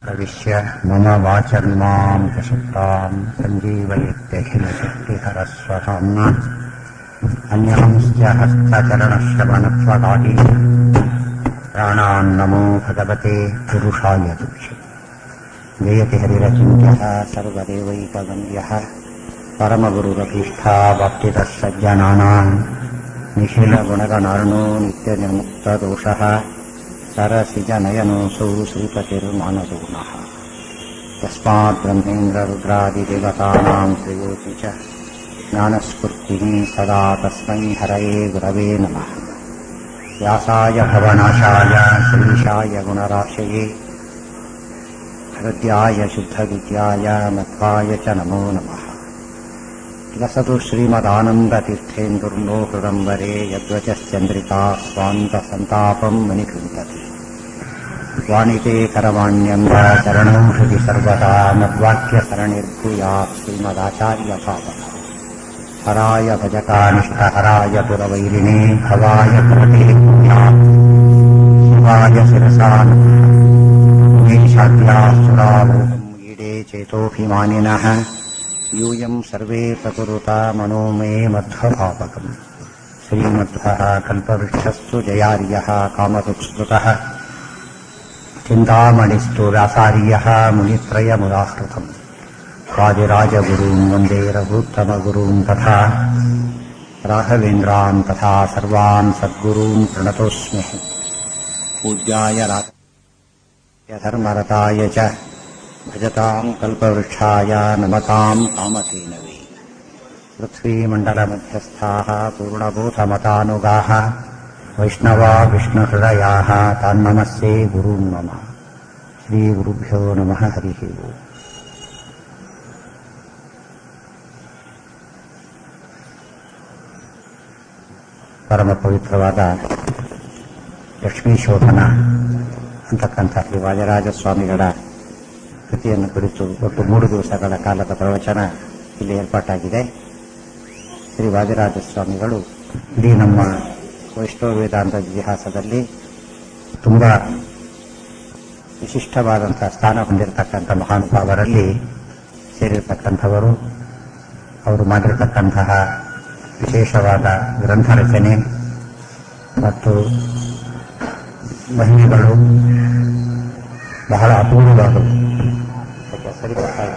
प्रविश्य मम वाचर्मां प्रसुप्तां सञ्जीवयत्यखिलशक्तिहरस्वधाम्ना अन्यांश्च हस्तचरणश्रवणत्वगादी प्राणान्नमो भगवते पुरुषाय तुभ्य जयति हरिरचिन्त्यः सर्वदेवैकवन्द्यः परमगुरुरभीष्टावाप्तितः सज्जनानाम् निखिलगुणगणार्णो नित्यनिर्मुक्तदोषः सरसिजनयनोऽसौ श्रीपतिर्मानदूनः यस्मात् ब्रह्मेन्द्ररुद्रादिदेवतानां श्रेयोति च ज्ञानस्फूर्तिः सदा तस्मै हरये गुरवे नमः व्यासाय भवनाशाय श्रीशाय गुणराशये हृद्याय शुद्धविद्याय मध्वाय च नमो नमः लसतु श्रीमदानन्दतीर्थेन्दुर्नो हृदम्बरे यद्वचश्चन्द्रिका स्वान्तसन्तापम् मणिकृन्तति वाणिते करवाण्यम्ब चरणौ हृदि सर्वदा मद्वाक्यसरणिर्भूयात् श्रीमदाचार्यभावः हराय भजकानिष्ठहराय पुरवैरिणे भवाय प्रति शिवाय शिरसा शाद्यासुरावोहम् ईडे चेतोऽभिमानिनः यूयम् सर्वे प्रकुरुता मनो मे मध्वभावकम् श्रीमध्वः कल्पवृक्षस्तु जयार्यः कामसुत्स्मृतः चिन्तामणिस्तु व्यासार्यः मुनित्रयमुदाहृतम् राजराजगुरून् वन्दे रघुत्तमगुरून् तथा राघवेन्द्रान् तथा सर्वान् सद्गुरून् प्रणतोऽस्मि पूज्याय धर्मरताय च भजताम् कल्पवृक्षाय नमताम् कामधेनवे पृथ्वीमण्डलमध्यस्थाः पूर्णभूतमतानुगाः वैष्णवा विष्णुहृदयाः तान्नमस्ये गुरून् मम श्रीगुरुभ्यो नमः हरिः ओम् ಪರಮ ಪವಿತ್ರವಾದ ಲಕ್ಷ್ಮೀ ಶೋಧನ ಅಂತಕ್ಕಂಥ ಶ್ರೀ ವಾಜರಾಜ ಸ್ವಾಮಿಗಳ ಕೃತಿಯನ್ನು ಕುರಿತು ಒಟ್ಟು ಮೂರು ದಿವಸಗಳ ಕಾಲದ ಪ್ರವಚನ ಇಲ್ಲಿ ಏರ್ಪಾಟಾಗಿದೆ ಶ್ರೀ ವಾಜರಾಜ ಸ್ವಾಮಿಗಳು ಇಡೀ ನಮ್ಮ ವೈಷ್ಣವ ವೇದಾಂತ ಇತಿಹಾಸದಲ್ಲಿ ತುಂಬ ವಿಶಿಷ್ಟವಾದಂತಹ ಸ್ಥಾನ ಹೊಂದಿರತಕ್ಕಂಥ ಮಹಾನುಭಾವರಲ್ಲಿ ಸೇರಿರ್ತಕ್ಕಂಥವರು ಅವರು ಮಾಡಿರತಕ್ಕಂತಹ ವಿಶೇಷವಾದ ಗ್ರಂಥ ರಚನೆ ಮತ್ತು ಮಹಿಮೆಗಳು ಬಹಳ ಅಪೂರ್ವವಾದವು ಸರಿ ಗೊತ್ತಾಗ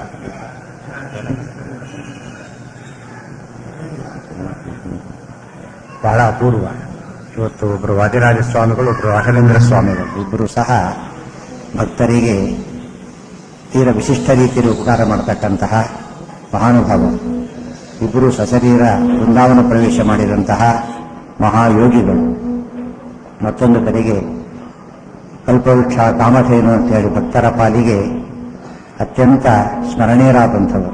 ಬಹಳ ಅಪೂರ್ವ ಇವತ್ತು ಒಬ್ಬರು ವಾದಿರಾಜ ಸ್ವಾಮಿಗಳು ಒಬ್ಬರು ರಾಘವೇಂದ್ರ ಸ್ವಾಮಿಗಳು ಇಬ್ಬರು ಸಹ ಭಕ್ತರಿಗೆ ತೀರ ವಿಶಿಷ್ಟ ರೀತಿಯಲ್ಲಿ ಉಪಕಾರ ಮಾಡತಕ್ಕಂತಹ ಮಹಾನುಭಾವ ಇಬ್ಬರು ಸಶರೀರ ವೃಂದಾವನ ಪ್ರವೇಶ ಮಾಡಿದಂತಹ ಮಹಾಯೋಗಿಗಳು ಮತ್ತೊಂದು ಕಡೆಗೆ ಕಲ್ಪವೃಕ್ಷ ಕಾಮಧೇನು ಅಂತ ಹೇಳಿ ಭಕ್ತರ ಪಾಲಿಗೆ ಅತ್ಯಂತ ಸ್ಮರಣೀಯರಾದಂಥವರು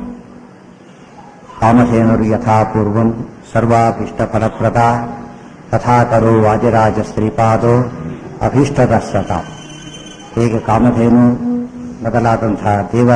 ಕಾಮಧೇನುರು ಯಥಾಪೂರ್ವಂ ಸರ್ವಾಭೀಷ್ಟ ಫಲಪ್ರದ ತಥಾ ಕರೋ ವಾಜರಾಜ ಶ್ರೀಪಾದೋ ಅಭೀಷ್ಟದ ಸತ ಹೇಗೆ ಕಾಮಧೇನು ಮೊದಲಾದಂತಹ ದೇವ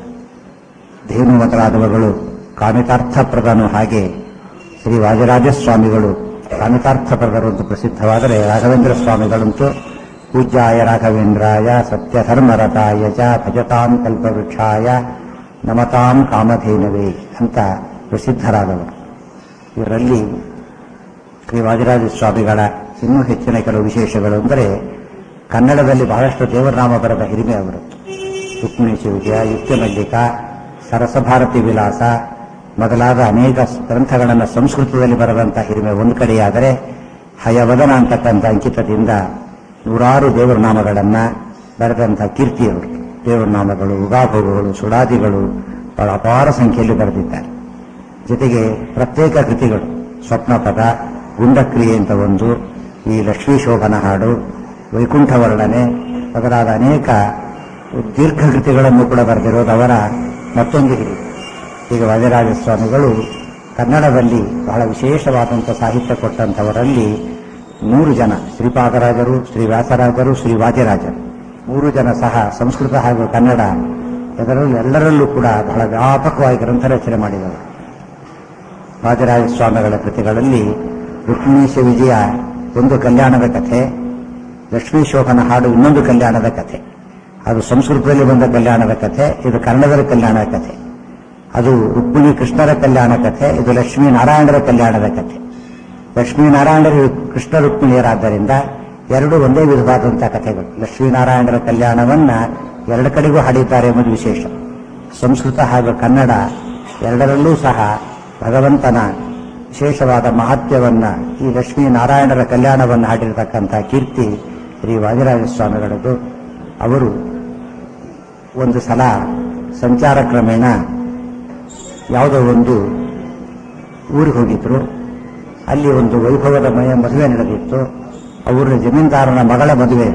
ಧೇನು ಮೊದಲಾದವುಗಳು ಕಾಮಿತಾರ್ಥಪ್ರದನು ಹಾಗೆ ಶ್ರೀ ವಾಜರಾಜ ಸ್ವಾಮಿಗಳು ಕಾಮಿತಾರ್ಥಪ್ರದರು ಅಂತ ಪ್ರಸಿದ್ಧವಾದರೆ ರಾಘವೇಂದ್ರ ಸ್ವಾಮಿಗಳಂತೂ ಪೂಜ್ಯಾಯ ರಾಘವೇಂದ್ರಾಯ ಸತ್ಯಧರ್ಮರತಾಯ ಚ ಭಜತಾಂ ಕಲ್ಪವೃಕ್ಷಾಯ ನಮತಾಂ ಕಾಮಧೇನವೇ ಅಂತ ಪ್ರಸಿದ್ಧರಾದವರು ಇವರಲ್ಲಿ ಶ್ರೀ ವಾಜರಾಜ ಸ್ವಾಮಿಗಳ ಇನ್ನೂ ಹೆಚ್ಚಿನ ಕೆಲವು ವಿಶೇಷಗಳು ಅಂದರೆ ಕನ್ನಡದಲ್ಲಿ ಬಹಳಷ್ಟು ದೇವರನಾಮ ಬರೆದ ಹಿರಿಮೆ ಅವರು ರುಕ್ಮಿಣಿ ವಿಜಯ ಯುಕ್ತ ಮಲ್ಲಿಕ ಸರಸಭಾರತಿ ವಿಲಾಸ ಮೊದಲಾದ ಅನೇಕ ಗ್ರಂಥಗಳನ್ನು ಸಂಸ್ಕೃತದಲ್ಲಿ ಬರೆದಂತಹ ಹಿರಿಮೆ ಒಂದು ಕಡೆಯಾದರೆ ಹಯವದನ ಅಂತಕ್ಕಂಥ ಅಂಕಿತದಿಂದ ನೂರಾರು ದೇವರ ನಾಮಗಳನ್ನು ಬರೆದಂಥ ಕೀರ್ತಿಯವರು ದೇವರ ನಾಮಗಳು ಉಗಾಭೋಗಗಳು ಸುಡಾದಿಗಳು ಬಹಳ ಅಪಾರ ಸಂಖ್ಯೆಯಲ್ಲಿ ಬರೆದಿದ್ದಾರೆ ಜೊತೆಗೆ ಪ್ರತ್ಯೇಕ ಕೃತಿಗಳು ಸ್ವಪ್ನಪದ ಗುಂಡಕ್ರಿಯೆ ಅಂತ ಒಂದು ಈ ಲಕ್ಷ್ಮೀ ಶೋಭನ ಹಾಡು ವೈಕುಂಠ ವರ್ಣನೆ ಮೊದಲಾದ ಅನೇಕ ದೀರ್ಘ ಕೃತಿಗಳನ್ನು ಕೂಡ ಬರೆದಿರೋದು ಅವರ ಮತ್ತೊಂದು ಹಿರಿ ಈಗ ವಾಜರಾಜ ಸ್ವಾಮಿಗಳು ಕನ್ನಡದಲ್ಲಿ ಬಹಳ ವಿಶೇಷವಾದಂಥ ಸಾಹಿತ್ಯ ಕೊಟ್ಟಂಥವರಲ್ಲಿ ಮೂರು ಜನ ಶ್ರೀಪಾದರಾಜರು ಶ್ರೀ ವ್ಯಾಸರಾಜರು ಶ್ರೀ ವಾಜರಾಜರು ಮೂರು ಜನ ಸಹ ಸಂಸ್ಕೃತ ಹಾಗೂ ಕನ್ನಡ ಇದರಲ್ಲಿ ಎಲ್ಲರಲ್ಲೂ ಕೂಡ ಬಹಳ ವ್ಯಾಪಕವಾಗಿ ಗ್ರಂಥ ರಚನೆ ಮಾಡಿದರು ವಾಜರಾಜ ಸ್ವಾಮಿಗಳ ಕೃತಿಗಳಲ್ಲಿ ರುಕ್ಮಿಣೀಶ ವಿಜಯ ಒಂದು ಕಲ್ಯಾಣದ ಕಥೆ ಲಕ್ಷ್ಮೀ ಶೋಭನ ಹಾಡು ಇನ್ನೊಂದು ಕಲ್ಯಾಣದ ಕಥೆ ಅದು ಸಂಸ್ಕೃತದಲ್ಲಿ ಬಂದ ಕಲ್ಯಾಣದ ಕಥೆ ಇದು ಕನ್ನಡದ ಕಲ್ಯಾಣದ ಕಥೆ ಅದು ರುಕ್ಮಿಣಿ ಕೃಷ್ಣರ ಕಲ್ಯಾಣ ಕಥೆ ಇದು ಲಕ್ಷ್ಮೀ ನಾರಾಯಣರ ಕಲ್ಯಾಣದ ಕಥೆ ಲಕ್ಷ್ಮೀನಾರಾಯಣರು ಕೃಷ್ಣ ರುಕ್ಮಿಣಿಯರಾದ್ದರಿಂದ ಎರಡು ಒಂದೇ ವಿಧವಾದಂತಹ ಕಥೆಗಳು ಲಕ್ಷ್ಮೀನಾರಾಯಣರ ಕಲ್ಯಾಣವನ್ನ ಎರಡು ಕಡೆಗೂ ಹಾಡಿದ್ದಾರೆ ಎಂಬುದು ವಿಶೇಷ ಸಂಸ್ಕೃತ ಹಾಗೂ ಕನ್ನಡ ಎರಡರಲ್ಲೂ ಸಹ ಭಗವಂತನ ವಿಶೇಷವಾದ ಮಹತ್ಯವನ್ನ ಈ ಲಕ್ಷ್ಮೀನಾರಾಯಣರ ಕಲ್ಯಾಣವನ್ನು ಹಾಡಿರತಕ್ಕಂಥ ಕೀರ್ತಿ ಶ್ರೀ ವಾದಿರಾಜ ಸ್ವಾಮಿಗಳದ್ದು ಅವರು ಒಂದು ಸಲ ಸಂಚಾರ ಕ್ರಮೇಣ ಯಾವುದೋ ಒಂದು ಊರಿಗೆ ಹೋಗಿದ್ರು ಅಲ್ಲಿ ಒಂದು ವೈಭವದ ಮಯ ಮದುವೆ ನಡೆದಿತ್ತು ಅವರ ಜಮೀನ್ದಾರನ ಮಗಳ ಮದುವೆ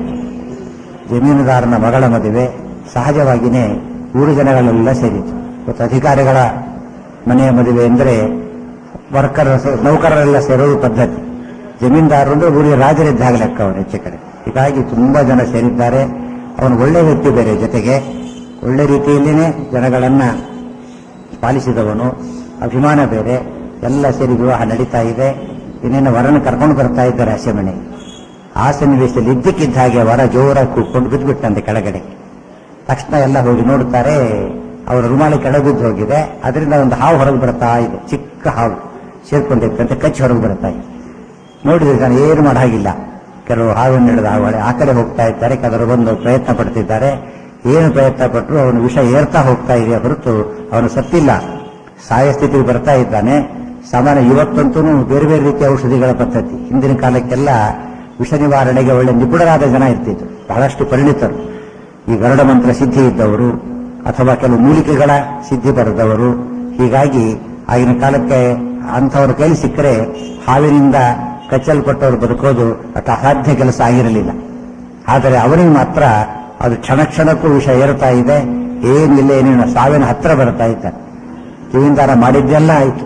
ಜಮೀನುದಾರನ ಮಗಳ ಮದುವೆ ಸಹಜವಾಗಿಯೇ ಊರು ಜನಗಳೆಲ್ಲ ಸೇರಿತು ಇವತ್ತು ಅಧಿಕಾರಿಗಳ ಮನೆಯ ಮದುವೆ ಎಂದರೆ ವರ್ಕರ್ ನೌಕರರೆಲ್ಲ ಸೇರೋದು ಪದ್ಧತಿ ಜಮೀನ್ದಾರರು ಅಂದ್ರೆ ಊರಿನ ರಾಜರಿದ್ದಾಗ ಲೆಕ್ಕ ಅವರು ಹೆಚ್ಚು ಕಡೆ ಹೀಗಾಗಿ ತುಂಬಾ ಜನ ಸೇರಿದ್ದಾರೆ ಅವನು ಒಳ್ಳೆ ವ್ಯಕ್ತಿ ಬೇರೆ ಜೊತೆಗೆ ಒಳ್ಳೆ ರೀತಿಯಲ್ಲಿನೇ ಜನಗಳನ್ನ ಪಾಲಿಸಿದವನು ಅಭಿಮಾನ ಬೇರೆ ಎಲ್ಲ ಸೇರಿ ವಿವಾಹ ನಡೀತಾ ಇದೆ ಇನ್ನೇನು ವರನ ಕರ್ಕೊಂಡು ಬರ್ತಾ ಇದ್ದಾರೆ ಹಸೆ ಮನೆ ಆ ಸನ್ನಿವೇಶದಲ್ಲಿ ಇದ್ದಕ್ಕಿದ್ದ ಹಾಗೆ ವರ ಜೋರಾಗಿ ಕೂತ್ಕೊಂಡು ಬಿದ್ದುಬಿಟ್ಟಂತೆ ಕೆಳಗಡೆ ತಕ್ಷಣ ಎಲ್ಲ ಹೋಗಿ ನೋಡುತ್ತಾರೆ ಅವರ ರುಮಾಲಿ ಕೆಳಬಿದ್ದು ಹೋಗಿದೆ ಅದರಿಂದ ಒಂದು ಹಾವು ಹೊರಗೆ ಬರ್ತಾ ಇದೆ ಚಿಕ್ಕ ಹಾವು ಸೇರ್ಕೊಂಡಿತ್ತಂತೆ ಕಚ್ಚಿ ಹೊರಗೆ ಬರ್ತಾ ಇದೆ ನೋಡಿದ್ರೆ ನಾನು ಏನು ಮಾಡೋ ಹಾಗಿಲ್ಲ ಕೆಲವು ಹಾವನ್ನು ಹಿಡಿದ ಹಾವಳೆ ಆ ಕಡೆ ಹೋಗ್ತಾ ಇದ್ದಾರೆ ಕೆಲವರು ಬಂದು ಪ್ರಯತ್ನ ಪಡ್ತಿದ್ದಾರೆ ಏನು ಪ್ರಯತ್ನ ಪಟ್ಟರು ಅವನು ವಿಷ ಏರ್ತಾ ಹೋಗ್ತಾ ಇದೆ ಹೊರತು ಅವನು ಸತ್ತಿಲ್ಲ ಸಾಯ ಸ್ಥಿತಿಗೆ ಬರ್ತಾ ಇದ್ದಾನೆ ಸಾಮಾನ್ಯ ಇವತ್ತಂತೂ ಬೇರೆ ಬೇರೆ ರೀತಿಯ ಔಷಧಿಗಳ ಪದ್ಧತಿ ಹಿಂದಿನ ಕಾಲಕ್ಕೆಲ್ಲ ವಿಷ ನಿವಾರಣೆಗೆ ಒಳ್ಳೆ ನಿಪುಣರಾದ ಜನ ಇರ್ತಿದ್ರು ಬಹಳಷ್ಟು ಪರಿಣಿತರು ಈ ಗರುಡ ಮಂತ್ರ ಸಿದ್ಧಿ ಇದ್ದವರು ಅಥವಾ ಕೆಲವು ಮೂಲಿಕೆಗಳ ಸಿದ್ಧಿ ಬರೆದವರು ಹೀಗಾಗಿ ಆಗಿನ ಕಾಲಕ್ಕೆ ಅಂಥವ್ರ ಕೈಲಿ ಸಿಕ್ಕರೆ ಹಾವಿನಿಂದ ಕಚ್ಚಲ್ಪಟ್ಟವರು ಬದುಕೋದು ಅಷ್ಟು ಅಸಾಧ್ಯ ಕೆಲಸ ಆಗಿರಲಿಲ್ಲ ಆದರೆ ಅವನಿಗೆ ಮಾತ್ರ ಅದು ಕ್ಷಣ ಕ್ಷಣಕ್ಕೂ ವಿಷ ಏರುತ್ತಾ ಇದೆ ಏನಿಲ್ಲ ಏನೇನು ಸಾವಿನ ಹತ್ರ ಬರ್ತಾ ಇದ್ದಾರೆ ಕಿವಿಂದಾರ ಮಾಡಿದ್ದೆಲ್ಲ ಆಯಿತು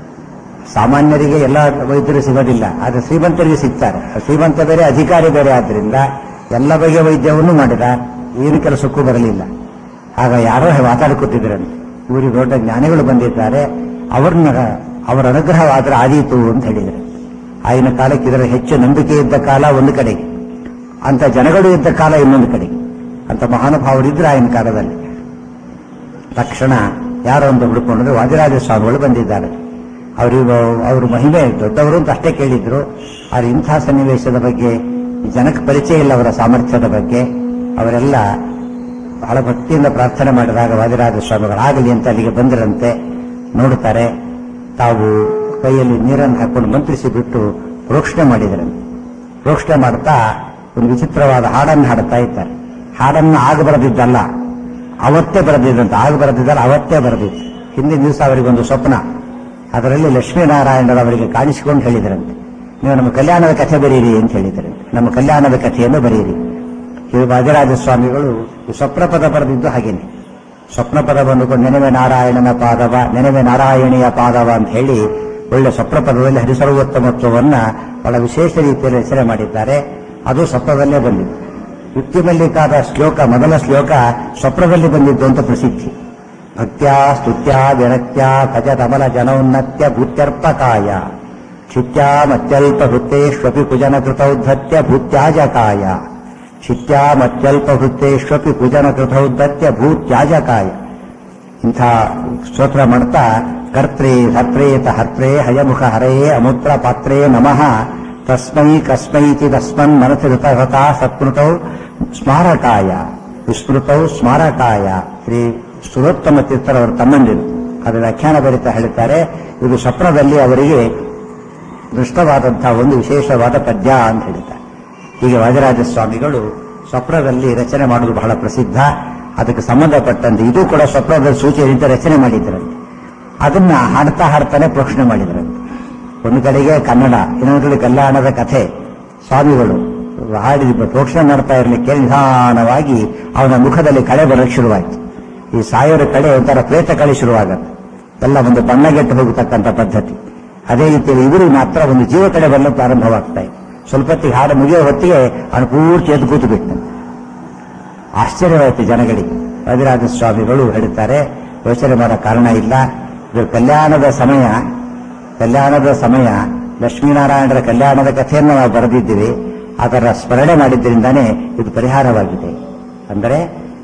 ಸಾಮಾನ್ಯರಿಗೆ ಎಲ್ಲ ವೈದ್ಯರು ಸಿಗೋದಿಲ್ಲ ಆದರೆ ಶ್ರೀಮಂತರಿಗೆ ಸಿಗ್ತಾರೆ ಶ್ರೀಮಂತ ಬೇರೆ ಅಧಿಕಾರಿ ಬೇರೆ ಆದ್ರಿಂದ ಎಲ್ಲ ಬಗೆಯ ವೈದ್ಯವನ್ನು ಮಾಡಿದ ಏನು ಕೆಲಸಕ್ಕೂ ಬರಲಿಲ್ಲ ಆಗ ಯಾರೋ ಮಾತಾಡ್ಕೊತಿದ್ರಂತೆ ಊರಿಗೆ ದೊಡ್ಡ ಜ್ಞಾನಿಗಳು ಬಂದಿದ್ದಾರೆ ಅವ್ರನ್ನ ಅವರ ಅನುಗ್ರಹವಾದ್ರೆ ಆದೀತು ಅಂತ ಹೇಳಿದರು ಆಗಿನ ಕಾಲಕ್ಕೆ ಇದರ ಹೆಚ್ಚು ನಂಬಿಕೆ ಇದ್ದ ಕಾಲ ಒಂದು ಕಡೆಗೆ ಅಂತ ಜನಗಳು ಇದ್ದ ಕಾಲ ಇನ್ನೊಂದು ಕಡೆಗೆ ಅಂತ ಮಹಾನುಭಾವರಿದ್ರು ಆಗಿನ ಕಾಲದಲ್ಲಿ ತಕ್ಷಣ ಯಾರೋ ಒಂದು ಹುಡುಕೊಂಡ್ರೆ ವಾದಿರಾಜ ಸ್ವಾಮಿಗಳು ಬಂದಿದ್ದಾರೆ ಅವರಿಗೂ ಅವರು ಮಹಿಮೆ ದೊಡ್ಡವರು ಅಂತ ಅಷ್ಟೇ ಕೇಳಿದ್ರು ಆದ್ರೆ ಇಂಥ ಸನ್ನಿವೇಶದ ಬಗ್ಗೆ ಈ ಜನಕ್ಕೆ ಪರಿಚಯ ಇಲ್ಲ ಅವರ ಸಾಮರ್ಥ್ಯದ ಬಗ್ಗೆ ಅವರೆಲ್ಲ ಬಹಳ ಭಕ್ತಿಯಿಂದ ಪ್ರಾರ್ಥನೆ ಮಾಡಿದಾಗ ವಾದಿರಾಜ ಸ್ವಾಮಿಗಳಾಗಲಿ ಅಂತ ಅಲ್ಲಿಗೆ ಬಂದಿರಂತೆ ನೋಡುತ್ತಾರೆ ತಾವು ಕೈಯಲ್ಲಿ ನೀರನ್ನು ಹಾಕೊಂಡು ಮಂತ್ರಿಸಿ ಬಿಟ್ಟು ಪ್ರೋಕ್ಷಣೆ ಮಾಡಿದರಂತೆ ಪ್ರೋಕ್ಷಣೆ ಮಾಡ್ತಾ ಒಂದು ವಿಚಿತ್ರವಾದ ಹಾಡನ್ನು ಹಾಡುತ್ತಾ ಇದ್ದಾರೆ ಹಾಡನ್ನು ಆಗ ಬರೆದಿದ್ದಲ್ಲ ಅವತ್ತೇ ಬರೆದಿದ್ದಂತೆ ಆಗ ಬರೆದಿದ್ದಾರೆ ಅವತ್ತೇ ಬರೆದಿದ್ದು ಹಿಂದಿನ ದಿವಸ ಅವರಿಗೊಂದು ಸ್ವಪ್ನ ಅದರಲ್ಲಿ ಲಕ್ಷ್ಮೀನಾರಾಯಣರು ಅವರಿಗೆ ಕಾಣಿಸಿಕೊಂಡು ಹೇಳಿದರಂತೆ ನೀವು ನಮ್ಮ ಕಲ್ಯಾಣದ ಕಥೆ ಬರೀರಿ ಅಂತ ಹೇಳಿದರಂತೆ ನಮ್ಮ ಕಲ್ಯಾಣದ ಕಥೆಯನ್ನು ಬರೀರಿ ಇದು ವಾದಿರಾಜ ಸ್ವಾಮಿಗಳು ಈ ಸ್ವಪ್ನ ಪದ ಬರೆದಿದ್ದು ಹಾಗೇನೆ ಸ್ವಪ್ನ ಪದ ಬಂದುಕೊಂಡು ನೆನವೆ ನಾರಾಯಣನ ಪಾದವ ನೆನವೆ ನಾರಾಯಣಿಯ ಪಾದವ ಅಂತ ಹೇಳಿ ಒಳ್ಳೆ ಸ್ವಪ್ನ ಪದದಲ್ಲಿ ಹರಿಸರ್ವೋತ್ತಮತ್ವವನ್ನ ಬಹಳ ವಿಶೇಷ ರೀತಿಯಲ್ಲಿ ರಚನೆ ಮಾಡಿದ್ದಾರೆ ಅದು ಸ್ವಪ್ನದಲ್ಲೇ ಬಂದಿದ್ದು ಯುಕ್ತಿ ಮಲ್ಲಿಕಾದ ಶ್ಲೋಕ ಮೊದಲ ಶ್ಲೋಕ ಸ್ವಪ್ನದಲ್ಲಿ ಬಂದಿದ್ದು ಅಂತ ಪ್ರಸಿದ್ಧಿ ಭಕ್ತ್ಯಾ ಸ್ತುತ್ಯಾ ವಿರಕ್ತ್ಯ ಕಜತಮಲ ಜನೋನ್ನತ್ಯ ಭೂತ್ಯರ್ಪಕಾಯ ಕ್ಷಿತ್ಯಾಮತ್ಯಲ್ಪ ವೃತ್ತೇಷ್ವಪಿ ಕುಜನ ಕೃತೌದ್ಧತ್ಯ ಭೂತ್ಯಾಜಕಾಯ ಕ್ಷಿತ್ಯಾಮತ್ಯಲ್ಪ ವೃತ್ತೇಷ್ವಪಿ ಕುಜನ ಕೃತೌದ್ಧತ್ಯ ಭೂತ್ಯಾಜಕಾಯ ಇಂಥ ಸ್ತೋತ್ರ ಮಾಡ್ತಾ ಕರ್ತ್ರೇ ಹರ್ತ್ರೇತ ಹರ್ತ್ರೇ ಹಯಮುಖ ಹರೆಯೇ ಅಮೂತ್ರ ಪಾತ್ರೇ ನಮಃ ತಸ್ಮೈ ಕಸ್ಮೈತಿ ತಸ್ಮನ್ ಮನಸ್ಸು ಹೃತಹೃತ ಸತ್ಮೃತೌ ಸ್ಮಾರಕಾಯ ವಿಸ್ಮೃತೌ ಸ್ಮಾರಕಾಯ ಶ್ರೀ ಸುರೋತ್ತಮ ತೀರ್ಥರವರ ತಮ್ಮಂದಿರು ಅದರ ವ್ಯಾಖ್ಯಾನ ಬರಿತಾ ಹೇಳ್ತಾರೆ ಇದು ಸ್ವಪ್ನದಲ್ಲಿ ಅವರಿಗೆ ದೃಷ್ಟವಾದಂತಹ ಒಂದು ವಿಶೇಷವಾದ ಪದ್ಯ ಅಂತ ಹೇಳ್ತಾರೆ ಹೀಗೆ ವಾಜರಾಜ ಸ್ವಾಮಿಗಳು ಸ್ವಪ್ನದಲ್ಲಿ ರಚನೆ ಮಾಡುವುದು ಬಹಳ ಪ್ರಸಿದ್ಧ ಅದಕ್ಕೆ ಸಂಬಂಧಪಟ್ಟಂತೆ ಇದು ಕೂಡ ಸ್ವಪ್ನದ ಸೂಚನೆಯಿಂದ ರಚನೆ ಮಾಡಿದ್ರಂತೆ ಅದನ್ನ ಹಾಡ್ತಾ ಹಾಡ್ತಾನೆ ಪ್ರೋಕ್ಷಣೆ ಮಾಡಿದ್ರಂತೆ ಒಂದು ಕಡೆಗೆ ಕನ್ನಡ ಇನ್ನೊಂದು ಕಡೆ ಕಲ್ಯಾಣದ ಕಥೆ ಸ್ವಾಮಿಗಳು ಹಾಡಿ ಪ್ರೋಕ್ಷಣೆ ಮಾಡ್ತಾ ಇರಲಿಕ್ಕೆ ನಿಧಾನವಾಗಿ ಅವನ ಮುಖದಲ್ಲಿ ಕಳೆ ಬರಕ್ಕೆ ಶುರುವಾಯಿತು ಈ ಸಾವಿರ ಕಡೆ ಒಂಥರ ಪ್ರೇತ ಕಳೆ ಶುರುವಾಗತ್ತೆ ಎಲ್ಲ ಒಂದು ಬಣ್ಣಗೆಟ್ಟು ಹೋಗತಕ್ಕಂಥ ಪದ್ಧತಿ ಅದೇ ರೀತಿಯಲ್ಲಿ ಇವರು ಮಾತ್ರ ಒಂದು ಜೀವ ಕಡೆ ಬರಲು ಪ್ರಾರಂಭವಾಗ್ತಾ ಇದೆ ಸ್ವಲ್ಪ ಹೊತ್ತಿಗೆ ಹಾಡು ಮುಗಿಯೋ ಹೊತ್ತಿಗೆ ಅವನು ಪೂರ್ತಿ ಎದ್ದು ಕೂತು ಬಿಟ್ಟನು ಆಶ್ಚರ್ಯವಾಯಿತು ಜನಗಳಿಗೆ ರವಿರಾಜ ಸ್ವಾಮಿಗಳು ಹೇಳುತ್ತಾರೆ ಯೋಚನೆ ಮಾಡೋ ಕಾರಣ ಇಲ್ಲ ಇದು ಕಲ್ಯಾಣದ ಸಮಯ ಕಲ್ಯಾಣದ ಸಮಯ ಲಕ್ಷ್ಮೀನಾರಾಯಣರ ಕಲ್ಯಾಣದ ಕಥೆಯನ್ನು ನಾವು ಬರೆದಿದ್ದೀವಿ ಅದರ ಸ್ಮರಣೆ ಮಾಡಿದ್ದರಿಂದಾನೇ ಇದು ಪರಿಹಾರವಾಗಿದೆ ಅಂದರೆ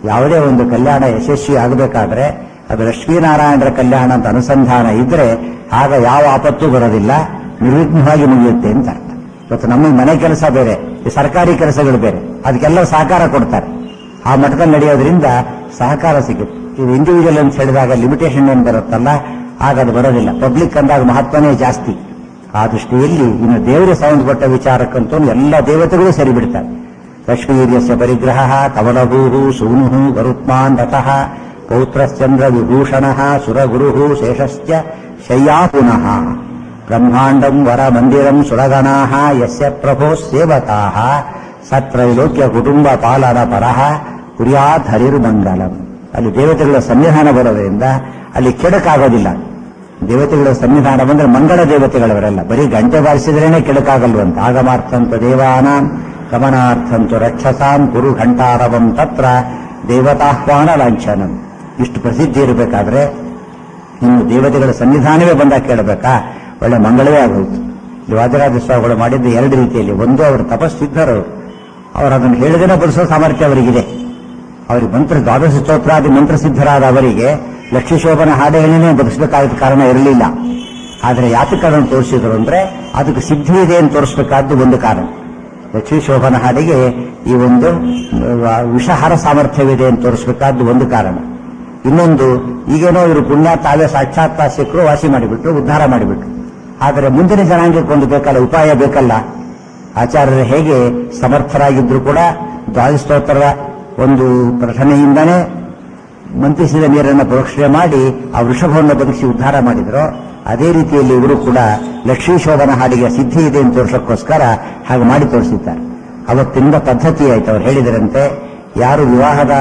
ಯಾವುದೇ ಒಂದು ಕಲ್ಯಾಣ ಯಶಸ್ವಿ ಆಗಬೇಕಾದ್ರೆ ಅದು ಲಕ್ಷ್ಮೀನಾರಾಯಣರ ಕಲ್ಯಾಣ ಅಂತ ಅನುಸಂಧಾನ ಇದ್ರೆ ಆಗ ಯಾವ ಆಪತ್ತು ಬರೋದಿಲ್ಲ ನಿರ್ವಿಘ್ನವಾಗಿ ಮುಗಿಯುತ್ತೆ ಅಂತ ಅರ್ಥ ಇವತ್ತು ನಮ್ಮ ಮನೆ ಕೆಲಸ ಬೇರೆ ಈ ಸರ್ಕಾರಿ ಕೆಲಸಗಳು ಬೇರೆ ಅದಕ್ಕೆಲ್ಲ ಸಹಕಾರ ಕೊಡ್ತಾರೆ ಆ ಮಟ್ಟದಲ್ಲಿ ನಡೆಯೋದ್ರಿಂದ ಸಹಕಾರ ಸಿಗುತ್ತೆ ಇದು ಇಂಡಿವಿಜುವಲ್ ಅಂತ ಹೇಳಿದಾಗ ಲಿಮಿಟೇಷನ್ ಏನ್ ಬರುತ್ತಲ್ಲ ಆಗ ಅದು ಬರೋದಿಲ್ಲ ಪಬ್ಲಿಕ್ ಅಂದಾಗ ಮಹತ್ವನೇ ಜಾಸ್ತಿ ಆ ದೃಷ್ಟಿಯಲ್ಲಿ ಇನ್ನು ದೇವರಿಗೆ ಸಂಬಂಧಪಟ್ಟ ವಿಚಾರಕ್ಕಂತೂ ಎಲ್ಲ ದೇವತೆಗಳು ಸರಿ ಬಿಡ್ತಾರೆ ಲಕ್ಷ್ಮೀರ್ಯಸ್ಯ ಪರಿಗ್ರಹ ಕಮಲಭೂ ಸೂನು ಗರುತ್ಮಾನ್ ರಥಃ ಪೌತ್ರಶ್ಚಂದ್ರ ವಿಭೂಷಣ ಸುರಗುರು ಶೇಷಶ್ಚ ಶಯ್ಯಾ ಪುನಃ ಬ್ರಹ್ಮಾಂಡಂ ವರ ಮಂದಿರಂ ಸುರಗಣಾ ಯಸ್ಯ ಪ್ರಭೋ ಸೇವಕಾ ಸತ್ರೈಲೋಕ್ಯ ಕುಟುಂಬ ಪಾಲನ ಪರಃ ಕುರ್ಯಾತ್ ಹರಿರ್ಮಂಗಲಂ ಅಲ್ಲಿ ದೇವತೆಗಳ ಸನ್ನಿಧಾನ ಬರೋದ್ರಿಂದ ಅಲ್ಲಿ ಕೆಡಕಾಗೋದಿಲ್ಲ ದೇವತೆಗಳ ಸನ್ನಿಧಾನ ಬಂದ್ರೆ ಮಂಗಳ ದೇವತೆಗಳವರೆಲ್ಲ ಬರೀ ಗಂಟೆ ಬಾರಿಸಿದ್ರೇನೆ ಕೆಡಕಾಗಲ್ವಂತ ಆಗಮಾರ್ಥಂತು ದೇವಾನಾಂ ಗಮನಾರ್ಥಂತು ರಕ್ಷಸಾಂ ಕುರು ಘಂಟಾರವಂ ತತ್ರ ದೇವತಾಹ್ವಾನ ಲಾಂಛನಂ ಇಷ್ಟು ಪ್ರಸಿದ್ಧಿ ಇರಬೇಕಾದ್ರೆ ಇನ್ನು ದೇವತೆಗಳ ಸನ್ನಿಧಾನವೇ ಬಂದಾಗ ಕೇಳಬೇಕಾ ಒಳ್ಳೆ ಮಂಗಳವೇ ಆಗೋಯ್ತು ಈ ವಾದಿರಾಜ ಸ್ವಾಮಿಗಳು ಮಾಡಿದ್ದು ಎರಡು ರೀತಿಯಲ್ಲಿ ಒಂದು ಅವರು ತಪಸ್ಸಿದ್ದರು ಅವರು ಅದನ್ನು ಹೇಳಿದೇನೆ ಬಡಿಸೋ ಸಾಮರ್ಥ್ಯ ಅವರಿಗಿದೆ ಅವರಿಗೆ ಮಂತ್ರ ದ್ವಾದಶ ಸ್ತೋತ್ರಾದಿ ಮಂತ್ರಸಿದ್ಧರಾದ ಅವರಿಗೆ ಲಕ್ಷ್ಮೀ ಶೋಭನ ಹಾಡು ಹೇಳಿನೇ ಬದುಕಬೇಕಾದ ಕಾರಣ ಇರಲಿಲ್ಲ ಆದರೆ ಯಾತಕಗಳನ್ನು ತೋರಿಸಿದ್ರು ಅಂದ್ರೆ ಅದಕ್ಕೆ ಸಿದ್ಧಿ ಇದೆ ಅಂತ ತೋರಿಸಬೇಕಾದ್ದು ಒಂದು ಕಾರಣ ಲಕ್ಷ್ಮೀ ಶೋಭನ ಹಾಡಿಗೆ ಈ ಒಂದು ಆ, ವಿಷಹಾರ ಸಾಮರ್ಥ್ಯವಿದೆ ಅಂತ ತೋರಿಸಬೇಕಾದ್ದು ಒಂದು ಕಾರಣ ಇನ್ನೊಂದು ಈಗೇನೋ ಇವರು ಪುಣ್ಯ ತಾವೇ ಸಾಕ್ಷಾತ್ ಸಿಕ್ಕರು ವಾಸಿ ಮಾಡಿಬಿಟ್ರು ಉದ್ಧಾರ ಮಾಡಿಬಿಟ್ರು ಆದರೆ ಮುಂದಿನ ಜನಾಂಗಕ್ಕೆ ಒಂದು ಬೇಕಲ್ಲ ಉಪಾಯ ಬೇಕಲ್ಲ ಆಚಾರ್ಯರು ಹೇಗೆ ಸಮರ್ಥರಾಗಿದ್ರು ಕೂಡ ದ್ವಾದಸ್ತೋತ್ರದ ಒಂದು ಪ್ರಥಮೆಯಿಂದನೇ ಮಂತ್ರಿಸಿದ ನೀರನ್ನು ಪ್ರೋಕ್ಷಣೆ ಮಾಡಿ ಆ ವೃಷಭವನ್ನು ಬದುಕಿಸಿ ಉದ್ಧಾರ ಮಾಡಿದ್ರು ಅದೇ ರೀತಿಯಲ್ಲಿ ಇವರು ಕೂಡ ಲಕ್ಷ್ಮೀ ಶೋಭನ ಹಾಡಿಗೆ ಸಿದ್ಧಿ ಇದೆ ಅಂತ ತೋರಿಸೋಕ್ಕೋಸ್ಕರ ಹಾಗೆ ಮಾಡಿ ತೋರಿಸಿದ್ದಾರೆ ಅವತ್ತಿಂದ ಪದ್ಧತಿ ಆಯ್ತು ಅವ್ರು ಹೇಳಿದರಂತೆ ಯಾರು ವಿವಾಹದ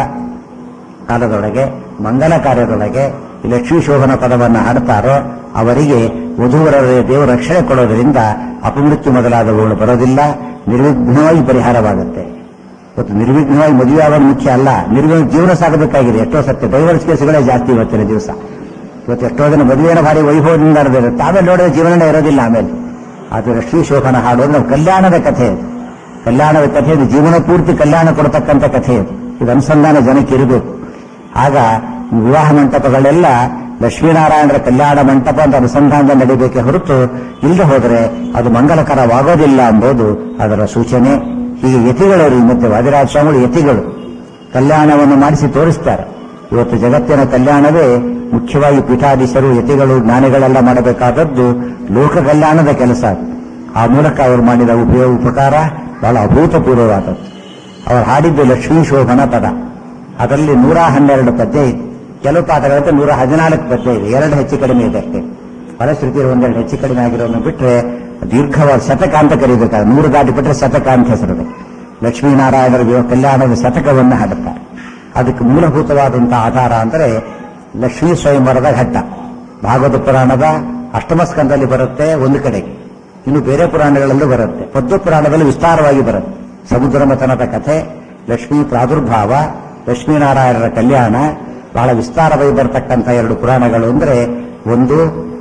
ಕಾಲದೊಳಗೆ ಮಂಗಲ ಕಾರ್ಯದೊಳಗೆ ಈ ಲಕ್ಷ್ಮೀ ಶೋಭನ ಪದವನ್ನು ಹಾಡ್ತಾರೋ ಅವರಿಗೆ ವಧುವರರ ದೇವರು ರಕ್ಷಣೆ ಕೊಡೋದರಿಂದ ಅಪಮೃತ್ಯು ಮೊದಲಾದವುಗಳು ಬರೋದಿಲ್ಲ ನಿರ್ವಿಘ್ನವಾಗಿ ಪರಿಹಾರವಾಗುತ್ತೆ ಇವತ್ತು ನಿರ್ವಿಘ್ನವಾಗಿ ಮದುವೆ ಆಗೋದು ಮುಖ್ಯ ಅಲ್ಲ ನಿರ್ವಿಘ್ನ ಜೀವನ ಸಾಗಬೇಕಾಗಿದೆ ಎಷ್ಟೋ ಸತ್ಯ ಡೈವರ್ಸ್ ಕೇಸ್ಗಳೇ ಜಾಸ್ತಿ ಇವತ್ತಿನ ದಿವಸ ಇವತ್ತು ಎಷ್ಟೋ ಜನ ಮದುವೆನ ಭಾರಿ ವೈಭವದಿಂದ ನಡೆದಿದೆ ತಾವೇ ನೋಡಿದ್ರೆ ಜೀವನನೇ ಇರೋದಿಲ್ಲ ಆಮೇಲೆ ಅದು ಲಕ್ಷ್ಮೀ ಶೋಭನ ಹಾಡೋದು ನಾವು ಕಲ್ಯಾಣದ ಕಥೆ ಅದು ಕಲ್ಯಾಣದ ಕಥೆ ಇದು ಜೀವನ ಪೂರ್ತಿ ಕಲ್ಯಾಣ ಕೊಡತಕ್ಕಂಥ ಕಥೆ ಇದು ಇದು ಅನುಸಂಧಾನ ಜನಕ್ಕೆ ಇರಬೇಕು ಆಗ ವಿವಾಹ ಮಂಟಪಗಳೆಲ್ಲ ಲಕ್ಷ್ಮೀನಾರಾಯಣರ ಕಲ್ಯಾಣ ಮಂಟಪ ಅಂತ ಅನುಸಂಧಾನದಲ್ಲಿ ನಡೀಬೇಕೆ ಹೊರತು ಇಲ್ಲದೆ ಹೋದರೆ ಅದು ಮಂಗಲಕರವಾಗೋದಿಲ್ಲ ಎಂಬುದು ಅದರ ಸೂಚನೆ ಹೀಗೆ ಯತಿಗಳವರು ಮತ್ತೆ ವಾದಿರಾಜ ಸ್ವಾಮಿಗಳು ಯತಿಗಳು ಕಲ್ಯಾಣವನ್ನು ಮಾಡಿಸಿ ತೋರಿಸ್ತಾರೆ ಇವತ್ತು ಜಗತ್ತಿನ ಕಲ್ಯಾಣವೇ ಮುಖ್ಯವಾಗಿ ಪೀಠಾಧೀಶರು ಯತಿಗಳು ಜ್ಞಾನಿಗಳೆಲ್ಲ ಮಾಡಬೇಕಾದದ್ದು ಲೋಕ ಕಲ್ಯಾಣದ ಕೆಲಸ ಅದು. ಆ ಮೂಲಕ ಅವರು ಮಾಡಿದ ಉಪಯೋಗ ಉಪಕಾರ ಬಹಳ ಅಭೂತಪೂರ್ವವಾದದ್ದು ಅವರು ಹಾಡಿದ್ದು ಲಕ್ಷ್ಮೀ ಶೋಭನ ಪದ ಅದರಲ್ಲಿ ನೂರ ಹನ್ನೆರಡು ಪದ್ಯ ಇದೆ ಕೆಲವು ಪಾಠಗಳಂತೆ ನೂರ ಹದಿನಾಲ್ಕು ಪದ್ಯ ಇದೆ ಎರಡು ಹೆಚ್ಚು ಕಡಿಮೆ ಇದೆ ಅಷ್ಟೇ ಫಲಶ್ರುತಿ ಒಂದೆರಡು ಹೆಚ್ಚು ಕಡಿಮೆ ಆಗಿರೋದನ್ನು ಬಿಟ್ಟರೆ ದೀರ್ಘವಾದ ಶತಕ ಅಂತ ಕರೀಬೇಕಾದ್ರೆ ನೂರು ದಾಟಿ ಬಿಟ್ಟರೆ ಶತಕ ಅಂತ ಹೆಸರಿದೆ ಲಕ್ಷ್ಮೀನಾರಾಯಣರ ವಿವ- ಕಲ್ಯಾಣದ ಶತಕವನ್ನು ಹಾಡುತ್ತಾರೆ ಅದಕ್ಕೆ ಮೂಲಭೂತವಾದಂತಹ ಆಧಾರ ಅಂದರೆ ಲಕ್ಷ್ಮೀ ಸ್ವಯಂವರದ ಘಟ್ಟ ಭಾಗವತ ಪುರಾಣದ ಅಷ್ಟಮ ಸ್ಕಂದಲ್ಲಿ ಬರುತ್ತೆ ಒಂದು ಕಡೆಗೆ ಇನ್ನು ಬೇರೆ ಪುರಾಣಗಳಲ್ಲೂ ಬರುತ್ತೆ ಪದ್ಮ ಪುರಾಣದಲ್ಲಿ ವಿಸ್ತಾರವಾಗಿ ಬರುತ್ತೆ ಸಮುದ್ರ ಮಥನದ ಕಥೆ ಲಕ್ಷ್ಮೀ ಪ್ರಾದುರ್ಭಾವ ಲಕ್ಷ್ಮೀನಾರಾಯಣರ ಕಲ್ಯಾಣ ಬಹಳ ವಿಸ್ತಾರವಾಗಿ ಬರತಕ್ಕಂಥ ಎರಡು ಪುರಾಣಗಳು ಅಂದ್ರೆ ಒಂದು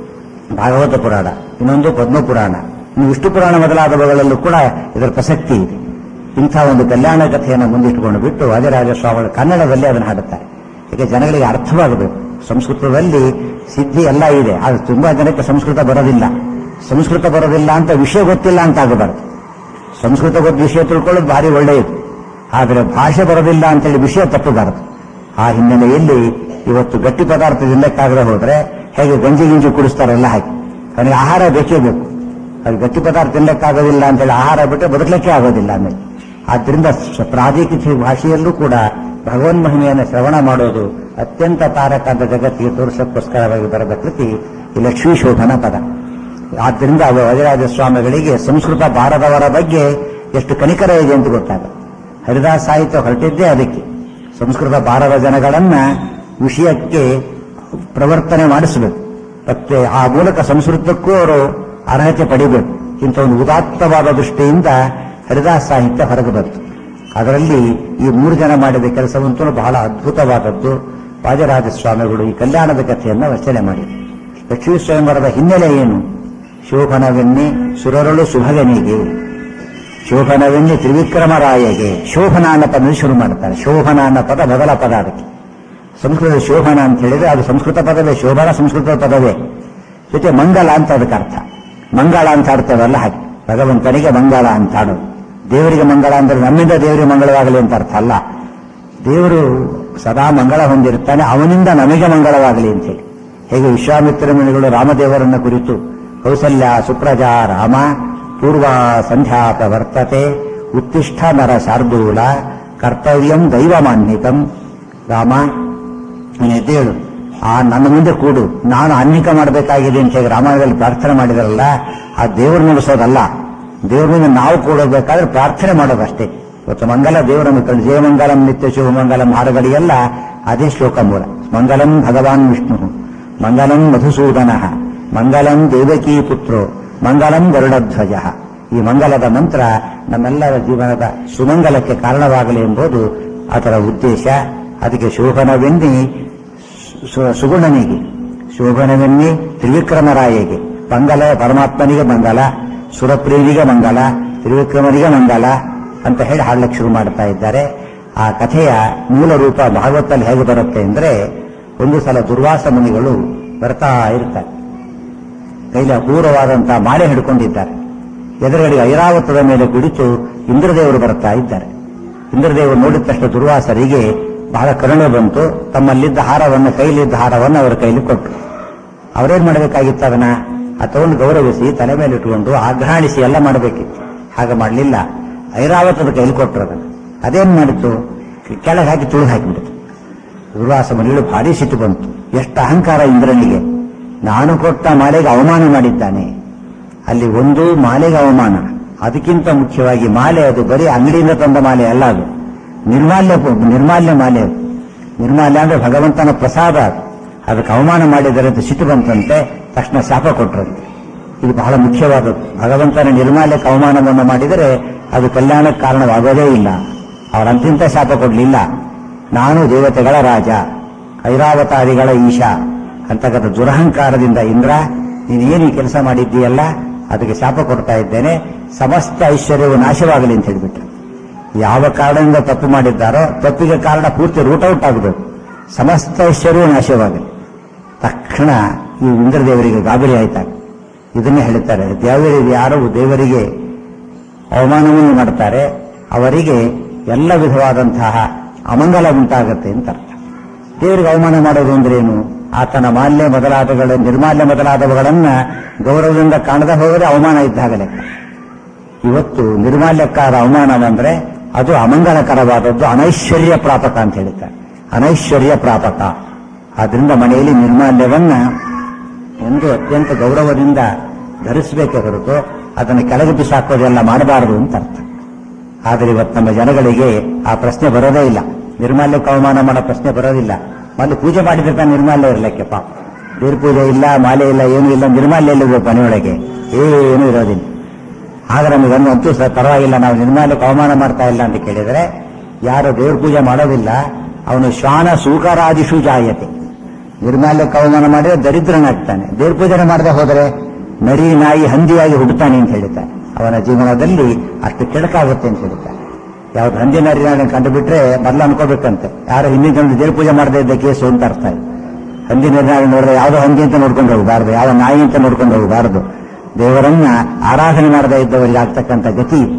ಭಾಗವತ ಪುರಾಣ ಇನ್ನೊಂದು ಪದ್ಮ ಪುರಾಣ ಇನ್ನು ವಿಷ್ಣು ಪುರಾಣ ಮೊದಲಾದವುಗಳಲ್ಲೂ ಕೂಡ ಇದರ ಪ್ರಸಕ್ತಿ ಇದೆ ಇಂಥ ಒಂದು ಕಲ್ಯಾಣ ಕಥೆಯನ್ನು ಮುಂದಿಟ್ಟುಕೊಂಡು ಬಿಟ್ಟು ವಾದಿರಾಜ ಸ್ವಾಮಿಗಳು ಕನ್ನಡದಲ್ಲಿ ಅದನ್ನು ಹಾಡುತ್ತಾರೆ ಯಾಕೆ ಜನಗಳಿಗೆ ಅರ್ಥವಾಗಬೇಕು ಸಂಸ್ಕೃತದಲ್ಲಿ ಸಿದ್ಧಿ ಎಲ್ಲ ಇದೆ ಆದರೆ ತುಂಬಾ ಜನಕ್ಕೆ ಸಂಸ್ಕೃತ ಬರೋದಿಲ್ಲ ಸಂಸ್ಕೃತ ಬರೋದಿಲ್ಲ ಅಂತ ವಿಷಯ ಗೊತ್ತಿಲ್ಲ ಅಂತ ಆಗಬಾರದು ಸಂಸ್ಕೃತ ಗೊತ್ತು ವಿಷಯ ತಿಳ್ಕೊಳ್ಳೋದು ಭಾರಿ ಒಳ್ಳೆಯದು ಆದರೆ ಭಾಷೆ ಬರೋದಿಲ್ಲ ಅಂತೇಳಿ ವಿಷಯ ತಪ್ಪಬಾರದು ಆ ಹಿನ್ನೆಲೆಯಲ್ಲಿ ಇವತ್ತು ಗಟ್ಟಿ ಪದಾರ್ಥ ತಿನ್ನಕ್ಕಾಗದೆ ಹೋದ್ರೆ ಹೇಗೆ ಗಂಜಿ ಗಿಂಜಿ ಕುಡಿಸ್ತಾರೆಲ್ಲ ಹಾಕಿ ಅವನಿಗೆ ಆಹಾರ ಬೇಕೇ ಬೇಕು ಅದು ಗಟ್ಟಿ ಪದಾರ್ಥ ತಿನ್ನಕ್ಕಾಗೋದಿಲ್ಲ ಅಂತೇಳಿ ಆಹಾರ ಬಿಟ್ಟರೆ ಬದುಕಲಿಕ್ಕೆ ಆಗೋದಿಲ್ಲ ಆಮೇಲೆ ಆದ್ದರಿಂದ ಸ- ಪ್ರಾದೇಶಿಕ ಭಾಷೆಯಲ್ಲೂ ಕೂಡ ಭಗವನ್ ಮಹಿಮೆಯನ್ನು ಶ್ರವಣ ಮಾಡೋದು ಅತ್ಯಂತ ತಾರಕ ಅಂತ ಜಗತ್ತಿಗೆ ತೋರಿಸೋಕ್ಕೋಸ್ಕರವಾಗಿ ಬರೆದ ಕೃತಿ ಈ ಲಕ್ಷ್ಮೀ ಶೋಭನ ಪದ ಆದ್ದರಿಂದ ಅವ ವಜರಾಜ ಸ್ವಾಮಿಗಳಿಗೆ ಸಂಸ್ಕೃತ ಬಾರದವರ ಬಗ್ಗೆ ಎಷ್ಟು ಕನಿಕರ ಇದೆ ಅಂತ ಗೊತ್ತಾಗ ಹರಿದಾಸ್ ಸಾಹಿತ್ಯ ಹೊರಟಿದ್ದೇ ಅದಕ್ಕೆ ಸಂಸ್ಕೃತ ಬಾರದ ಜನಗಳನ್ನ ವಿಷಯಕ್ಕೆ ಪ್ರವರ್ತನೆ ಮಾಡಿಸಬೇಕು ಮತ್ತೆ ಆ ಮೂಲಕ ಸಂಸ್ಕೃತಕ್ಕೂ ಅವರು ಅರ್ಹತೆ ಪಡಿಬೇಕು ಇಂಥ ಒಂದು ಉದಾತ್ತವಾದ ದೃಷ್ಟಿಯಿಂದ ಹರಿದಾಸ್ ಸಾಹಿತ್ಯ ಹೊರಗೆ ಬಂತು ಅದರಲ್ಲಿ ಈ ಮೂರು ಜನ ಮಾಡಿದ ಕೆಲಸವಂತೂ ಬಹಳ ಅದ್ಭುತವಾದದ್ದು ವಾಜರಾಜ ಸ್ವಾಮಿಗಳು ಈ ಕಲ್ಯಾಣದ ಕಥೆಯನ್ನು ರಚನೆ ಮಾಡಿದರು ಲಕ್ಷ್ಮೀ ಸ್ವಯಂವರದ ಹಿನ್ನೆಲೆ ಏನು ಶೋಭನವೆನ್ನಿ ಸುರರಳು ಸುಭಗನಿಗೆ ಶೋಭನವೆನ್ನಿ ತ್ರಿವಿಕ್ರಮರಾಯಗೆ ಶೋಭನ ಅನ್ನೋ ಪದ ಶುರು ಮಾಡ್ತಾರೆ ಶೋಭನ ಅನ್ನೋ ಪದ ಮೊದಲ ಪದ ಅದಕ್ಕೆ ಸಂಸ್ಕೃತ ಶೋಭನ ಅಂತ ಹೇಳಿದ್ರೆ ಅದು ಸಂಸ್ಕೃತ ಪದವೇ ಶೋಭನ ಸಂಸ್ಕೃತ ಪದವೇ ಜೊತೆ ಮಂಗಲ ಅಂತ ಅದಕ್ಕೆ ಅರ್ಥ ಮಂಗಳ ಅಂತ ಆಡ್ತೇವಲ್ಲ ಹಾಗೆ ಭಗವಂತನಿಗೆ ಮಂಗಳ ಅಂತ ಆಡೋದು ದೇವರಿಗೆ ಮಂಗಳ ಅಂದ್ರೆ ನಮ್ಮಿಂದ ದೇವರಿಗೆ ಮಂಗಳವಾಗಲಿ ಅಂತ ಅರ್ಥ ಅಲ್ಲ ದೇವರು ಸದಾ ಮಂಗಳ ಹೊಂದಿರ್ತಾನೆ ಅವನಿಂದ ನಮಗೆ ಮಂಗಳವಾಗಲಿ ಅಂತ ಹೇಳಿ ಹೇಗೆ ವಿಶ್ವಾಮಿತ್ರ ಮುನಿಗಳು ರಾಮದೇವರನ್ನ ಕುರಿತು ಕೌಸಲ್ಯ ಸುಪ್ರಜಾ ರಾಮ ಪೂರ್ವ ಸಂಧ್ಯಾ ಪ್ರವರ್ತತೆ ಉತ್ತಿಷ್ಠ ನರ ಶಾರ್ದೂಲ ಕರ್ತವ್ಯಂ ದೈವಮಾನ್ವಿತಂ ರಾಮ ನೀನು ಎದ್ದೇಳು ಆ ನನ್ನ ಮುಂದೆ ಕೂಡು ನಾನು ಅನ್ವಿಕ ಮಾಡಬೇಕಾಗಿದೆ ಅಂತ ಹೇಳಿ ರಾಮಾಯಣದಲ್ಲಿ ಪ್ರಾರ್ಥನೆ ಮಾಡಿದಾರಲ್ಲ ಆ ದೇವರು ನುಡಿಸೋದಲ್ಲ ದೇವ್ರ ಮುಂದೆ ನಾವು ಕೂಡಬೇಕಾದ್ರೆ ಪ್ರಾರ್ಥನೆ ಮಾಡೋದಷ್ಟೇ ಇವತ್ತು ಮಂಗಲ ದೇವರನ್ನು ಕಂಡು ಜಯಮಂಗಲಂ ನಿತ್ಯ ಶಿವಮಂಗಲಂ ಹಾಡುಗಳಿಗೆಲ್ಲ ಅದೇ ಶ್ಲೋಕ ಮೂಲ ಮಂಗಲಂ ಭಗವಾನ್ ವಿಷ್ಣು ಮಂಗಲಂ ಮಧುಸೂದನ ಮಂಗಲಂ ದೇವಕೀ ಪುತ್ರೋ ಮಂಗಲಂ ಗರುಡಧ್ವಜ ಈ ಮಂಗಲದ ಮಂತ್ರ ನಮ್ಮೆಲ್ಲರ ಜೀವನದ ಸುಮಂಗಲಕ್ಕೆ ಕಾರಣವಾಗಲಿ ಎಂಬುದು ಅದರ ಉದ್ದೇಶ ಅದಕ್ಕೆ ಶೋಭನವೆನ್ನಿ ಸು- ಸುಗುಣನಿಗೆ ಶೋಭನವೆನ್ನಿ ತ್ರಿವಿಕ್ರಮರಾಯಗೆ ಮಂಗಲ ಪರಮಾತ್ಮನಿಗೆ ಮಂಗಲ ಸುರಪ್ರಿಯನಿಗೆ ಮಂಗಲ ತ್ರಿವಿಕ್ರಮನಿಗೆ ಮಂಗಲ ಅಂತ ಹೇಳಿ ಹಾಡ್ಲಿಕ್ಕೆ ಶುರು ಮಾಡ್ತಾ ಇದ್ದಾರೆ ಆ ಕಥೆಯ ಮೂಲ ರೂಪ ಭಾಗವತಲ್ಲಿ ಹೇಗೆ ಬರುತ್ತೆ ಅಂದ್ರೆ ಒಂದು ಸಲ ದುರ್ವಾಸ ಮುನಿಗಳು ಬರ್ತಾ ಇರ್ತಾರೆ ಕೈಲಿ ಅಪೂರ್ವವಾದಂತಹ ಮಾಲೆ ಹಿಡ್ಕೊಂಡಿದ್ದಾರೆ ಎದುರುಗಡೆ ಐರಾವತದ ಮೇಲೆ ಕುಳಿತು ಇಂದ್ರದೇವರು ಬರ್ತಾ ಇದ್ದಾರೆ ಇಂದ್ರದೇವರು ನೋಡಿದ ತಕ್ಷಣ ದುರ್ವಾಸರಿಗೆ ಬಹಳ ಕರುಣೆ ಬಂತು ತಮ್ಮಲ್ಲಿದ್ದ ಹಾರವನ್ನು ಕೈಲಿದ್ದ ಹಾರವನ್ನು ಅವರ ಕೈಲಿ ಕೊಟ್ಟರು ಅವರೇನ್ ಮಾಡಬೇಕಾಗಿತ್ತು ಅದನ್ನ ಆ ತಗೊಂಡು ಗೌರವಿಸಿ ತಲೆ ಮೇಲೆ ಇಟ್ಟುಕೊಂಡು ಆಘ್ರಾಣಿಸಿ ಎಲ್ಲ ಮಾಡಬೇಕಿತ್ತು ಹಾಗೆ ಮಾಡಲಿಲ್ಲ ಐರಾವತದ ಕೈಲಿ ಕೊಟ್ಟರು ಅದನ್ನು ಅದೇನ್ ಮಾಡಿತ್ತು ಕೆಳಗೆ ಹಾಕಿ ತುಳಿದು ಹಾಕಿಬಿಡ್ತು ದುರ್ವಾಸ ಮನೆಗಳು ಭಾರಿ ಸಿಟ್ಟು ಬಂತು ಎಷ್ಟು ಅಹಂಕಾರ ಇಂದ್ರನಿಗೆ ನಾನು ಕೊಟ್ಟ ಮಾಲೆಗೆ ಅವಮಾನ ಮಾಡಿದ್ದಾನೆ ಅಲ್ಲಿ ಒಂದು ಮಾಲೆಗೆ ಅವಮಾನ ಅದಕ್ಕಿಂತ ಮುಖ್ಯವಾಗಿ ಮಾಲೆ ಅದು ಬರೀ ಅಂಗಡಿಯಿಂದ ತಂದ ಮಾಲೆ ಅಲ್ಲ ಅದು ನಿರ್ಮಾಲ್ಯ ನಿರ್ಮಾಲ್ಯ ಮಾಲೆ ಅದು ನಿರ್ಮಾಲ್ಯ ಅಂದ್ರೆ ಭಗವಂತನ ಪ್ರಸಾದ ಅದು ಅದಕ್ಕೆ ಅವಮಾನ ಮಾಡಿದರೆ ಅಂತ ಸಿಟ್ಟು ಬಂತಂತೆ ತಕ್ಷಣ ಶಾಪ ಕೊಟ್ಟರಂತೆ ಇದು ಬಹಳ ಮುಖ್ಯವಾದದ್ದು ಭಗವಂತನ ನಿರ್ಮಾಲ್ಯಕ್ಕೆ ಅವಮಾನವನ್ನು ಮಾಡಿದರೆ ಅದು ಕಲ್ಯಾಣಕ್ಕೆ ಕಾರಣವಾಗೋದೇ ಇಲ್ಲ ಅವರಂತಿಂತ ಶಾಪ ಕೊಡಲಿಲ್ಲ ನಾನು ದೇವತೆಗಳ ರಾಜ ಐರಾವತಾರಿಗಳ ಈಶ ಅಂತಕ್ಕಂಥ ದುರಹಂಕಾರದಿಂದ ಇಂದ್ರ ನೀನೇನು ಈ ಕೆಲಸ ಮಾಡಿದ್ದೀಯಲ್ಲ ಅದಕ್ಕೆ ಶಾಪ ಕೊಡ್ತಾ ಇದ್ದೇನೆ ಸಮಸ್ತ ಐಶ್ವರ್ಯವು ನಾಶವಾಗಲಿ ಅಂತ ಹೇಳಿಬಿಟ್ಟು ಯಾವ ಕಾರಣದಿಂದ ತಪ್ಪು ಮಾಡಿದ್ದಾರೋ ತಪ್ಪಿಗೆ ಕಾರಣ ಪೂರ್ತಿ ರೂಟ್ ಔಟ್ ಆಗಬೇಕು ಸಮಸ್ತ ಐಶ್ವರ್ಯವು ನಾಶವಾಗಲಿ ತಕ್ಷಣ ಈ ಇಂದ್ರದೇವರಿಗೆ ಗಾಬರಿ ಆಯ್ತಾಗ ಇದನ್ನೇ ಹೇಳ್ತಾರೆ ದೇವರಿಗೆ ಯಾರು ದೇವರಿಗೆ ಅವಮಾನವನ್ನು ಮಾಡ್ತಾರೆ ಅವರಿಗೆ ಎಲ್ಲ ವಿಧವಾದಂತಹ ಅಮಂಗಲ ಉಂಟಾಗತ್ತೆ ಅಂತ ಅರ್ಥ ದೇವರಿಗೆ ಅವಮಾನ ಮಾಡೋದು ಅಂದ್ರೆ ಏನು ಆತನ ಮಾಲ್ಯ ಮೊದಲಾದಗಳ ನಿರ್ಮಾಲ್ಯ ಮೊದಲಾದವುಗಳನ್ನ ಗೌರವದಿಂದ ಕಾಣದೆ ಹೋದರೆ ಅವಮಾನ ಇದ್ದಾಗ ಲೆಕ್ಕ ಇವತ್ತು ನಿರ್ಮಾಲ್ಯಕ್ಕಾದ ಅವಮಾನ ಬಂದ್ರೆ ಅದು ಅಮಂಗಲಕರವಾದದ್ದು ಅನೈಶ್ವರ್ಯ ಪ್ರಾಪಕ ಅಂತ ಹೇಳ್ತಾರೆ ಅನೈಶ್ವರ್ಯ ಪ್ರಾಪಕ ಆದ್ರಿಂದ ಮನೆಯಲ್ಲಿ ನಿರ್ಮಾಲ್ಯವನ್ನ ಎಂದು ಅತ್ಯಂತ ಗೌರವದಿಂದ ಧರಿಸಬೇಕೇ ಹೊರತು ಅದನ್ನು ಕೆಳಗೆ ಬಿಸಾಕೋದೆಲ್ಲ ಮಾಡಬಾರದು ಅಂತ ಅರ್ಥ ಆದರೆ ಇವತ್ತು ನಮ್ಮ ಜನಗಳಿಗೆ ಆ ಪ್ರಶ್ನೆ ಬರೋದೇ ಇಲ್ಲ ನಿರ್ಮಾಲ್ಯಕ್ಕೆ ಅವಮಾನ ಮಾಡೋ ಪ್ರಶ್ನೆ ಬರೋದಿಲ್ಲ ಮೊದಲು ಪೂಜೆ ಮಾಡಿದ್ರೆ ತಾನು ನಿರ್ಮಾಲ್ಯ ಇರಲಿಕ್ಕೆ ಪಾಪ ದೇವ್ರ ಪೂಜೆ ಇಲ್ಲ ಮಾಲೆ ಇಲ್ಲ ಏನೂ ಇಲ್ಲ ನಿರ್ಮಾಲ್ಯ ಇಲ್ಲಬೇಕು ಮನೆಯೊಳಗೆ ಏನೂ ಇರೋದಿಲ್ಲ ಆಗ ನಮಗೆ ಅಂತೂ ಸಹ ಪರವಾಗಿಲ್ಲ ನಾವು ನಿರ್ಮಾಲ್ಯಕ್ಕೆ ಅವಮಾನ ಮಾಡ್ತಾ ಇಲ್ಲ ಅಂತ ಕೇಳಿದರೆ ಯಾರು ದೇವ್ರ ಪೂಜೆ ಮಾಡೋದಿಲ್ಲ ಅವನು ಶ್ವಾನ ಸೂಕರಾದಿಶು ಜಾಯತೆ ನಿರ್ಮಾಲ್ಯಕ್ಕೆ ಅವಮಾನ ಮಾಡಿದ್ರೆ ದರಿದ್ರನಾಗ್ತಾನೆ ದೇವ್ರ ಪೂಜೆ ಮಾಡದೆ ಹೋದರೆ ನರಿ ನಾಯಿ ಹಂದಿಯಾಗಿ ಹುಡ್ತಾನೆ ಅಂತ ಹೇಳ್ತಾರೆ ಅವನ ಜೀವನದಲ್ಲಿ ಅಷ್ಟು ಕೆಡಕಾಗುತ್ತೆ ಅಂತ ಹೇಳ್ತಾರೆ ಯಾವ್ದು ಹಂದಿ ನರಿ ನಾಯಿ ಕಂಡುಬಿಟ್ರೆ ಮೊದಲು ಅನ್ಕೋಬೇಕಂತೆ ಯಾರು ಹಿಂದಿನ ಜನರು ದೇವ್ರ ಪೂಜೆ ಮಾಡದೇ ಇದ್ದ ಕೇಸು ಅಂತ ಅರ್ಥ ಇದೆ ಹಂದಿ ನರಿ ನೋಡಿದ್ರೆ ಯಾವುದೋ ಹಂದಿ ಅಂತ ನೋಡ್ಕೊಂಡು ಹೋಗಬಾರ್ದು ಯಾವ ನಾಯಿ ಅಂತ ನೋಡ್ಕೊಂಡು ಹೋಗಬಾರ್ದು ದೇವರನ್ನ ಆರಾಧನೆ ಮಾಡದೇ ಇದ್ದವರಿಗೆ ಆಗ್ತಕ್ಕಂಥ ಗತಿ ಇದು.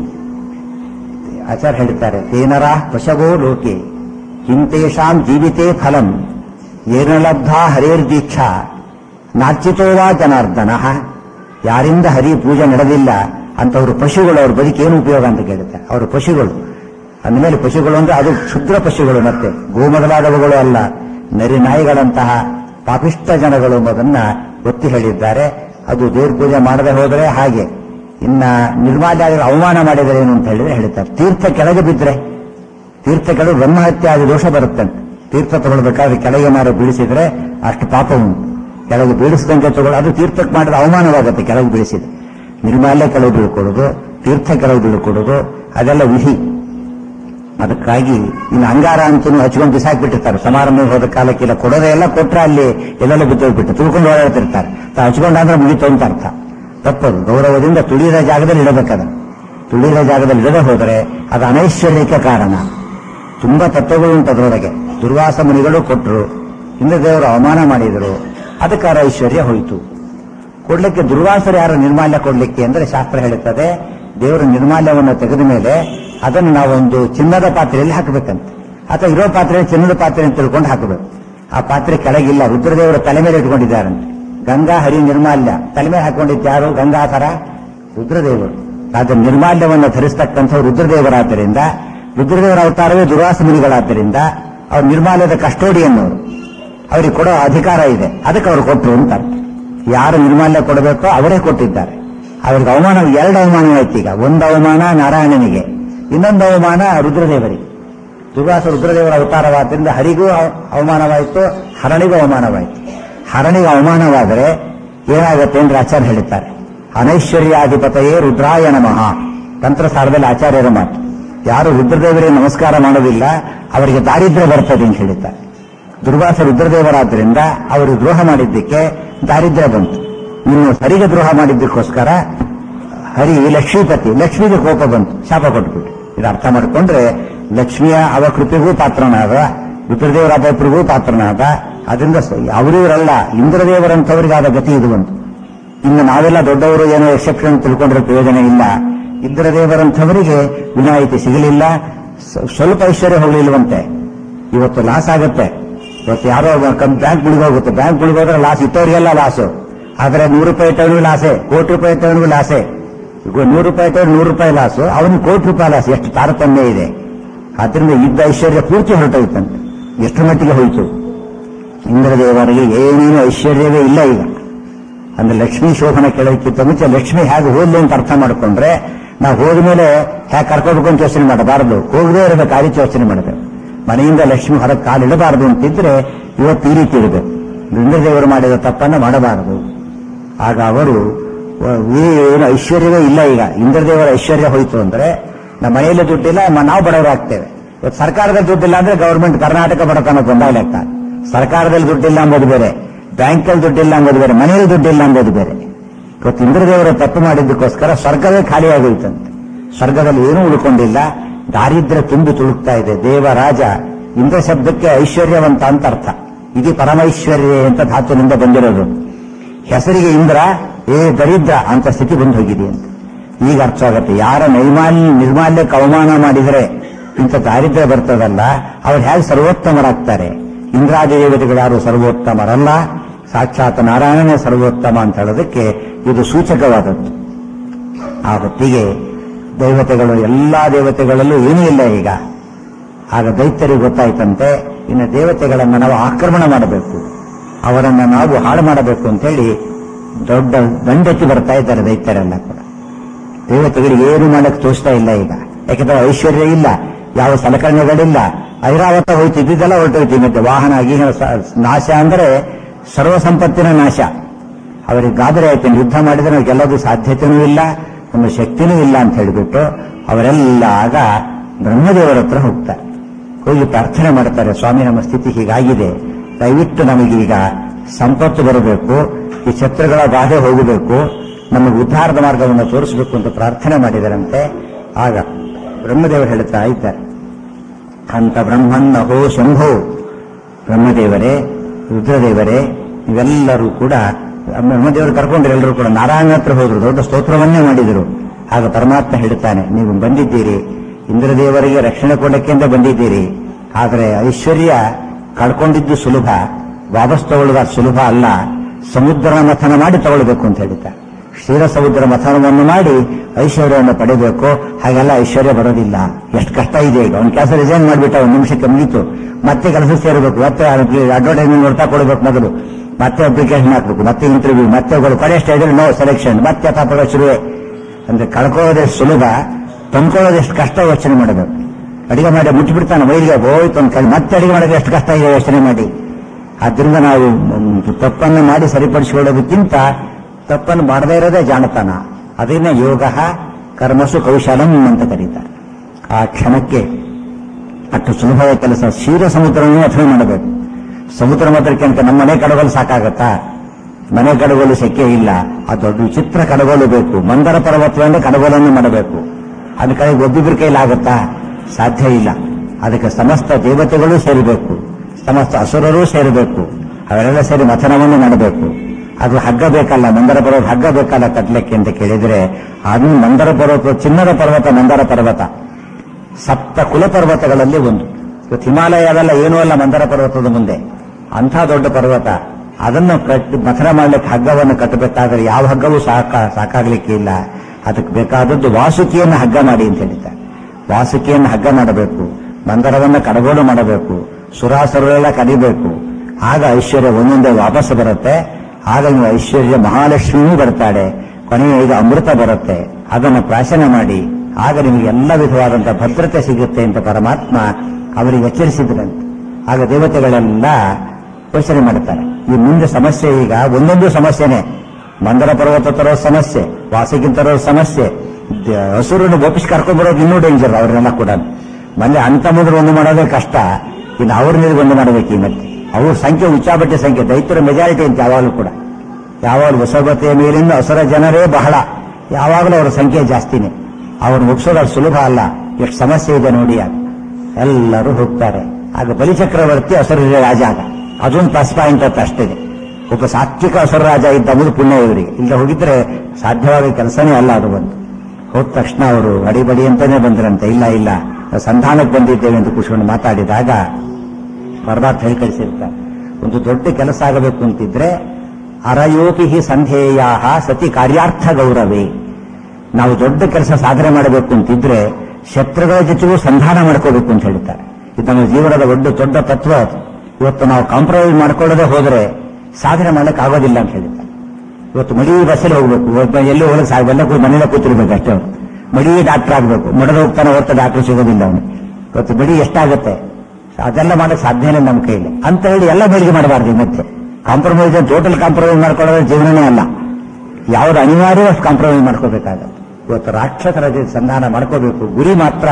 ಆಚಾರ್ಯ ಹೇಳ್ತಾರೆ ತೇನರ ವಶವೋ ಲೋಕೆ ಹಿಂತೇಷಾಂ ಜೀವಿತೇ ಫಲಂ ಏನ ಲಬ್ಧ ಹರೇರ್ದೀಕ್ಷಾ ನಾರ್ಚಿತೋವಾ ಜನಾರ್ದನ ಯಾರಿಂದ ಹರಿ ಪೂಜೆ ನಡೆದಿಲ್ಲ ಅಂತವರು ಪಶುಗಳು ಅವ್ರ ಬದುಕೇನು ಉಪಯೋಗ ಅಂತ ಕೇಳುತ್ತೆ ಅವರು ಪಶುಗಳು ಅಂದಮೇಲೆ ಪಶುಗಳು ಅಂದ್ರೆ ಅದು ಕ್ಷುದ್ರ ಪಶುಗಳು ಮತ್ತೆ ಗೋ ಮೊದಲಾದವುಗಳು ಅಲ್ಲ ನರಿ ನಾಯಿಗಳಂತಹ ಪಾಪಿಷ್ಟ ಜನಗಳು ಎಂಬುದನ್ನ ಒತ್ತಿ ಹೇಳಿದ್ದಾರೆ ಅದು ದೇವ್ರ ಪೂಜೆ ಮಾಡದೆ ಹೋದರೆ ಹಾಗೆ ಇನ್ನ ನಿರ್ಮಾಲ್ಯ ಅವಮಾನ ಮಾಡಿದರೆ ಏನು ಅಂತ ಹೇಳಿದ್ರೆ ಹೇಳ್ತಾರೆ ತೀರ್ಥ ಕೆಳಗೆ ಬಿದ್ದರೆ ತೀರ್ಥ ಕೆಳಗೆ ಬ್ರಹ್ಮಹತ್ಯೆ ಆದ ದೋಷ ಬರುತ್ತಂತೆ ತೀರ್ಥ ತಗೊಳ್ಬೇಕಾದ್ರೆ ಕೆಳಗೆ ಮಾರು ಬೀಳಿಸಿದ್ರೆ ಅಷ್ಟು ಪಾಪ ಉಂಟು ಕೆಳಗೆ ಬೀಳಿಸಿದಂತೆ ತಗೊಳ್ಳಿ ಅದು ತೀರ್ಥಕ್ಕೆ ಮಾಡಿದ ಅವಮಾನವಾಗುತ್ತೆ ಕೆಳಗೆ ಬೀಳಿಸಿದೆ ನಿರ್ಮಾಲ್ಯ ಕೆಳಗೆ ಬೀಳ್ಕೊಡೋದು ತೀರ್ಥ ಕೆಳಗೆ ಬೀಳ್ಕೊಡೋದು ಅದೆಲ್ಲ ವಿಧಿ ಅದಕ್ಕಾಗಿ ಇನ್ನು ಅಂಗಾರ ಅಂತೂ ಹಚ್ಕೊಂಡು ಬಿಸಾಕ್ಬಿಟ್ಟಿರ್ತಾರೆ ಸಮಾರಂಭ ಹೋದ ಕಾಲಕ್ಕೆಲ್ಲ ಕೊಡೋದೇ ಎಲ್ಲ ಕೊಟ್ರೆ ಅಲ್ಲಿ ಎಲ್ಲೆಲ್ಲ ಬಿದ್ದೋಗ್ಬಿಟ್ಟು ತುಳ್ಕೊಂಡು ಓಡಾಡ್ತಿರ್ತಾರೆ ತಾ ಹಚ್ಕೊಂಡಾದ್ರೆ ಮುಗಿತು ಅಂತ ಅರ್ಥ ತಪ್ಪದು ಗೌರವದಿಂದ ತುಳಿಯದ ಜಾಗದಲ್ಲಿ ಇಡಬೇಕದ ತುಳಿದ ಜಾಗದಲ್ಲಿ ಇಡದೆ ಹೋದರೆ ಅದು ಅನೈಶ್ವರ್ಯಕ್ಕೆ ಕಾರಣ ತುಂಬಾ ತತ್ವಗಳು ಉಂಟು ಅದರೊಳಗೆ ದುರ್ವಾಸ ಮುನಿಗಳು ಕೊಟ್ಟರು ಇಂದ್ರದೇವರು ಅವಮಾನ ಮಾಡಿದರು ಅದಕ್ಕೆ ಅವರ ಐಶ್ವರ್ಯ ಹೋಯಿತು ಕೊಡ್ಲಿಕ್ಕೆ ದುರ್ವಾಸರು ಯಾರು ನಿರ್ಮಾಲ್ಯ ಕೊಡ್ಲಿಕ್ಕೆ ಅಂದ್ರೆ ಶಾಸ್ತ್ರ ಹೇಳುತ್ತದೆ ದೇವರ ನಿರ್ಮಾಲ್ಯವನ್ನು ತೆಗೆದ ಮೇಲೆ ಅದನ್ನು ನಾವೊಂದು ಚಿನ್ನದ ಪಾತ್ರೆಯಲ್ಲಿ ಹಾಕಬೇಕಂತೆ ಅಥವಾ ಇರೋ ಪಾತ್ರೆಯಲ್ಲಿ ಚಿನ್ನದ ಪಾತ್ರೆ ಅಂತ ತಿಳ್ಕೊಂಡು ಹಾಕಬೇಕು ಆ ಪಾತ್ರೆ ಕೆಳಗಿಲ್ಲ ರುದ್ರದೇವರ ತಲೆ ಮೇಲೆ ಇಟ್ಕೊಂಡಿದ್ದಾರಂತೆ ಗಂಗಾ ಹರಿ ನಿರ್ಮಾಲ್ಯ ತಲೆ ಮೇಲೆ ಹಾಕೊಂಡಿದ್ದು ಯಾರು ಗಂಗಾಧರ ರುದ್ರದೇವರು ಆದ ನಿರ್ಮಾಲ್ಯವನ್ನು ಧರಿಸ್ತಕ್ಕಂಥ ರುದ್ರದೇವರಾದ್ದರಿಂದ ರುದ್ರದೇವರ ಅವತಾರವೇ ದುರ್ವಾಸ ಮುನಿಗಳಾದ್ದರಿಂದ ಅವ್ರು ನಿರ್ಮಾಲ್ಯದ ಕಸ್ಟೋಡಿಯನ್ ಅವರು ಅವರಿಗೆ ಕೊಡೋ ಅಧಿಕಾರ ಇದೆ ಅದಕ್ಕೆ ಅವರು ಕೊಟ್ಟರು ಅಂತ ಅರ್ಥ. ಯಾರು ನಿರ್ಮಾಲ್ಯ ಕೊಡಬೇಕೋ ಅವರೇ ಕೊಟ್ಟಿದ್ದಾರೆ ಅವರಿಗೆ ಅವಮಾನ ಎರಡು ಅವಮಾನವಾಯ್ತು ಈಗ ಒಂದು ಅವಮಾನ ನಾರಾಯಣನಿಗೆ ಇನ್ನೊಂದು ಅವಮಾನ ರುದ್ರದೇವರಿಗೆ ದುರ್ವಾಸ ರುದ್ರದೇವರ ಅವತಾರವಾದ್ದರಿಂದ ಹರಿಗೂ ಅವ- ಅವಮಾನವಾಯಿತು ಹರಣಿಗೂ ಅವಮಾನವಾಯಿತು ಹರಣಿಗೆ ಅವಮಾನವಾದರೆ ಏನಾಗುತ್ತೆ ಎಂದು ಆಚಾರ್ಯ ಹೇಳುತ್ತಾರೆ ಅನೈಶ್ವರ್ಯಾಧಿಪತಯೇ ರುದ್ರಾಯ ನಮಃ ತಂತ್ರಸಾರದಲ್ಲಿ ಆಚಾರ್ಯರ ಮಾತು ಯಾರು ರುದ್ರದೇವರಿಗೆ ನಮಸ್ಕಾರ ಮಾಡೋದಿಲ್ಲ ಅವರಿಗೆ ದಾರಿದ್ರ್ಯ ಬರ್ತದೆ ಅಂತ ಹೇಳುತ್ತಾರೆ ದುರ್ವಾಸ ರುದ್ರದೇವರಾದ್ದರಿಂದ ಅವರು ದ್ರೋಹ ಮಾಡಿದ್ದಕ್ಕೆ ದಾರಿದ್ರ್ಯ ಬಂತು ಇನ್ನು ಹರಿಗೆ ದ್ರೋಹ ಮಾಡಿದ್ದಕ್ಕೋಸ್ಕರ ಹರಿ ಲಕ್ಷ್ಮೀಪತಿ ಲಕ್ಷ್ಮಿಗೆ ಕೋಪ ಬಂತು ಶಾಪ ಕೊಟ್ಬಿಟ್ಟು ಇದು ಅರ್ಥ ಮಾಡಿಕೊಂಡ್ರೆ ಲಕ್ಷ್ಮಿಯ ಅವ ಕೃಪೆಗೂ ಪಾತ್ರನಾದ ರುದ್ರದೇವರ ಅಪಕೃಪೆಗೂ ಪಾತ್ರನಾದ ಅದರಿಂದ ಅವರು ಇವರಲ್ಲ ಇಂದ್ರದೇವರಂಥವರಿಗಾದ ಗತಿ ಇದು ಬಂತು ಇನ್ನು ನಾವೆಲ್ಲ ದೊಡ್ಡವರು ಏನೋ ಎಕ್ಸೆಪ್ಷನ್ ತಿಳ್ಕೊಂಡ್ರೆ ಪ್ರಯೋಜನ ಇಲ್ಲ ಇಂದ್ರದೇವರಂಥವರಿಗೆ ವಿನಾಯಿತಿ ಸಿಗಲಿಲ್ಲ ಸ- ಸ್ವಲ್ಪ ಐಶ್ವರ್ಯ ಹೋಗಲಿಲ್ವಂತೆ ಇವತ್ತು ಲಾಸ್ ಆಗುತ್ತೆ ಇವತ್ತು ಯಾರೋ ಬ್ಯಾಂಕ್ ಹೋಗುತ್ತೆ ಬ್ಯಾಂಕ್ ಹೋದ್ರೆ ಲಾಸ್ ಇಟ್ಟವರಿಗೆಲ್ಲ ಲಾಸು ಆದ್ರೆ ನೂರು ರೂಪಾಯಿ ಇಟ್ಟವನಿಗೂ ಲಾಸೆ ಕೋಟಿ ರೂಪಾಯಿ ಇಟ್ಟವನಿಗೂ ಲಾಸೆ ಈಗ ನೂರು ರೂಪಾಯಿ ಇಟ್ಟವ್ರು ನೂರು ರೂಪಾಯಿ ಲಾಸು ಅವನಿಗೆ ಕೋಟಿ ರೂಪಾಯಿ ಲಾಸ್ ಎಷ್ಟು ತಾರತಮ್ಯ ಇದೆ ಆದ್ರಿಂದ ಇದ್ದ ಐಶ್ವರ್ಯ ಪೂರ್ತಿ ಹೊರಟೋಯ್ತಂತೆ ಎಷ್ಟು ಮಟ್ಟಿಗೆ ಹೋಯಿತು ಇಂದ್ರದೇವರಿಗೆ ಏನೇನು ಐಶ್ವರ್ಯವೇ ಇಲ್ಲ ಈಗ ಅಂದ್ರೆ ಲಕ್ಷ್ಮೀ ಶೋಭನ ಕೇಳೋಕ್ಕಿಂತ ಮುಂಚೆ ಲಕ್ಷ್ಮಿ ಹೇಗೆ ಹೋದ್ಲು ಅಂತ ಅರ್ಥ ಮಾಡಿಕೊಂಡ್ರೆ ನಾವು ಹೋದ್ಮೇಲೆ ಹೇಗೆ ಕರ್ಕೋಬೇಕು ಅಂತ ಯೋಚನೆ ಮಾಡಬಾರದು ಹೋಗದೇ ಇರಬೇಕು ಆ ರೀತಿ ಯೋಚನೆ ಮಾಡಬೇಕು ಮನೆಯಿಂದ ಲಕ್ಷ್ಮಿ ಹೊರಗೆ ಕಾಲಿಡಬಾರದು ಅಂತಿದ್ರೆ ಇವತ್ತು ಈ ರೀತಿ ಇರಬೇಕು ಇಂದ್ರದೇವರು ಮಾಡಿದ ತಪ್ಪನ್ನು ಮಾಡಬಾರದು ಆಗ ಅವರು ವ- ಏನು ಐಶ್ವರ್ಯವೇ ಇಲ್ಲ ಈಗ ಇಂದ್ರದೇವರ ಐಶ್ವರ್ಯ ಹೋಯಿತು ಅಂದ್ರೆ ನಮ್ಮ ಮನೆಯಲ್ಲಿ ದುಡ್ಡಿಲ್ಲ ಮ- ನಾವು ಬಡವರಾಗ್ತೇವೆ ಇವತ್ತು ಸರ್ಕಾರದಲ್ಲಿ ದುಡ್ಡಿಲ್ಲ ಅಂದ್ರೆ ಗವರ್ಮೆಂಟ್ ಕರ್ನಾಟಕ ಬಡತನ ಬಂದಾಗ ಲೆಕ್ಕ ಸರ್ಕಾರದಲ್ಲಿ ದುಡ್ಡಿಲ್ಲ ಅಂಬೋದು ಬೇರೆ ಬ್ಯಾಂಕಲ್ಲಿ ದುಡ್ಡಿಲ್ಲ ಅಂಬೋದು ಬೇರೆ ಮನೆಯಲ್ಲಿ ದುಡ್ಡಿಲ್ಲ ಅಂಬೋದು ಬೇರೆ ಇವತ್ತು ಇಂದ್ರದೇವರ ತಪ್ಪು ಮಾಡಿದ್ದಕ್ಕೋಸ್ಕರ ಸ್ವರ್ಗವೇ ಖಾಲಿಯಾಗೋಯ್ತಂತೆ ಸ್ವರ್ಗದಲ್ಲಿ ಏನೂ ಉಳ್ಕೊಂಡಿಲ್ಲ ದಾರಿದ್ರ್ಯ ತುಂಬಿ ತುಳುಕ್ತಾ ಇದೆ ದೇವರಾಜ ಇಂದ್ರ ಶಬ್ದಕ್ಕೆ ಐಶ್ವರ್ಯವಂತ ಅಂತ ಅರ್ಥ ಇದು ಪರಮೈಶ್ವರ್ಯ ಅಂತ ಧಾತುವಿನಿಂದ ಬಂದಿರೋದು ಹೆಸರಿಗೆ ಇಂದ್ರ ಏ ದರಿದ್ರ ಅಂತ ಸ್ಥಿತಿ ಬಂದು ಹೋಗಿದೆ ಅಂತ ಈಗ ಅರ್ಥ ಆಗುತ್ತೆ ಯಾರ ನೈಮಾಲ್ಯ ನಿರ್ಮಾಲ್ಯಕ್ಕೆ ಅವಮಾನ ಮಾಡಿದರೆ ಇಂಥ ದಾರಿದ್ರ್ಯ ಬರ್ತದಲ್ಲ ಅವ್ರು ಹೇಗೆ ಸರ್ವೋತ್ತಮರಾಗ್ತಾರೆ ಇಂದ್ರಾದಿ ದೇವತೆಗಳು ಯಾರು ಸರ್ವೋತ್ತಮರಲ್ಲ ಸಾಕ್ಷಾತ್ ನಾರಾಯಣನೇ ಸರ್ವೋತ್ತಮ ಅಂತ ಹೇಳೋದಕ್ಕೆ ಇದು ಸೂಚಕವಾದದ್ದು ಆ ಹೊತ್ತಿಗೆ ದೇವತೆಗಳು ಎಲ್ಲಾ ದೇವತೆಗಳಲ್ಲೂ ಏನೂ ಇಲ್ಲ ಈಗ ಆಗ ದೈತ್ಯರಿಗೆ ಗೊತ್ತಾಯ್ತಂತೆ ಇನ್ನು ದೇವತೆಗಳನ್ನು ನಾವು ಆಕ್ರಮಣ ಮಾಡಬೇಕು ಅವರನ್ನು ನಾವು ಹಾಳು ಮಾಡಬೇಕು ಅಂತ ಹೇಳಿ ದೊಡ್ಡ ದಂಡೆತ್ತಿ ಬರ್ತಾ ಇದ್ದಾರೆ ದೈತ್ಯರೆಲ್ಲ ಕೂಡ ದೇವತೆಗಳಿಗೆ ಏನು ಮಾಡಕ್ಕೆ ತೋಚ್ತಾ ಇಲ್ಲ ಈಗ ಯಾಕಂದ್ರೆ ಐಶ್ವರ್ಯ ಇಲ್ಲ ಯಾವ ಸಲಕರಣೆಗಳಿಲ್ಲ ಐರಾವತ ಹೋಯ್ತು ಇದ್ದಿದ್ದೆಲ್ಲ ಹೊರಟೋಯ್ತು ಮತ್ತೆ ವಾಹನ ಗೀಹನ ಸ- ನಾಶ ಅಂದ್ರೆ ಸರ್ವ ಸಂಪತ್ತಿನ ನಾಶ ಅವರಿಗೆ ಗಾಬರಿ ಆಯ್ತು ಇನ್ನು ಯುದ್ಧ ಮಾಡಿದ್ರೆ ನಾವು ಗೆಲ್ಲೋದು ಸಾಧ್ಯತೆನೂ ಇಲ್ಲ ನಮ್ಮ ಶಕ್ತಿನೂ ಇಲ್ಲ ಅಂತ ಹೇಳಿಬಿಟ್ಟು ಅವರೆಲ್ಲ ಆಗ ಬ್ರಹ್ಮದೇವರ ಹತ್ರ ಹೋಗ್ತಾರೆ ಹೋಗಿ ಪ್ರಾರ್ಥನೆ ಮಾಡ್ತಾರೆ ಸ್ವಾಮಿ ನಮ್ಮ ಸ್ಥಿತಿ ಹೀಗಾಗಿದೆ ದಯವಿಟ್ಟು ನಮಗೀಗ ಸಂಪತ್ತು ಬರಬೇಕು ಈ ಛತ್ರಗಳ ಬಾಧೆ ಹೋಗಬೇಕು ನಮಗೆ ಉದ್ಧಾರದ ಮಾರ್ಗವನ್ನು ತೋರಿಸಬೇಕು ಅಂತ ಪ್ರಾರ್ಥನೆ ಮಾಡಿದರಂತೆ ಆಗ ಬ್ರಹ್ಮದೇವರು ಹೇಳ್ತಾ ಇದ್ದಾರೆ ಅಂತ ಬ್ರಹ್ಮನ್ ಅಹೋ ಶಂಭೋ ಬ್ರಹ್ಮದೇವರೇ ರುದ್ರದೇವರೇ ಇವೆಲ್ಲರೂ ಕೂಡ ಬ್ರಹ್ಮದೇವರು ಕರ್ಕೊಂಡ್ರು ಎಲ್ಲರೂ ಕೂಡ ನಾರಾಯಣ ಹತ್ರ ಹೋದ್ರು ದೊಡ್ಡ ಸ್ತೋತ್ರವನ್ನೇ ಮಾಡಿದರು ಆಗ ಪರಮಾತ್ಮ ಹೇಳ್ತಾನೆ ನೀವು ಬಂದಿದ್ದೀರಿ ಇಂದ್ರದೇವರಿಗೆ ರಕ್ಷಣೆ ಕೊಡಕ್ಕೆ ಅಂತ ಬಂದಿದ್ದೀರಿ ಆದರೆ ಐಶ್ವರ್ಯ ಕಳ್ಕೊಂಡಿದ್ದು ಸುಲಭ ವಾಪಸ್ ತಗೊಳ್ಳೋದು ಅಷ್ಟು ಸುಲಭ ಅಲ್ಲ ಸಮುದ್ರ ಮಥನ ಮಾಡಿ ತಗೊಳ್ಬೇಕು ಅಂತ ಹೇಳಿದ್ದಾರೆ ಕ್ಷೀರ ಸಮುದ್ರ ಮಥನವನ್ನು ಮಾಡಿ ಐಶ್ವರ್ಯವನ್ನು ಪಡೆಯಬೇಕು ಹಾಗೆಲ್ಲ ಐಶ್ವರ್ಯ ಬರೋದಿಲ್ಲ ಎಷ್ಟು ಕಷ್ಟ ಇದೆ ಈಗ ಒಂದು ಕೆಲಸ ರಿಸೈನ್ ಮಾಡಿಬಿಟ್ಟ ಒಂದು ನಿಮಿಷಕ್ಕೆ ಮುಗೀತು ಮತ್ತೆ ಕೆಲಸ ಸೇರಬೇಕು ಮತ್ತೆ ಅಡ್ವರ್ಟೈಸ್ಮೆಂಟ್ ನೋಡ್ತಾ ಕೊಡಬೇಕು ಮೊದಲು ಮತ್ತೆ ಅಪ್ಲಿಕೇಶನ್ ಹಾಕಬೇಕು ಮತ್ತೆ ಇಂಟರ್ವ್ಯೂ ಮತ್ತೆ ಹೋಗೋದು ಕೊನೆ ಸ್ಟೇಜಲ್ಲಿ ನೋ ಸೆಲೆಕ್ಷನ್ ಮತ್ತೆ ತಾಪಗಳ ಶುರುವೆ ಅಂದ್ರೆ ಕಳ್ಕೊಳ್ಳೋದೆಷ್ಟು ಸುಲಭ ತಂದ್ಕೊಳ್ಳೋದೆಷ್ಟು ಕಷ್ಟ ಯೋಚನೆ ಮಾಡಬೇಕು ಅಡಿಗೆ ಮಾಡಿ ಮುಚ್ಚಿಬಿಡ್ತಾನೆ ಮೈಲಿಗೆ ಹೋಯ್ತು ಒಂದು ಕೈ ಮತ್ತೆ ಅಡಿಗೆ ಮಾಡೋದು ಎಷ್ಟು ಕಷ್ಟ ಇದೆ ಯೋಚನೆ ಮಾಡಿ ಆದ್ರಿಂದ ನಾವು ಮ್, ತಪ್ಪನ್ನು ಮಾಡಿ ಸರಿಪಡಿಸಿಕೊಳ್ಳೋದಕ್ಕಿಂತ ತಪ್ಪನ್ನು ಮಾಡದೇ ಇರೋದೇ ಜಾಣತನ ಅದನ್ನ ಯೋಗ ಕರ್ಮಸು ಕೌಶಲಂ ಅಂತ ಕರೀತಾರೆ ಆ ಕ್ಷಣಕ್ಕೆ ಅಷ್ಟು ಸುಲಭದ ಕೆಲಸ ಕ್ಷೀರ ಸಮುದ್ರವನ್ನು ಅಥಣೆ ಮಾಡಬೇಕು ಸಮುದ್ರ ಮಾತ್ರಕ್ಕೆ ಅಂತ ನಮ್ಮ ಮನೆ ಕಡಗೋಲು ಸಾಕಾಗತ್ತಾ ಮನೆ ಕಡಗೋಲು ಸೆಕೆ ಇಲ್ಲ ಆ ದೊಡ್ಡ ವಿಚಿತ್ರ ಕಡಗೋಲು ಬೇಕು ಮಂದರ ಪರ್ವತದಿಂದ ಕಡಗೋಲನ್ನು ಮಾಡಬೇಕು ಅದ ಕಡೆ ಒಬ್ಬಿಬ್ಬರ ಕೈಲಾಗುತ್ತಾ ಸಾಧ್ಯ ಇಲ್ಲ ಅದಕ್ಕೆ ಸಮಸ್ತ ದೇವತೆಗಳು ಸೇರಬೇಕು ಸಮಸ್ತ ಅಸುರರೂ ಸೇರಬೇಕು ಅವರೆಲ್ಲ ಸೇರಿ ಮಥನವನ್ನು ಮಾಡಬೇಕು ಅದು ಹಗ್ಗ ಬೇಕಲ್ಲ ಮಂದರ ಪರ್ವತ ಹಗ್ಗ ಬೇಕಲ್ಲ ಕಟ್ಲಿಕ್ಕೆ ಅಂತ ಕೇಳಿದ್ರೆ ಅದು ಮಂದರ ಪರ್ವತ ಚಿನ್ನದ ಪರ್ವತ ಮಂದರ ಪರ್ವತ ಸಪ್ತ ಕುಲ ಪರ್ವತಗಳಲ್ಲಿ ಒಂದು ಇವತ್ತು ಹಿಮಾಲಯ ಅವೆಲ್ಲ ಏನೂ ಅಲ್ಲ ಮಂದರ ಪರ್ವತದ ಮುಂದೆ ಅಂಥ ದೊಡ್ಡ ಪರ್ವತ ಅದನ್ನು ಕಟ್ಟಿ ಮಥನ ಮಾಡ್ಲಿಕ್ಕೆ ಹಗ್ಗವನ್ನು ಕಟ್ಟಬೇಕಾದ್ರೆ ಯಾವ ಹಗ್ಗವೂ ಸಾಕ ಸಾಕಾಗ್ಲಿಕ್ಕೆ ಇಲ್ಲ ಅದಕ್ಕೆ ಬೇಕಾದದ್ದು ವಾಸುಕಿಯನ್ನು ಹಗ್ಗ ಮಾಡಿ ಅಂತ ಹೇಳಿದ್ದಾರೆ ವಾಸುಕಿಯನ್ನು ಹಗ್ಗ ಮಾಡಬೇಕು ಮಂದರವನ್ನು ಕಡಗೋಲು ಮಾಡಬೇಕು ಸುರಾಸುರರೆಲ್ಲ ಕದಿಬೇಕು ಆಗ ಐಶ್ವರ್ಯ ಒಂದೊಂದೇ ವಾಪಸ್ ಬರುತ್ತೆ ಆಗ ನೀವು ಐಶ್ವರ್ಯ ಮಹಾಲಕ್ಷ್ಮಿಯೂ ಬರ್ತಾಳೆ ಕೊನೆಯ ಈಗ ಅಮೃತ ಬರುತ್ತೆ ಅದನ್ನು ಪ್ರಾಶನ ಮಾಡಿ ಆಗ ನಿಮಗೆ ಎಲ್ಲ ವಿಧವಾದಂತಹ ಭದ್ರತೆ ಸಿಗುತ್ತೆ ಅಂತ ಪರಮಾತ್ಮ ಅವರಿಗೆ ಎಚ್ಚರಿಸಿದ್ರಂತೆ ಆಗ ದೇವತೆಗಳೆಲ್ಲ ಯೋಚನೆ ಮಾಡ್ತಾರೆ ಈ ಮುಂದೆ ಸಮಸ್ಯೆ ಈಗ ಒಂದೊಂದು ಸಮಸ್ಯೆನೆ ಮಂದರ ಪರ್ವತ ತರೋ ಸಮಸ್ಯೆ ವಾಸಿಗಿನ್ ತರೋ ಸಮಸ್ಯೆ ದ- ಹಸುರನ್ನು ಒಪ್ಪಿಸಿ ಕರ್ಕೊಂಡ್ ಬರೋದು ಇನ್ನೂ ಡೇಂಜರ್ ಅವ್ರನ್ನೆಲ್ಲ ಕೂಡ ಮೊನ್ನೆ ಅಂತ ಮುಂದೆ ಒಂದು ಮಾಡೋದೇ ಕಷ್ಟ ಇನ್ನು ಅವ್ರನ್ನ ಒಂದು ಮಾಡಬೇಕು ಈ ಮತ್ತೆ ಅವ್ರ ಸಂಖ್ಯೆ ಉಚ್ಚಾಬಟ್ಟೆ ಸಂಖ್ಯೆ ದೈತ್ಯರ ಮೆಜಾರಿಟಿ ಅಂತ ಯಾವಾಗಲೂ ಕೂಡ ಯಾವಾಗಲೂ ಹೊಸಬತೆಯ ಮೇಲಿಂದ ಹೊಸರ ಜನರೇ ಬಹಳ ಯಾವಾಗಲೂ ಅವರ ಸಂಖ್ಯೆ ಜಾಸ್ತಿನೇ ಅವ್ರನ್ನ ಒಪ್ಸೋದು ಅಷ್ಟು ಸುಲಭ ಅಲ್ಲ ಎಷ್ಟು ಸಮಸ್ಯೆ ಇದೆ ನೋಡಿ ಆಗ ಎಲ್ಲರೂ ಹೋಗ್ತಾರೆ ಆಗ ಬಲಿಚಕ್ರವರ್ತಿ ಅಸುರರ ರಾಜ ಆಗ ಅದೊಂದು ಪ್ಲಸ್ ಪಾಯಿಂಟ್ ಅಂತ ಅಷ್ಟಿದೆ ಒಬ್ಬ ಸಾತ್ವಿಕ ಅಸುರ ರಾಜ ಇದ್ದ ಅನ್ನೋದು ಪುಣ್ಯ ಇವರಿಗೆ ಇಲ್ಲ ಹೋಗಿದ್ರೆ ಸಾಧ್ಯವಾದ ಕೆಲಸನೇ ಅಲ್ಲ ಅದು ಒಂದು ಹೋದ ತಕ್ಷಣ ಅವರು ಅಡಿಬಡಿ ಅಂತಾನೆ ಬಂದ್ರಂತೆ ಇಲ್ಲ ಇಲ್ಲ ನಾವು ಸಂಧಾನಕ್ಕೆ ಬಂದಿದ್ದೇವೆ ಅಂತ ಕೂತ್ಕೊಂಡು ಮಾತಾಡಿದಾಗ ಪರಮಾತ್ಮ ಹೇಳಿ ಕಳಿಸಿರ್ತಾರೆ ಒಂದು ದೊಡ್ಡ ಕೆಲಸ ಆಗಬೇಕು ಅಂತಿದ್ರೆ ಅರಯೋಪಿ ಹಿ ಸಂಧೇಯಾ ಸತಿ ಕಾರ್ಯಾರ್ಥ ಗೌರವೇ ನಾವು ದೊಡ್ಡ ಕೆಲಸ ಸಾಧನೆ ಮಾಡಬೇಕು ಅಂತಿದ್ರೆ ಶತ್ರುಗಳ ಜೊತೆಗೂ ಸಂಧಾನ ಮಾಡ್ಕೋಬೇಕು ಅಂತ ಹೇಳ್ತಾರೆ ಇದು ನಮ್ಮ ಜೀವನದ ದೊಡ್ಡ ದೊಡ್ಡ ತತ್ವ ಅದು ಇವತ್ತು ನಾವು ಕಾಂಪ್ರಮೈಸ್ ಮಾಡ್ಕೊಳ್ಳದೆ ಹೋದ್ರೆ ಸಾಧನೆ ಮಾಡಕ್ ಆಗೋದಿಲ್ಲ ಅಂತ ಹೇಳ್ತಾರೆ ಇವತ್ತು ಮಡಿ ಬಸ್ಸಲ್ಲಿ ಹೋಗ್ಬೇಕು ಒಬ್ಬ ಎಲ್ಲಿ ಹೋಗಕ್ಕೆ ಸಾಧ್ಯ ಬಂದ ಮನೇಲೆ ಕೂತಿರ್ಬೇಕು ಅಷ್ಟೇ ಅವ್ನು. ಮಡಿ ಡಾಕ್ಟರ್ ಆಗ್ಬೇಕು ಮಡದ ಹೋಗ್ತಾನೆ ಹೊರತು ಡಾಕ್ಟರ್ ಸಿಗೋದಿಲ್ಲ ಅವನು ಇವತ್ತು ಮಡಿ ಎಷ್ಟಾಗುತ್ತೆ ಅದೆಲ್ಲ ಮಾಡಕ್ ಸಾಧ್ಯನೇ ನಮ್ಮ ಕೈಲಿ ಅಂತ ಹೇಳಿ ಎಲ್ಲ ಬೇಡಿಕೆ ಮಾಡಬಾರ್ದು ಈ ಮತ್ತೆ ಕಾಂಪ್ರಮೈಸ್ ಟೋಟಲ್ ಕಾಂಪ್ರಮೈಸ್ ಮಾಡ್ಕೊಳ್ಳೋದ್ರೆ ಜೀವನನೇ ಅಲ್ಲ ಯಾವ್ದು ಅನಿವಾರ್ಯ ಅಷ್ಟು ಕಾಂಪ್ರಮೈಸ್ ಮಾಡ್ಕೋಬೇಕಾಗತ್ತೆ ಇವತ್ತು ರಾಕ್ಷಸರ ಜೊತೆ ಸಂಧಾನ ಮಾಡ್ಕೋಬೇಕು ಗುರಿ ಮಾತ್ರ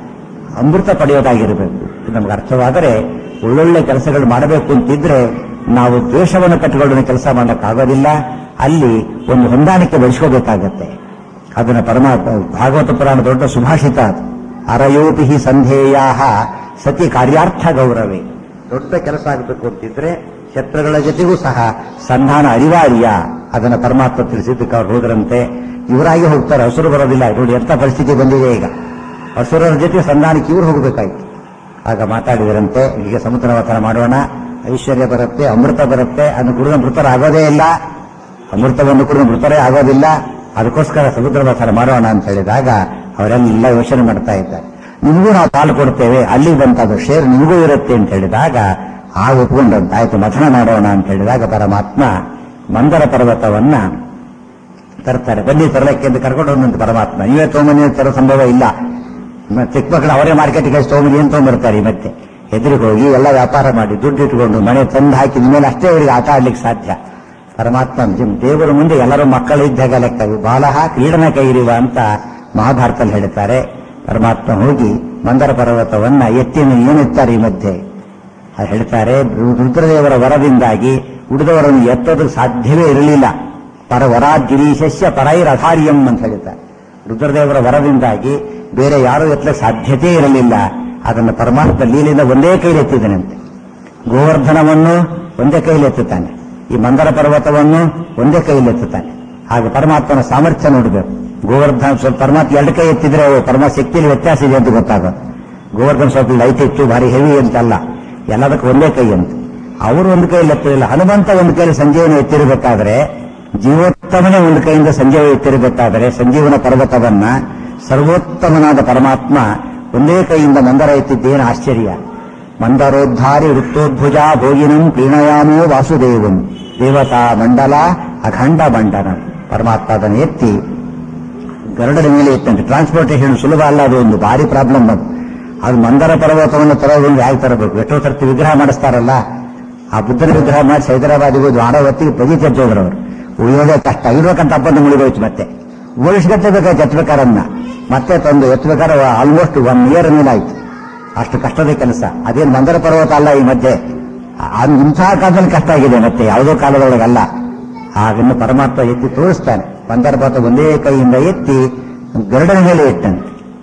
ಅಮೃತ ಪಡೆಯೋದಾಗಿರಬೇಕು ಇದು ನಮ್ಗೆ ಅರ್ಥವಾದರೆ ಒಳ್ಳೊಳ್ಳೆ ಕೆಲಸಗಳು ಮಾಡಬೇಕು ಅಂತಿದ್ರೆ ನಾವು ದ್ವೇಷವನ್ನು ಕಟ್ಟಿಕೊಳ್ಳುವ ಕೆಲಸ ಮಾಡೋಕ್ಕಾಗೋದಿಲ್ಲ ಅಲ್ಲಿ ಒಂದು ಹೊಂದಾಣಿಕೆ ಬೆಳೆಸ್ಕೋಬೇಕಾಗತ್ತೆ ಅದನ್ನ ಪರಮಾತ್ಮ ಭಾಗವತ ಪುರಾಣ ದೊಡ್ಡ ಸುಭಾಷಿತ ಅದು ಅರಯೋಪಿ ಹಿ ಸಂಧೇಯಾ ಸತಿ ಕಾರ್ಯಾರ್ಥ ಗೌರವೇ ದೊಡ್ಡ ಕೆಲಸ ಆಗಬೇಕು ಅಂತಿದ್ರೆ ಶತ್ರುಗಳ ಜೊತೆಗೂ ಸಹ ಸಂಧಾನ ಅನಿವಾರ್ಯ ಅದನ್ನ ಪರಮಾತ್ಮ ತಿಳಿಸಿದ್ದಕ್ಕೆ ಅವ್ರು ಹೋದ್ರಂತೆ ಇವರಾಗಿ ಹೋಗ್ತಾರೆ ಹಸುರು ಬರೋದಿಲ್ಲ ನೋಡಿ ಎಂಥ ಪರಿಸ್ಥಿತಿ ಬಂದಿದೆ ಈಗ ಹಸುರರ ಜೊತೆ ಸಂಧಾನಕ್ಕೆ ಇವ್ರು ಹೋಗಬೇಕಾಯ್ತು ಆಗ ಮಾತಾಡಿದರಂತೆ ಈಗ ಸಮುದ್ರ ಮಥನ ಮಾಡೋಣ ಐಶ್ವರ್ಯ ಬರುತ್ತೆ ಅಮೃತ ಬರುತ್ತೆ ಅದನ್ನು ಕುಡಿದ ಮೃತರಾಗೋದೇ ಇಲ್ಲ ಅಮೃತವನ್ನು ಕುಡಿದ ಮೃತರೇ ಆಗೋದಿಲ್ಲ ಅದಕ್ಕೋಸ್ಕರ ಸಮುದ್ರ ಮಥನ ಮಾಡೋಣ ಅಂತ ಹೇಳಿದಾಗ ಅವರೆಲ್ಲ ಯೋಚನೆ ಮಾಡ್ತಾ ಇದ್ದಾರೆ ನಿಮಗೂ ನಾವು ಪಾಲು ಕೊಡ್ತೇವೆ ಅಲ್ಲಿಗೆ ಬಂತದ್ದು ಶೇರ್ ನಿಮಗೂ ಇರುತ್ತೆ ಅಂತ ಹೇಳಿದಾಗ ಆ ಒಪ್ಕೊಂಡಂತ ಆಯ್ತು ಮಥನ ಮಾಡೋಣ ಅಂತ ಹೇಳಿದಾಗ ಪರಮಾತ್ಮ ಮಂದರ ಪರ್ವತವನ್ನ ತರ್ತಾರೆ ಬನ್ನಿ ತರಲಕ್ಕೆ ಅಂತ ಕರ್ಕೊಂಡು ಹೋದಂತ ಪರಮಾತ್ಮ ನೀವೇ ತೊಗೊಂಬನ್ನಿ ಅಂತ ತರೋ ಸಂಭವ ಇಲ್ಲ ಮ- ಚಿಕ್ಕ ಮಕ್ಕಳು ಅವರೇ ಮಾರ್ಕೆಟ್ಗೆ ತೊಗೊಂಬನ್ನಿ ಏನ್ ತೊಗೊಂಬರ್ತಾರೆ ಈ ಮತ್ತೆ ಎದುರಿಗೆ ಹೋಗಿ ಎಲ್ಲ ವ್ಯಾಪಾರ ಮಾಡಿ ದುಡ್ಡು ಇಟ್ಕೊಂಡು ಮನೆ ತಂದು ಹಾಕಿದ ಮೇಲೆ ಅಷ್ಟೇ ಅವರಿಗೆ ಆಟ ಆಡ್ಲಿಕ್ಕೆ ಸಾಧ್ಯ ಪರಮಾತ್ಮ ಜಿಮ್ ದೇವರ ಮುಂದೆ ಎಲ್ಲರೂ ಮಕ್ಕಳು ಇದ್ದಾಗ ಲೆಕ್ಕ ಬಾಲಹ ಕ್ರೀಡನ ಕೈರಿವ ಅಂತ ಮಹಾಭಾರತದಲ್ಲಿ ಹೇಳ್ತಾರೆ ಪರಮಾತ್ಮ ಹೋಗಿ ಮಂದರ ಪರ್ವತವನ್ನ ಎತ್ತಿನ ಏನೆತ್ತಾರೆ ಈ ಮಧ್ಯೆ ಅದು ಹೇಳ್ತಾರೆ ರು- ರುದ್ರದೇವರ ವರದಿಂದಾಗಿ ಉಳಿದವರನ್ನು ಎತ್ತೋದಕ್ಕೆ ಸಾಧ್ಯವೇ ಇರಲಿಲ್ಲ ಪರ ವರಾಗಿರೀಶಸ್ಯ ಪರೈರಧಾರ್ಯಂ ಅಂತ ಹೇಳ್ತಾರೆ ರುದ್ರದೇವರ ವರದಿಂದಾಗಿ ಬೇರೆ ಯಾರೂ ಎತ್ತಲಿಕ್ಕೆ ಸಾಧ್ಯತೆ ಇರಲಿಲ್ಲ ಅದನ್ನು ಪರಮಾತ್ಮ ಲೀಲೆಯಿಂದ ಒಂದೇ ಕೈಲಿ ಎತ್ತಿದನಂತೆ ಗೋವರ್ಧನವನ್ನು ಒಂದೇ ಕೈಲಿ ಎತ್ತುತ್ತಾನೆ ಈ ಮಂದರ ಪರ್ವತವನ್ನು ಒಂದೇ ಕೈಲಿ ಎತ್ತುತ್ತಾನೆ ಹಾಗೆ ಪರಮಾತ್ಮನ ಸಾಮರ್ಥ್ಯ ನೋಡಬೇಕು ಗೋವರ್ಧನ ಸ್ವಲ್ಪ ಪರಮಾತ್ಮ ಎರಡು ಕೈ ಎತ್ತಿದ್ರೆ ಓ, ಪರಮಾತ್ಮ ಶಕ್ತಿಯಲ್ಲಿ ವ್ಯತ್ಯಾಸ ಇದೆ ಅಂತ ಗೊತ್ತಾಗೋದು ಗೋವರ್ಧನ ಸ್ವಲ್ಪ ಲೈಟ್ ಇತ್ತು ಭಾರಿ ಹೆವಿ ಅಂತಲ್ಲ ಎಲ್ಲದಕ್ಕೂ ಒಂದೇ ಕೈ ಅಂತ ಅವರು ಒಂದು ಕೈಯಲ್ಲಿ ಎತ್ತಿರಲಿಲ್ಲ ಹನುಮಂತ ಒಂದು ಕೈಯಲ್ಲಿ ಸಂಜೀವನ ಎತ್ತಿರಬೇಕಾದ್ರೆ ಜೀವೋತ್ತಮನೇ ಒಂದು ಕೈಯಿಂದ ಸಂಜೀವ ಎತ್ತಿರಬೇಕಾದರೆ ಸಂಜೀವನ ಪರ್ವತವನ್ನ ಸರ್ವೋತ್ತಮನಾದ ಪರಮಾತ್ಮ ಒಂದೇ ಕೈಯಿಂದ ಮಂದರ ಎತ್ತಿದ್ದೇನು ಆಶ್ಚರ್ಯ ಮಂದರೋದ್ಧಾರಿ ವೃತ್ತೋದ್ಭುಜ ಭೋಗಿನಂ ಪ್ರೀಣಯಾಮೋ ವಾಸುದೇವಂ ದೇವತಾ ಮಂಡಲ ಅಖಂಡ ಮಂಡನ ಪರಮಾತ್ಮ ಅದನ್ನು ಎತ್ತಿ ಗರುಡನ ಮೇಲೆ ಎತ್ತಂತೆ ಟ್ರಾನ್ಸ್ಪೋರ್ಟೇಷನ್ ಸುಲಭ ಅಲ್ಲ ಅದು ಒಂದು ಭಾರಿ ಪ್ರಾಬ್ಲಮ್ ಅದು ಅದು ಮಂದರ ಪರ್ವತವನ್ನು ತರೋದೊಂದು ಹೇಗೆ ತರಬೇಕು ಎಷ್ಟೋ ಸರ್ತಿ ವಿಗ್ರಹ ಮಾಡಿಸ್ತಾರಲ್ಲ ಆ ಬುದ್ಧನ ವಿಗ್ರಹ ಮಾಡಿ ಹೈದರಾಬಾದಿಗೆ ಹೋಗಿ ಆಡೋ ಹೊತ್ತಿಗೆ ಪದಿ ತೆಚ್ಚೋದ್ರು ಅವರು ಉಳಿಯೋದೇ ಕಷ್ಟ ಇರ್ಬೇಕಂತ ಅಪ್ಪಂದು ಮುಳಿಗೋಯ್ತು ಮತ್ತೆ ಉಳಿಸ್ಗಟ್ಟೆ ಬೇಕಾಯ್ತು ಎತ್ತಬೇಕಾರನ್ನ ಮತ್ತೆ ತಂದು ಎತ್ತಬೇಕಾದ್ರೆ ಆಲ್ಮೋಸ್ಟ್ ಒನ್ ಇಯರ್ ಮೇಲಾಯ್ತು ಅಷ್ಟು ಕಷ್ಟದ ಕೆಲಸ ಅದೇನು ಮಂದರ ಪರ್ವತ ಅಲ್ಲ ಈ ಮಧ್ಯೆ ಆ- ಇಂಥ ಕಾಲದಲ್ಲಿ ಕಷ್ಟ ಆಗಿದೆ ಮತ್ತೆ ಯಾವುದೋ ಕಾಲದೊಳಗಲ್ಲ ಆಗಿನ್ನು ಪರಮಾತ್ಮ ಎತ್ತಿ ತೋರಿಸ್ತಾನೆ ಮಂದರ ಪರ್ವತ ಒಂದೇ ಕೈಯಿಂದ ಎತ್ತಿ ಗರುಡನ ಮೇಲೆ ಇಟ್ಟಂತೆ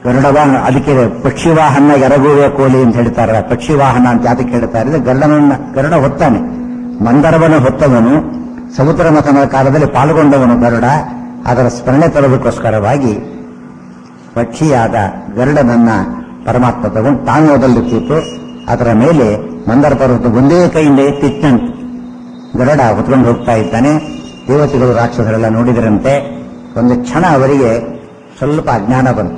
ಗರುಡ ವಾಹನ ಅದಕ್ಕೆ ಪಕ್ಷಿ ವಾಹನ ಎರಗುವೆ ಕೋಲಿ ಅಂತ ಹೇಳ್ತಾರೆ ಪಕ್ಷಿ ವಾಹನ ಅಂತ ಯಾತಕ್ಕೆ ಹೇಳ್ತಾರೆ ಅಂದ್ರೆ ಗರುಡನನ್ನ ಗರುಡ ಹೊತ್ತಾನೆ ಮಂದರವನ್ನು ಹೊತ್ತವನು ಸಮುದ್ರ ಮಥನದ ಕಾಲದಲ್ಲಿ ಪಾಲ್ಗೊಂಡವನು ಗರುಡ ಅದರ ಸ್ಮರಣೆ ತರೋದಕ್ಕೋಸ್ಕರವಾಗಿ ಪಕ್ಷಿಯಾದ ಗರುಡನನ್ನ ಪರಮಾತ್ಮ ತಗೊಂಡು ತಾನು ಮೊದಲು ಕೂತು ಅದರ ಮೇಲೆ ಮಂದರ ಪರ್ವತ ಒಂದೇ ಕೈಯಿಂದ ಎತ್ತಿಟ್ಟಂತೆ ಗರುಡ ಹೊತ್ಕೊಂಡು ಹೋಗ್ತಾ ಇದ್ದಾನೆ ದೇವತೆಗಳು ರಾಕ್ಷಸರೆಲ್ಲ ನೋಡಿದರಂತೆ ಒಂದು ಕ್ಷಣ ಅವರಿಗೆ ಸ್ವಲ್ಪ ಅಜ್ಞಾನ ಬಂತು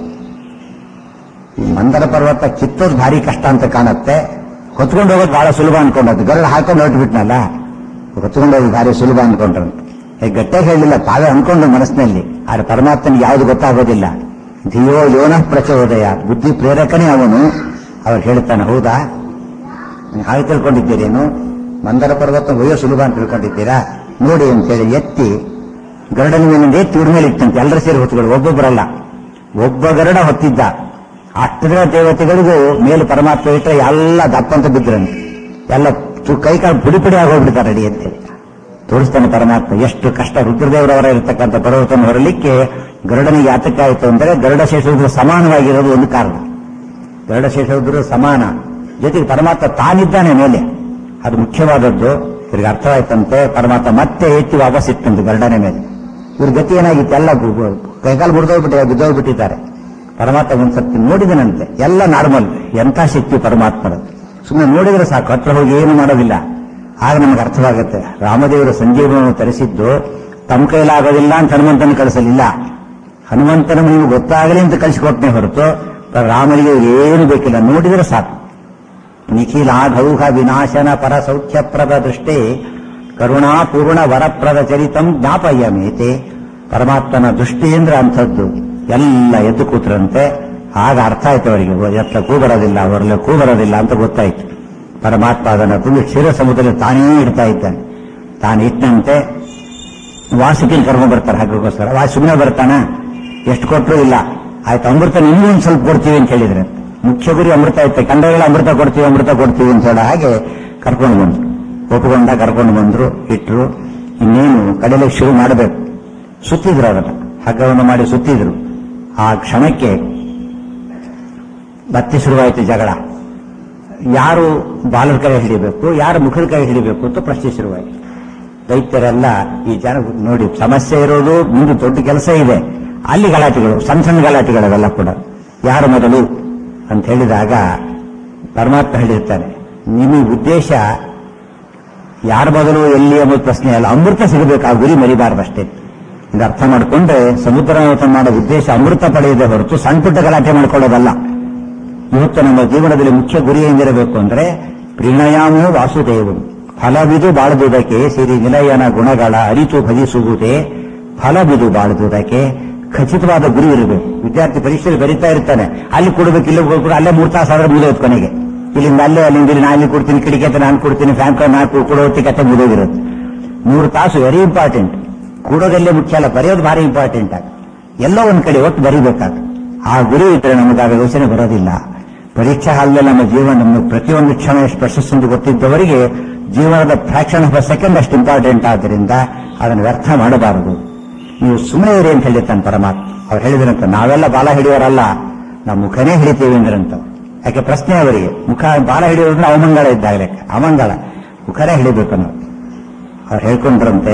ಈ ಮಂದರ ಪರ್ವತ ಕಿತ್ತೋದು ಭಾರಿ ಕಷ್ಟ ಅಂತ ಕಾಣುತ್ತೆ ಹೊತ್ಕೊಂಡು ಹೋಗೋದು ಬಹಳ ಸುಲಭ ಅನ್ಕೊಂಡದ್ದು ಗರುಡ ಹಾಕೊಂಡು ಹೊರಟ್ಬಿಟ್ನಲ್ಲ ಹೊತ್ಕೊಂಡು ಹೋಗೋದು ಭಾರಿ ಸುಲಭ ಅನ್ಕೊಂಡ್ರಂತೆ ಏ, ಗಟ್ಟಿಯಾಗಿ ಹೇಳಿಲ್ಲ ತಾವೇ ಅನ್ಕೊಂಡು ಮನಸ್ಸಿನಲ್ಲಿ ಆದ್ರೆ ಪರಮಾತ್ಮನಿಗೆ ಯಾವುದು ಗೊತ್ತಾಗೋದಿಲ್ಲ ಧಿಯೋ ಯೋನ ಪ್ರಚೋದಯ ಬುದ್ಧಿ ಪ್ರೇರಕನೇ ಅವನು ಅವ್ರು ಹೇಳ್ತಾನೆ ಹೌದಾ ನೀವು ಹಾಗೆ ತಿಳ್ಕೊಂಡಿದ್ದೀರೇನು ಮಂದರ ಪರ್ವತ ಒಯ್ಯೋ ಸುಲಭ ಅಂತ ತಿಳ್ಕೊಂಡಿದ್ದೀರಾ ನೋಡಿ ಅಂತೇಳಿ ಎತ್ತಿ ಗರುಡನ ಮೇಲಿಂದ ಎತ್ತಿ ಇವ್ರ ಮೇಲೆ ಇಟ್ಟಂತೆ ಎಲ್ಲರೂ ಸೇರಿ ಹೊತ್ತುಗಳು ಒಬ್ಬೊಬ್ಬರಲ್ಲ ಒಬ್ಬ ಗರುಡ ಹೊತ್ತಿದ್ದ ಅಷ್ಟು ಜನ ದೇವತೆಗಳಿಗೂ ಮೇಲೆ ಪರಮಾತ್ಮ ಇಟ್ಟರೆ ಎಲ್ಲ ದಪ್ಪಂತ ಬಿದ್ರಂತೆ ಎಲ್ಲ ಚು- ಕೈ ಕಾಲು ಪುಡಿ ಪುಡಿ ಆಗೋಗ್ಬಿಡ್ತಾರೆ ಅಡಿ ಅಂತೇಳಿ ತೋರಿಸ್ತಾನೆ ಪರಮಾತ್ಮ ಎಷ್ಟು ಕಷ್ಟ ರುದ್ರದೇವರವರ ಇರತಕ್ಕಂಥ ಪರ್ವತನ ಹೊರಲಿಕ್ಕೆ ಗರುಡನಿಗೆ ಯಾತಕ್ಕಾಯಿತು ಅಂದರೆ ಗರುಡ ಶೇಷರುದ್ರ ಸಮಾನವಾಗಿರೋದು ಒಂದು ಕಾರಣ ಗರುಡ ಶೇಷರುದ್ರ ಸಮಾನ ಜೊತೆಗೆ ಪರಮಾತ್ಮ ತಾನಿದ್ದಾನೆ ಮೇಲೆ ಅದು ಮುಖ್ಯವಾದದ್ದು ಇವ್ರಿಗೆ ಅರ್ಥವಾಯ್ತಂತೆ ಪರಮಾತ್ಮ ಮತ್ತೆ ಎತ್ತಿ ವಾಪಸ್ ಇಟ್ಟಂತೆ ಗರುಡನ ಮೇಲೆ ಇವ್ರ ಗತಿ ಏನಾಗಿತ್ತು ಎಲ್ಲ ಗು- ಗು- ಕೈಕಾಲು ಮುರಿದೋಗ್ಬಿಟ್ಟು ಬಿದ್ದೋಗ್ಬಿಟ್ಟಿದ್ದಾರೆ ಪರಮಾತ್ಮ ಒಂದ್ಸತಿ ನೋಡಿದನಂತೆ ಎಲ್ಲ ನಾರ್ಮಲ್ ಎಂಥ ಶಕ್ತಿ ಪರಮಾತ್ಮನ ಸುಮ್ಮನೆ ನೋಡಿದ್ರೆ ಸಾಕು ಹತ್ರ ಹೋಗಿ ಏನು ಮಾಡೋದಿಲ್ಲ ಆಗ ನಮಗೆ ಅರ್ಥವಾಗುತ್ತೆ ರಾಮದೇವರು ಸಂಜೀವನವನ್ನು ತರಿಸಿದ್ದು ತಮ್ಮ ಕೈಲಾಗೋದಿಲ್ಲ ಅಂತ ಹನುಮಂತನ ಕಳಿಸಲಿಲ್ಲ ಹನುಮಂತನ ನೀವು ಗೊತ್ತಾಗಲಿ ಅಂತ ಕಳಿಸಿಕೊಟ್ಟನೆ ಹೊರತು ರಾಮನಿಗೆ ಏನು ಬೇಕಿಲ್ಲ ನೋಡಿದ್ರೆ ಸಾಕು ನಿಖಿಲಾಘೌಹ ವಿನಾಶನ ಪರ ಸೌಖ್ಯಪ್ರದ ದೃಷ್ಟಿ ಕರುಣಾಪೂರ್ಣ ವರಪ್ರದ ಚರಿತಂ ಜ್ಞಾಪಯ್ಯಮೇತೆ ಪರಮಾತ್ಮನ ದೃಷ್ಟಿ ಅಂದ್ರೆ ಅಂಥದ್ದು ಎಲ್ಲ ಎದ್ದು ಕೂತ್ರಂತೆ ಆಗ ಅರ್ಥ ಆಯ್ತು ಅವರಿಗೆ ಎತ್ತಕ್ಕೂ ಬರೋದಿಲ್ಲ ಹೊರಲಕ್ಕೂ ಬರೋದಿಲ್ಲ ಅಂತ ಗೊತ್ತಾಯ್ತು ಪರಮಾತ್ಮ ಅದನ್ನು ತುಂಬಿ ಕ್ಷೀರ ಸಮುದ್ರ ತಾನೇ ಇಡ್ತಾ ಇದ್ದಾನೆ ತಾನು ಇಟ್ಟಂತೆ ವಾಸುಕಿನ ಕರ್ಕೊಂಡು ಬರ್ತಾರೆ ಹಾಕೋಸ್ಕರ ವಾಸು ಸುಮ್ಮನೆ ಬರ್ತಾನ ಎಷ್ಟು ಕೊಟ್ಟರು ಇಲ್ಲ ಆಯ್ತು ಅಮೃತ ನಿಮಗೂ ಒಂದು ಸ್ವಲ್ಪ ಕೊಡ್ತೀವಿ ಅಂತ ಹೇಳಿದ್ರೆ ಮುಖ್ಯ ಗುರಿ ಅಮೃತ ಇತ್ತು ಕಂಡಗಳ ಅಮೃತ ಕೊಡ್ತೀವಿ ಅಮೃತ ಕೊಡ್ತೀವಿ ಅಂತ ಹೇಳೋ ಹಾಗೆ ಕರ್ಕೊಂಡು ಬಂದ್ರು ಒಪ್ಪುಕೊಂಡ ಕರ್ಕೊಂಡು ಬಂದ್ರು ಇಟ್ರು ಇನ್ನೇನು ಕಡಲಿಗೆ ಶುರು ಮಾಡಬೇಕು ಸುತ್ತಿದ್ರು ಅದನ್ನ ಹಗ್ಗವನ್ನು ಮಾಡಿ ಸುತ್ತಿದ್ರು ಆ ಕ್ಷಣಕ್ಕೆ ಮತ್ತೆ ಶುರುವಾಯಿತು ಜಗಳ ಯಾರು ಬಾಲರ ಕೈ ಹಿಡಿಬೇಕು ಯಾರು ಮುಖದ ಕೈ ಹಿಡಿಬೇಕು ಅಂತ ಪ್ರಶ್ನೆ ಶುರುವಾಯಿತು ದೈತ್ಯರೆಲ್ಲ ಈ ಜನ ನೋಡಿ ಸಮಸ್ಯೆ ಇರೋದು ಮುಂದೆ ದೊಡ್ಡ ಕೆಲಸ ಇದೆ ಅಲ್ಲಿ ಗಲಾಟೆಗಳು ಸಣ್ಣ ಸಣ್ಣ ಗಲಾಟೆಗಳವೆಲ್ಲ ಕೂಡ ಯಾರು ಮೊದಲು ಅಂತ ಹೇಳಿದಾಗ ಪರಮಾತ್ಮ ಹೇಳಿರ್ತಾನೆ ನಿಮ್ಮ ಉದ್ದೇಶ ಯಾರ ಮೊದಲು ಎಲ್ಲಿ ಎಂಬುದು ಪ್ರಶ್ನೆ ಅಲ್ಲ ಅಮೃತ ಸಿಗಬೇಕು ಆ ಗುರಿ ಮರಿಬಾರ್ದಷ್ಟೇ ಇದು ಅರ್ಥ ಮಾಡಿಕೊಂಡ್ರೆ ಸಮುದ್ರ ಮಂಥನ ಮಾಡೋ ಉದ್ದೇಶ ಅಮೃತ ಪಡೆಯದೆ ಹೊರತು ಸಣ್ಣ ಪುಟ್ಟ ಗಲಾಟೆ ಮಾಡ್ಕೊಳ್ಳೋದಲ್ಲ ಇವತ್ತು ನಮ್ಮ ಜೀವನದಲ್ಲಿ ಮುಖ್ಯ ಗುರಿ ಏನಿರಬೇಕು ಅಂದ್ರೆ ಪ್ರಣಯಾಮೋ ವಾಸುದೇವನು ಫಲವಿದು ಬಾಳದುದಕ್ಕೆ ಸಿರಿ ನಿಲಯನ ಗುಣಗಳ ಅರಿತು ಭಜಿಸುವುದೇ ಫಲವಿದು ಬಾಳದುದಕ್ಕೆ ಖಚಿತವಾದ ಗುರಿ ಇರಬೇಕು ವಿದ್ಯಾರ್ಥಿ ಪರೀಕ್ಷೆಯಲ್ಲಿ ಬರೀತಾ ಇರ್ತಾನೆ ಅಲ್ಲಿ ಕೊಡಬೇಕು ಇಲ್ಲಿ ಕೂಡ ಅಲ್ಲೇ ಮೂರು ತಾಸು ಆದ್ರೆ ಮುಗಿದೋದು ಕೊನೆಗೆ ಇಲ್ಲಿಂದ ಅಲ್ಲೇ ಅಲ್ಲಿಂದ ಇಲ್ಲಿ ನಾನು ಇಲ್ಲಿ ಕೊಡ್ತೀನಿ ಕಿಟಕಿ ಹತ್ರ ನಾನು ಕೊಡ್ತೀನಿ ಫ್ಯಾನ್ ನಾನು ಕೊಡೋ ಕತೆ ಮುಗಿದೋಗಿರುತ್ತೆ ಮೂರು ತಾಸು ವೆರಿ ಇಂಪಾರ್ಟೆಂಟ್ ಕೂಡೋದಲ್ಲೇ ಮುಖ್ಯ ಅಲ್ಲ ಬರೆಯೋದು ಭಾರಿ ಇಂಪಾರ್ಟೆಂಟ್ ಆಗ ಎಲ್ಲೋ ಒಂದ್ ಕಡೆ ಒಟ್ಟು ಬರೀಬೇಕಾಗ ಆ ಗುರಿ ಇದ್ರೆ ನಮಗಾಗ ಯೋಚನೆ ಬರೋದಿಲ್ಲ ಪರೀಕ್ಷಾ ಹಾಲದಲ್ಲಿ ನಮ್ಮ ಜೀವನ ನಮ್ಮ ಪ್ರತಿಯೊಂದು ಕ್ಷಣ ಎಷ್ಟು ಪ್ರಶಸ್ತಿ ಅಂತ ಗೊತ್ತಿದ್ದವರಿಗೆ ಜೀವನದ ಫ್ರಾಕ್ಷನ್ ಆಫ್ ಅ ಸೆಕೆಂಡ್ ಅಷ್ಟು ಇಂಪಾರ್ಟೆಂಟ್ ಆದ್ದರಿಂದ ಅದನ್ನು ವ್ಯರ್ಥ ಮಾಡಬಾರದು ನೀವು ಸುಮ್ಮನೆ ಇರಿ ಅಂತ ಹೇಳಿರ್ತಾನೆ ಪರಮಾತ್ಮ ಅವ್ರು ಹೇಳಿದ್ರಂತ ನಾವೆಲ್ಲ ಬಾಲ ಹಿಡಿಯೋರಲ್ಲ ನಾವು ಮುಖನೇ ಹಿಡಿತೀವಿ ಅಂದ್ರಂತ ಯಾಕೆ ಪ್ರಶ್ನೆ ಅವರಿಗೆ ಮುಖ ಬಾಲ ಹಿಡಿಯೋದ್ರೆ ಅವಮಂಗಳ ಇದ್ದಾಗ ಲೆಕ್ಕ ಅಮಂಗಳ ಮುಖನೇ ಹಿಡಿಬೇಕು ನಾವು ಅವ್ರು ಹೇಳ್ಕೊಂಡ್ರಂತೆ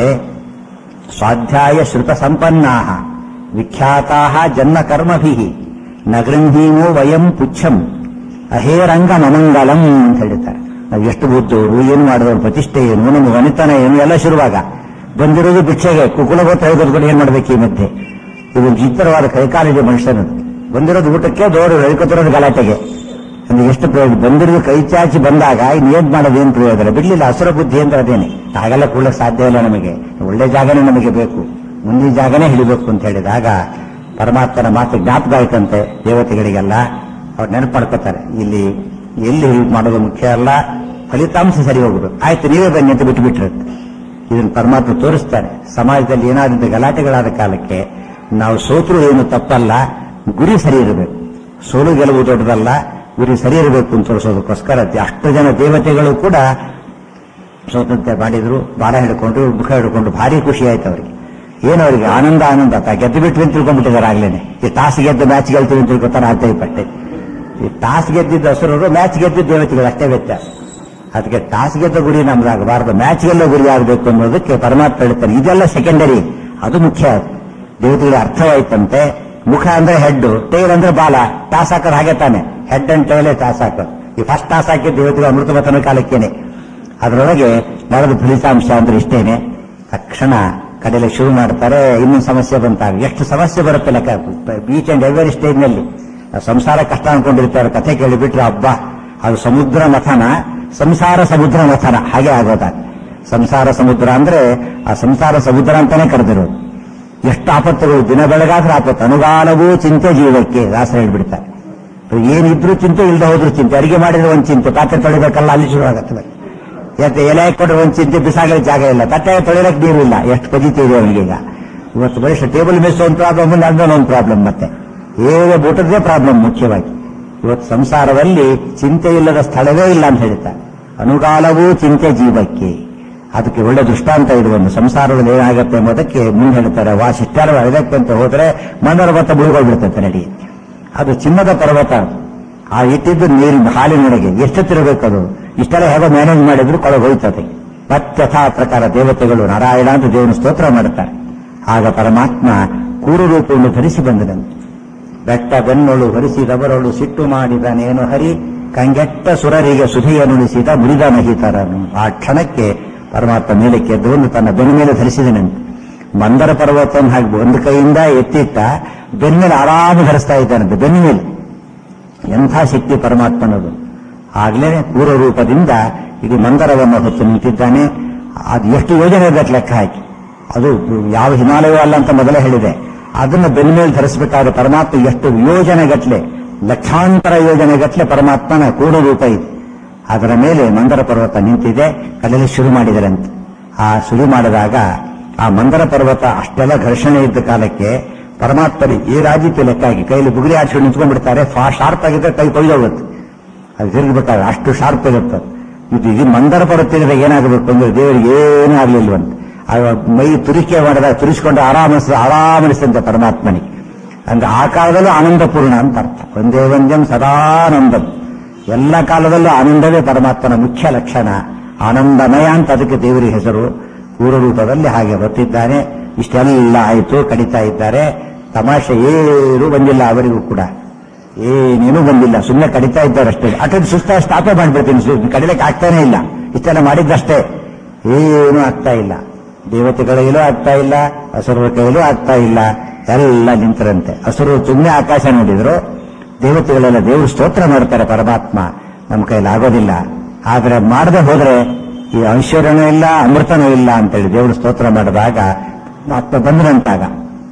ಸ್ವಾಧ್ಯಾಯ ಶ್ರುತ ಸಂಪನ್ನಾ ವಿಖ್ಯಾತಾ ಜನ್ಮ ಕರ್ಮಭಿ ನ ಗೃಹೀಮೋ ವಯಂ ಪುಚ್ಛಂ ಅಹೇರಂಗ ಮಮಂಗಲಂ ಅಂತ ಹೇಳಿದ್ದಾರೆ ನಾವು ಎಷ್ಟು ಬುದ್ಧವರು ಏನು ಮಾಡಿದವರು ಪ್ರತಿಷ್ಠೆ ಏನು ನಮ್ಮ ವನಿತನ ಏನು ಎಲ್ಲ ಶುರುವಾಗ ಬಂದಿರೋದು ಭಿಕ್ಷೆಗೆ ಕುಕುಲಗೋತ್ರ ಹೇಳ್ಕೊಂಡು ಏನ್ ಮಾಡ್ಬೇಕು ಈ ಮಧ್ಯೆ ಇದು ವಿಚಿತ್ರವಾದ ಕೈಕಾಲಿದೆ ಮನುಷ್ಯನದು ಬಂದಿರೋದು ಊಟಕ್ಕೆ ದೋರು ಹೇಳ್ಕೊತಿರೋದು ಗಲಾಟೆಗೆ ಅಂದ್ರೆ ಎಷ್ಟು ಪ್ರಯೋಜನ ಬಂದಿರೋದು ಕೈ ಚಾಚಿ ಬಂದಾಗ ಇನ್ನು ಏನ್ ಮಾಡೋದು ಏನ್ ಪ್ರಯೋಜನ ಬಿಡ್ಲಿಲ್ಲ ಹಸುರ ಬುದ್ಧಿ ಅಂದ್ರೆ ಅದೇನೆ ಹಾಗೆಲ್ಲ ಕೂಡಲೇ ಸಾಧ್ಯ ಇಲ್ಲ ನಮಗೆ ಒಳ್ಳೆ ಜಾಗನೇ ನಮಗೆ ಬೇಕು ಮುಂದಿನ ಜಾಗನೇ ಹಿಡಿಬೇಕು ಅಂತ ಹೇಳಿದಾಗ ಪರಮಾತ್ಮನ ಮಾತು ಜ್ಞಾಪಕ ಆಯ್ತಂತೆ ದೇವತೆಗಳಿಗೆಲ್ಲ ಅವ್ರು ನೆನಪು ಮಾಡ್ಕೋತಾರೆ ಇಲ್ಲಿ ಎಲ್ಲಿ ಹೀಗೆ ಮಾಡೋದು ಮುಖ್ಯ ಅಲ್ಲ ಫಲಿತಾಂಶ ಸರಿ ಹೋಗ್ಬೇಕು ಆಯ್ತು ನೀವೇ ಬನ್ನಿ ಅಂತ ಬಿಟ್ಟು ಬಿಟ್ಟಿರುತ್ತೆ ಇದನ್ನು ಪರಮಾತ್ಮ ತೋರಿಸ್ತಾರೆ ಸಮಾಜದಲ್ಲಿ ಏನಾದ್ರಿಂದ ಗಲಾಟೆಗಳಾದ ಕಾಲಕ್ಕೆ ನಾವು ಸೋತರು ಏನು ತಪ್ಪಲ್ಲ ಗುರಿ ಸರಿ ಇರಬೇಕು ಸೋಲು ಗೆಲುವು ದೊಡ್ಡದಲ್ಲ ಗುರಿ ಸರಿ ಇರಬೇಕು ಅಂತ ತೋರಿಸೋದಕ್ಕೋಸ್ಕರ ಅಷ್ಟು ಜನ ದೇವತೆಗಳು ಕೂಡ ಸ್ವಾತಂತ್ರ್ಯ ಮಾಡಿದ್ರು ಬಾಣ ಹಿಡ್ಕೊಂಡು ಮುಖ ಹಿಡ್ಕೊಂಡು ಭಾರಿ ಖುಷಿ ಆಯ್ತು ಅವರಿಗೆ ಏನು ಅವರಿಗೆ ಆನಂದ ಆನಂದ ತ- ಗೆದ್ದು ಬಿಟ್ವಿ ಅಂತ ತಿಳ್ಕೊಂಡ್ಬಿಟ್ಟಿದ್ದಾರೆ ಆಗ್ಲೇನೆ ಈ ಟಾಸ್ ಗೆದ್ದು ಮ್ಯಾಚ್ ಗೆಲ್ತೀವಿ ಅಂತ ತಿಳ್ಕೊತಾರೆ ಆಗ್ತಾ ಪಟ್ಟೆ ಈ ಟಾಸ್ ಗೆದ್ದಿದ್ದ ಹಸುರರು ಮ್ಯಾಚ್ ಗೆದ್ದಿದ್ದ ದೇವತೆಗಳು ಅಷ್ಟೇ ವ್ಯತ್ಯಾಸ ಅದಕ್ಕೆ ಟಾಸ್ ಗೆದ್ದ ಗುರಿ ನಮ್ದಾಗಬಾರದು ಮ್ಯಾಚ್ ಗೆಲ್ಲೋ ಗುರಿ ಆಗಬೇಕು ಅನ್ನೋದಕ್ಕೆ ಪರಮಾತ್ಮ ಹೇಳ್ತಾರೆ ಇದೆಲ್ಲ ಸೆಕೆಂಡರಿ ಅದು ಮುಖ್ಯ ದೇವತೆಗಳಿಗೆ ಅರ್ಥವಾಯ್ತಂತೆ ಮುಖ ಅಂದ್ರೆ ಹೆಡ್ ಟೈಲ್ ಅಂದ್ರೆ ಬಾಲ ಟಾಸ್ ಹಾಕೋದು ಹಾಗೆ ತಾನೆ ಹೆಡ್ ಅಂಡ್ ಟೈಲೇ ಟಾಸ್ ಹಾಕೋದು ಈ ಫಸ್ಟ್ ಟಾಸ್ ಹಾಕಿದ್ದು ದೇವತೆಗಳು ಅಮೃತವತನ ಕಾಲಕ್ಕೇನೆ ಅದರೊಳಗೆ ನಡೆದ ಫಲಿತಾಂಶ ಅಂದ್ರೆ ಇಷ್ಟೇನೆ ತಕ್ಷಣ ಕಡೆಯಲ್ಲಿ ಶುರು ಮಾಡ್ತಾರೆ ಇನ್ನೊಂದು ಸಮಸ್ಯೆ ಬಂತಾಗ ಎಷ್ಟು ಸಮಸ್ಯೆ ಬರುತ್ತೆ ಲೆಕ್ಕ ಬೀಚ್ ಅಂಡ್ ಎವರಿ ಸ್ಟೇಜ್ ನಲ್ಲಿ ಸಂಸಾರ ಕಷ್ಟ ಅನ್ಕೊಂಡಿರ್ತಾರೆ ಕಥೆ ಕೇಳಿಬಿಟ್ರೆ ಹಬ್ಬ ಅದು ಸಮುದ್ರ ಮಥನ ಸಂಸಾರ ಸಮುದ್ರ ಮಥನ ಹಾಗೆ ಆಗೋದಾಗ ಸಂಸಾರ ಸಮುದ್ರ ಅಂದ್ರೆ ಆ ಸಂಸಾರ ಸಮುದ್ರ ಅಂತಾನೆ ಕರೆದಿರೋದು ಎಷ್ಟು ಆಪತ್ತುಗಳು ದಿನ ಬೆಳಗಾದ್ರೆ ಆಪತ್ತು ಅನುಗಾಲವೂ ಚಿಂತೆ ಜೀವಕ್ಕೆ ದಾಸರ ಹೇಳ್ಬಿಡ್ತಾರೆ ಏನಿದ್ರು ಚಿಂತೆ ಇಲ್ಲದೆ ಹೋದ್ರು ಚಿಂತೆ ಅಡಿಗೆ ಮಾಡಿದ್ರೆ ಒಂದು ಚಿಂತೆ ಪಾತ್ರೆ ತೊಳಿಬೇಕಲ್ಲ ಅಲ್ಲಿ ಶುರು ಆಗತ್ತೆ ಯಾಕೆ ಎಲೆ ಕೊಟ್ಟರೆ ಒಂದು ಚಿಂತೆ ಬಿಸಾಗಲು ಜಾಗ ಇಲ್ಲ ತಟ್ಟೆ ತೊಳಿಲಕ್ಕೆ ನೀರು ಇಲ್ಲ ಎಷ್ಟು ಪಜಿತಿ ಇದೆ ಅವನಿಗೆ ಈಗ ಇವತ್ತು ಬರೀ ಟೇಬಲ್ ಮಿಸ್ ಒಂದು ಪ್ರಾಬ್ಲಮ್ ಅಂದ್ರೆ ಒಂದು ಪ್ರಾಬ್ಲಮ್ ಮತ್ತೆ ಏನೇ ಊಟದೇ ಪ್ರಾಬ್ಲಮ್ ಮುಖ್ಯವಾಗಿ ಇವತ್ತು ಸಂಸಾರದಲ್ಲಿ ಚಿಂತೆ ಇಲ್ಲದ ಸ್ಥಳವೇ ಇಲ್ಲ ಅಂತ ಹೇಳ್ತಾರೆ ಅನುಗಾಲವೂ ಚಿಂತೆ ಜೀವಕ್ಕೆ ಅದಕ್ಕೆ ಒಳ್ಳೆ ದೃಷ್ಟಾಂತ ಇದು ಒಂದು ಸಂಸಾರದಲ್ಲಿ ಏನಾಗುತ್ತೆ ಎಂಬುದಕ್ಕೆ ಮುಂದೆ ಹೇಳ್ತಾರೆ ವಾಸಿಷ್ಠರು ಇದಕ್ಕೆ ಅಂತ ಹೋದ್ರೆ ಮಂದರ ಭತ್ತ ಮುಳುಗೋಗ್ಬಿಡ್ತಂತೆ ನಡೆಯುತ್ತೆ ಅದು ಚಿನ್ನದ ಪರ್ವತ ಆ ಇಟ್ಟಿದ್ದು ನೀರಿನ ಹಾಲಿನೊಳಗೆ ಎಷ್ಟೊತ್ತಿರಬೇಕು ಅದು ಇಷ್ಟೆಲ್ಲ ಹೇಗೋ ಮ್ಯಾನೇಜ್ ಮಾಡಿದ್ರು ಕೊಳಗೆ ಹೋಯ್ತದೆ ಮತ್ತೆ ಯಥಾ ಪ್ರಕಾರ ದೇವತೆಗಳು ನಾರಾಯಣ ಅಂತ ದೇವನ ಸ್ತೋತ್ರ ಮಾಡುತ್ತಾರೆ ಆಗ ಪರಮಾತ್ಮ ಕೂರು ರೂಪವನ್ನು ಧರಿಸಿ ಬಂದನಂತೆ ಬೆಟ್ಟ ಬೆನ್ನೊಳು ಹೊರಿಸಿದವರೊಳು ಸಿಟ್ಟು ಮಾಡಿದನೇನು ಹರಿ ಕಂಗೆಟ್ಟ ಸುರರಿಗೆ ಸುಧಿಯನುಳಿಸಿದ ಮುರಿದ ಮಹಿತರನು ಆ ಕ್ಷಣಕ್ಕೆ ಪರಮಾತ್ಮ ಮೇಲಕ್ಕೆ ಎದ್ದು ತನ್ನ ಬೆನ್ನ ಮೇಲೆ ಧರಿಸಿದನಂತೆ ಮಂದರ ಪರ್ವತವನ್ನು ಹಾಗೆ ಒಂದು ಕೈಯಿಂದ ಎತ್ತಿಟ್ಟ ಬೆನ್ನ ಮೇಲೆ ಆರಾಮ ಧರಿಸ್ತಾ ಇದ್ದಾನಂತೆ ಬೆನ್ನ ಮೇಲೆ ಎಂಥ ಶಕ್ತಿ ಪರಮಾತ್ಮನದು ಆಗ್ಲೇ ಪೂರ್ವ ರೂಪದಿಂದ ಇಡೀ ಮಂದರವನ್ನು ಹೊತ್ತು ನಿಂತಿದ್ದಾನೆ ಅದು ಎಷ್ಟು ಯೋಜನೆ ಬೇಕು ಲೆಕ್ಕ ಹಾಕಿ ಅದು ಯಾವ ಹಿಮಾಲಯ ಅಲ್ಲ ಅಂತ ಮೊದಲೇ ಹೇಳಿದೆ ಅದನ್ನು ಬೆನ್ನ ಮೇಲೆ ಧರಿಸಬೇಕಾದ್ರೆ ಪರಮಾತ್ಮ ಎಷ್ಟು ಯೋಜನೆಗಟ್ಲೆ ಲಕ್ಷಾಂತರ ಯೋಜನೆಗಟ್ಲೆ ಪರಮಾತ್ಮನ ಪೂರ್ಣ ರೂಪ ಇದೆ ಅದರ ಮೇಲೆ ಮಂದರ ಪರ್ವತ ನಿಂತಿದೆ ಕಡಲೆ ಶುರು ಮಾಡಿದರಂತೆ ಆ ಶುರು ಮಾಡಿದಾಗ ಆ ಮಂದರ ಪರ್ವತ ಅಷ್ಟೆಲ್ಲ ಘರ್ಷಣೆ ಇದ್ದ ಕಾಲಕ್ಕೆ ಪರಮಾತ್ಮರಿಗೆ ಈ ರಾಜ್ಯಕ್ಕೆ ಲೆಕ್ಕ ಹಾಕಿ ಕೈಲಿ ಬುಗುರಿ ಹಾಡ್ಸ್ಕೊಂಡು ನಿಂತ್ಕೊಂಡ್ಬಿಡ್ತಾರೆ ಫಾ ಶಾರ್ಪ್ ಆಗಿದ್ರೆ ಕೈ ಕೊಯ್ದೋಗುತ್ತೆ ಅದು ತಿರುಗ್ಬೇಕಾದ್ರೆ ಅಷ್ಟು ಶಾರ್ಪ್ ಇರುತ್ತೆ ಇದು ಇದು ಮಂದರ ಪರ್ವತ ಏನಾಗಬೇಕು ಅಂದ್ರೆ ದೇವರಿಗೆ ಏನೂ ಆಗ್ಲಿಲ್ವಂತೆ ಆ ಮೈ ತುರಿಕೆ ಮಾಡಿದಾಗ ತುರಿಸ್ಕೊಂಡು ಆರಾಮನಿಸ ಆರಾಮನಿಸ್ತಂತೆ ಪರಮಾತ್ಮನಿಗೆ ಅಂದ್ರೆ ಆ ಕಾಲದಲ್ಲೂ ಆನಂದಪೂರ್ಣ ಅಂತ ಅರ್ಥ ಒಂದೇ ಒಂದಂ ಸದಾನಂದಂ ಎಲ್ಲ ಕಾಲದಲ್ಲೂ ಆನಂದವೇ ಪರಮಾತ್ಮನ ಮುಖ್ಯ ಲಕ್ಷಣ ಆನಂದಮಯ ಅಂತ ಅದಕ್ಕೆ ದೇವರಿಗೆ ಹೆಸರು ಪೂರ್ವ ರೂಪದಲ್ಲಿ ಹಾಗೆ ಬರ್ತಿದ್ದಾನೆ ಇಷ್ಟೆಲ್ಲ ಆಯಿತು ಕಡಿತಾ ಇದ್ದಾರೆ ತಮಾಷೆ ಏನೂ ಬಂದಿಲ್ಲ ಅವರಿಗೂ ಕೂಡ ಏನೇನೂ ಬಂದಿಲ್ಲ ಸುಮ್ಮನೆ ಕಡಿತಾ ಇದ್ದಾರೆ ಅಷ್ಟೇ ಅಟೆಂಡ್ ಸುಸ್ತ ಸ್ಟಾಪೇ ಮಾಡ್ಬಿಡ್ತೀನಿ ಸು- ಕಡಿಲಿಕ್ಕೆ ಆಗ್ತಾನೆ ಇಲ್ಲ ಇಷ್ಟೆಲ್ಲ ಮಾಡಿದ್ದಷ್ಟೇ ಏನೂ ಆಗ್ತಾ ಇಲ್ಲ ದೇವತೆಗಳ ಕೈಲೂ ಆಗ್ತಾ ಇಲ್ಲ ಹಸುರರ ಕೈಲೂ ಆಗ್ತಾ ಇಲ್ಲ ಎಲ್ಲ ನಿಂತರಂತೆ ಹಸುರು ಸುಮ್ಮನೆ ಆಕಾಶ ನೋಡಿದ್ರು ದೇವತೆಗಳೆಲ್ಲ ದೇವರು ಸ್ತೋತ್ರ ಮಾಡ್ತಾರೆ ಪರಮಾತ್ಮ ನಮ್ಮ ಕೈಲಿ ಆಗೋದಿಲ್ಲ ಆದ್ರೆ ಮಾಡದೆ ಹೋದ್ರೆ ಈ ಐಶ್ವರ್ಯನೂ ಇಲ್ಲ ಅಮೃತನೂ ಇಲ್ಲ ಅಂತೇಳಿ ದೇವರು ಸ್ತೋತ್ರ ಮಾಡಿದಾಗ ಆತ್ಮ ಬಂದನಂತಾಗ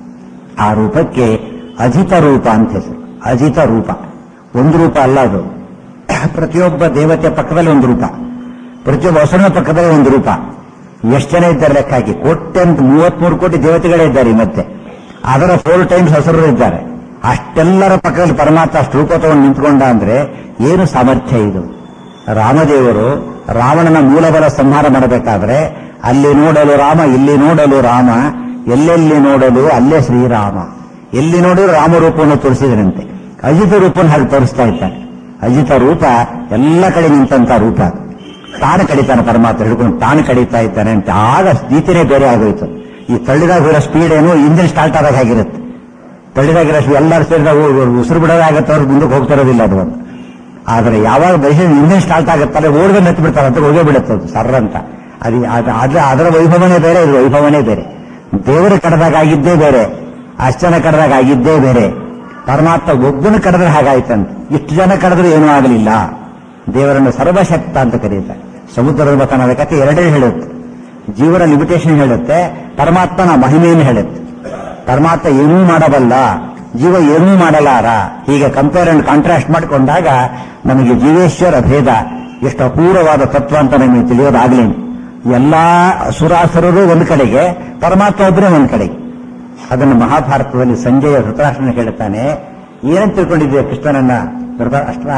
ಆ ರೂಪಕ್ಕೆ ಅಜಿತ ರೂಪ ಅಂತ ಹೆಸರು ಅಜಿತ ರೂಪ ಒಂದು ರೂಪ ಅಲ್ಲ ಅದು ಪ್ರತಿಯೊಬ್ಬ ದೇವತೆ ಪಕ್ಕದಲ್ಲಿ ಒಂದು ರೂಪ ಪ್ರತಿಯೊಬ್ಬ ಹಸುರನ ಪಕ್ಕದಲ್ಲಿ ಒಂದು ರೂಪ ಎಷ್ಟು ಜನ ಇದ್ದಾರೆ ಲೆಕ್ಕ ಹಾಕಿ ಕೋಟ್ಯಂತ ಮೂವತ್ಮೂರು ಕೋಟಿ ದೇವತೆಗಳೇ ಇದ್ದಾರೆ ಈ ಮತ್ತೆ ಅದರ ಫೋರ್ ಟೈಮ್ಸ್ ಹಸುರರು ಇದ್ದಾರೆ ಅಷ್ಟೆಲ್ಲರ ಪಕ್ಕದಲ್ಲಿ ಪರಮಾತ್ಮ ಅಷ್ಟು ರೂಪ ತಗೊಂಡು ನಿಂತ್ಕೊಂಡ ಅಂದ್ರೆ ಏನು ಸಾಮರ್ಥ್ಯ ಇದು ರಾಮದೇವರು ರಾವಣನ ಮೂಲಬಲ ಸಂಹಾರ ಮಾಡಬೇಕಾದ್ರೆ ಅಲ್ಲಿ ನೋಡಲು ರಾಮ ಇಲ್ಲಿ ನೋಡಲು ರಾಮ ಎಲ್ಲೆಲ್ಲಿ ನೋಡಲು ಅಲ್ಲೇ ಶ್ರೀರಾಮ ಎಲ್ಲಿ ನೋಡಿದ್ರು ರಾಮರೂಪವನ್ನು ತೋರಿಸಿದರಂತೆ ಅಜಿತ ರೂಪವನ್ನು ಹಾಗೆ ತೋರಿಸ್ತಾ ಇದ್ದಾನೆ ಅಜಿತ ರೂಪ ಎಲ್ಲ ಕಡೆ ನಿಂತಂತ ರೂಪ ಅದು. ತಾನು ಕಡಿತಾನೆ ಪರಮಾತ್ಮ ಹಿಡ್ಕೊಂಡು ತಾನು ಕಡಿತಾ ಇದ್ದಾನೆ ಅಂತ ಆಗ ಸ್ಥಿತಿನೇ ಬೇರೆ ಆಗೋಯ್ತು ಈ ತಳ್ಳಿದಾಗ ಇರೋ ಸ್ಪೀಡ್ ಏನು ಇಂಜಿನ್ ಸ್ಟಾರ್ಟ್ ಆದಾಗ ಆಗಿರುತ್ತೆ ತಳ್ಳಿದಾಗಿರೋ speed ಎಲ್ಲರೂ ಸೇರಿದಾಗ ಉಸಿರು ಬಿಡೋದಾಗತ್ತೆ ಅವ್ರು ಮುಂದಕ್ಕೆ ಹೋಗ್ತಿರೋದಿಲ್ಲ ಅದು ಒಂದು ಆದರೆ ಯಾವಾಗ ಬಯಸಿದ ಇಂಜಿನ್ ಸ್ಟಾರ್ಟ್ ಆಗುತ್ತಲ್ಲ ಓಡ್ದೆ ನೆತ್ತು ಬಿಡ್ತಾರೆ ಅಂತ ಹೋಗೇ ಬಿಡುತ್ತೆ ಅದು ಸರ್ರ ಅಂತ ಅದು ಅದು- ಅದ್ರ ಅದರ ವೈಭವನೇ ಬೇರೆ ಇದು ವೈಭವನೇ ಬೇರೆ ದೇವರು ಕಡದಾಗ ಆಗಿದ್ದೇ ಬೇರೆ ಅಷ್ಟು ಜನ ಕಡದಾಗ ಆಗಿದ್ದೇ ಬೇರೆ ಪರಮಾತ್ಮ ಒಬ್ಬನ ಕರೆದ್ರೆ ಹಾಗಾಯ್ತಂತೆ ಇಷ್ಟು ಜನ ಕರೆದ್ರೆ ಏನೂ ಆಗಲಿಲ್ಲ ದೇವರನ್ನು ಸರ್ವಶಕ್ತ ಅಂತ ಕರೀತಾರೆ ಸಮುದ್ರದ ಮತನದ ಕಥೆ ಎರಡೇ ಹೇಳುತ್ತೆ ಜೀವನ ಲಿಮಿಟೇಷನ್ ಹೇಳುತ್ತೆ ಪರಮಾತ್ಮನ ಮಹಿಮೆಯನ್ನು ಹೇಳುತ್ತೆ ಪರಮಾತ್ಮ ಏನೂ ಮಾಡಬಲ್ಲ ಜೀವ ಏನೂ ಮಾಡಲಾರ ಹೀಗೆ ಕಂಪೇರ್ ಅಂಡ್ ಕಾಂಟ್ರಾಸ್ಟ್ ಮಾಡಿಕೊಂಡಾಗ ನಮಗೆ ಜೀವೇಶ್ವರ ಭೇದ ಎಷ್ಟು ಅಪೂರ್ವವಾದ ತತ್ವ ಅಂತ ನಮಗೆ ತಿಳಿಯೋದಾಗ್ಲೇನು ಎಲ್ಲಾ ಸುರಾಸುರರು ಒಂದು ಕಡೆಗೆ ಪರಮಾತ್ಮ ಒಬ್ಬರೇ ಒಂದು ಕಡೆಗೆ ಅದನ್ನು ಮಹಾಭಾರತದಲ್ಲಿ ಸಂಜಯ ಧೃತರಾಷ್ಟ್ರನ ಹೇಳುತ್ತಾನೆ ಏನಂತ ತಿಳ್ಕೊಂಡಿದ್ದೆ ಕೃಷ್ಣನನ್ನ ಧೃತರಾಷ್ಟ್ರ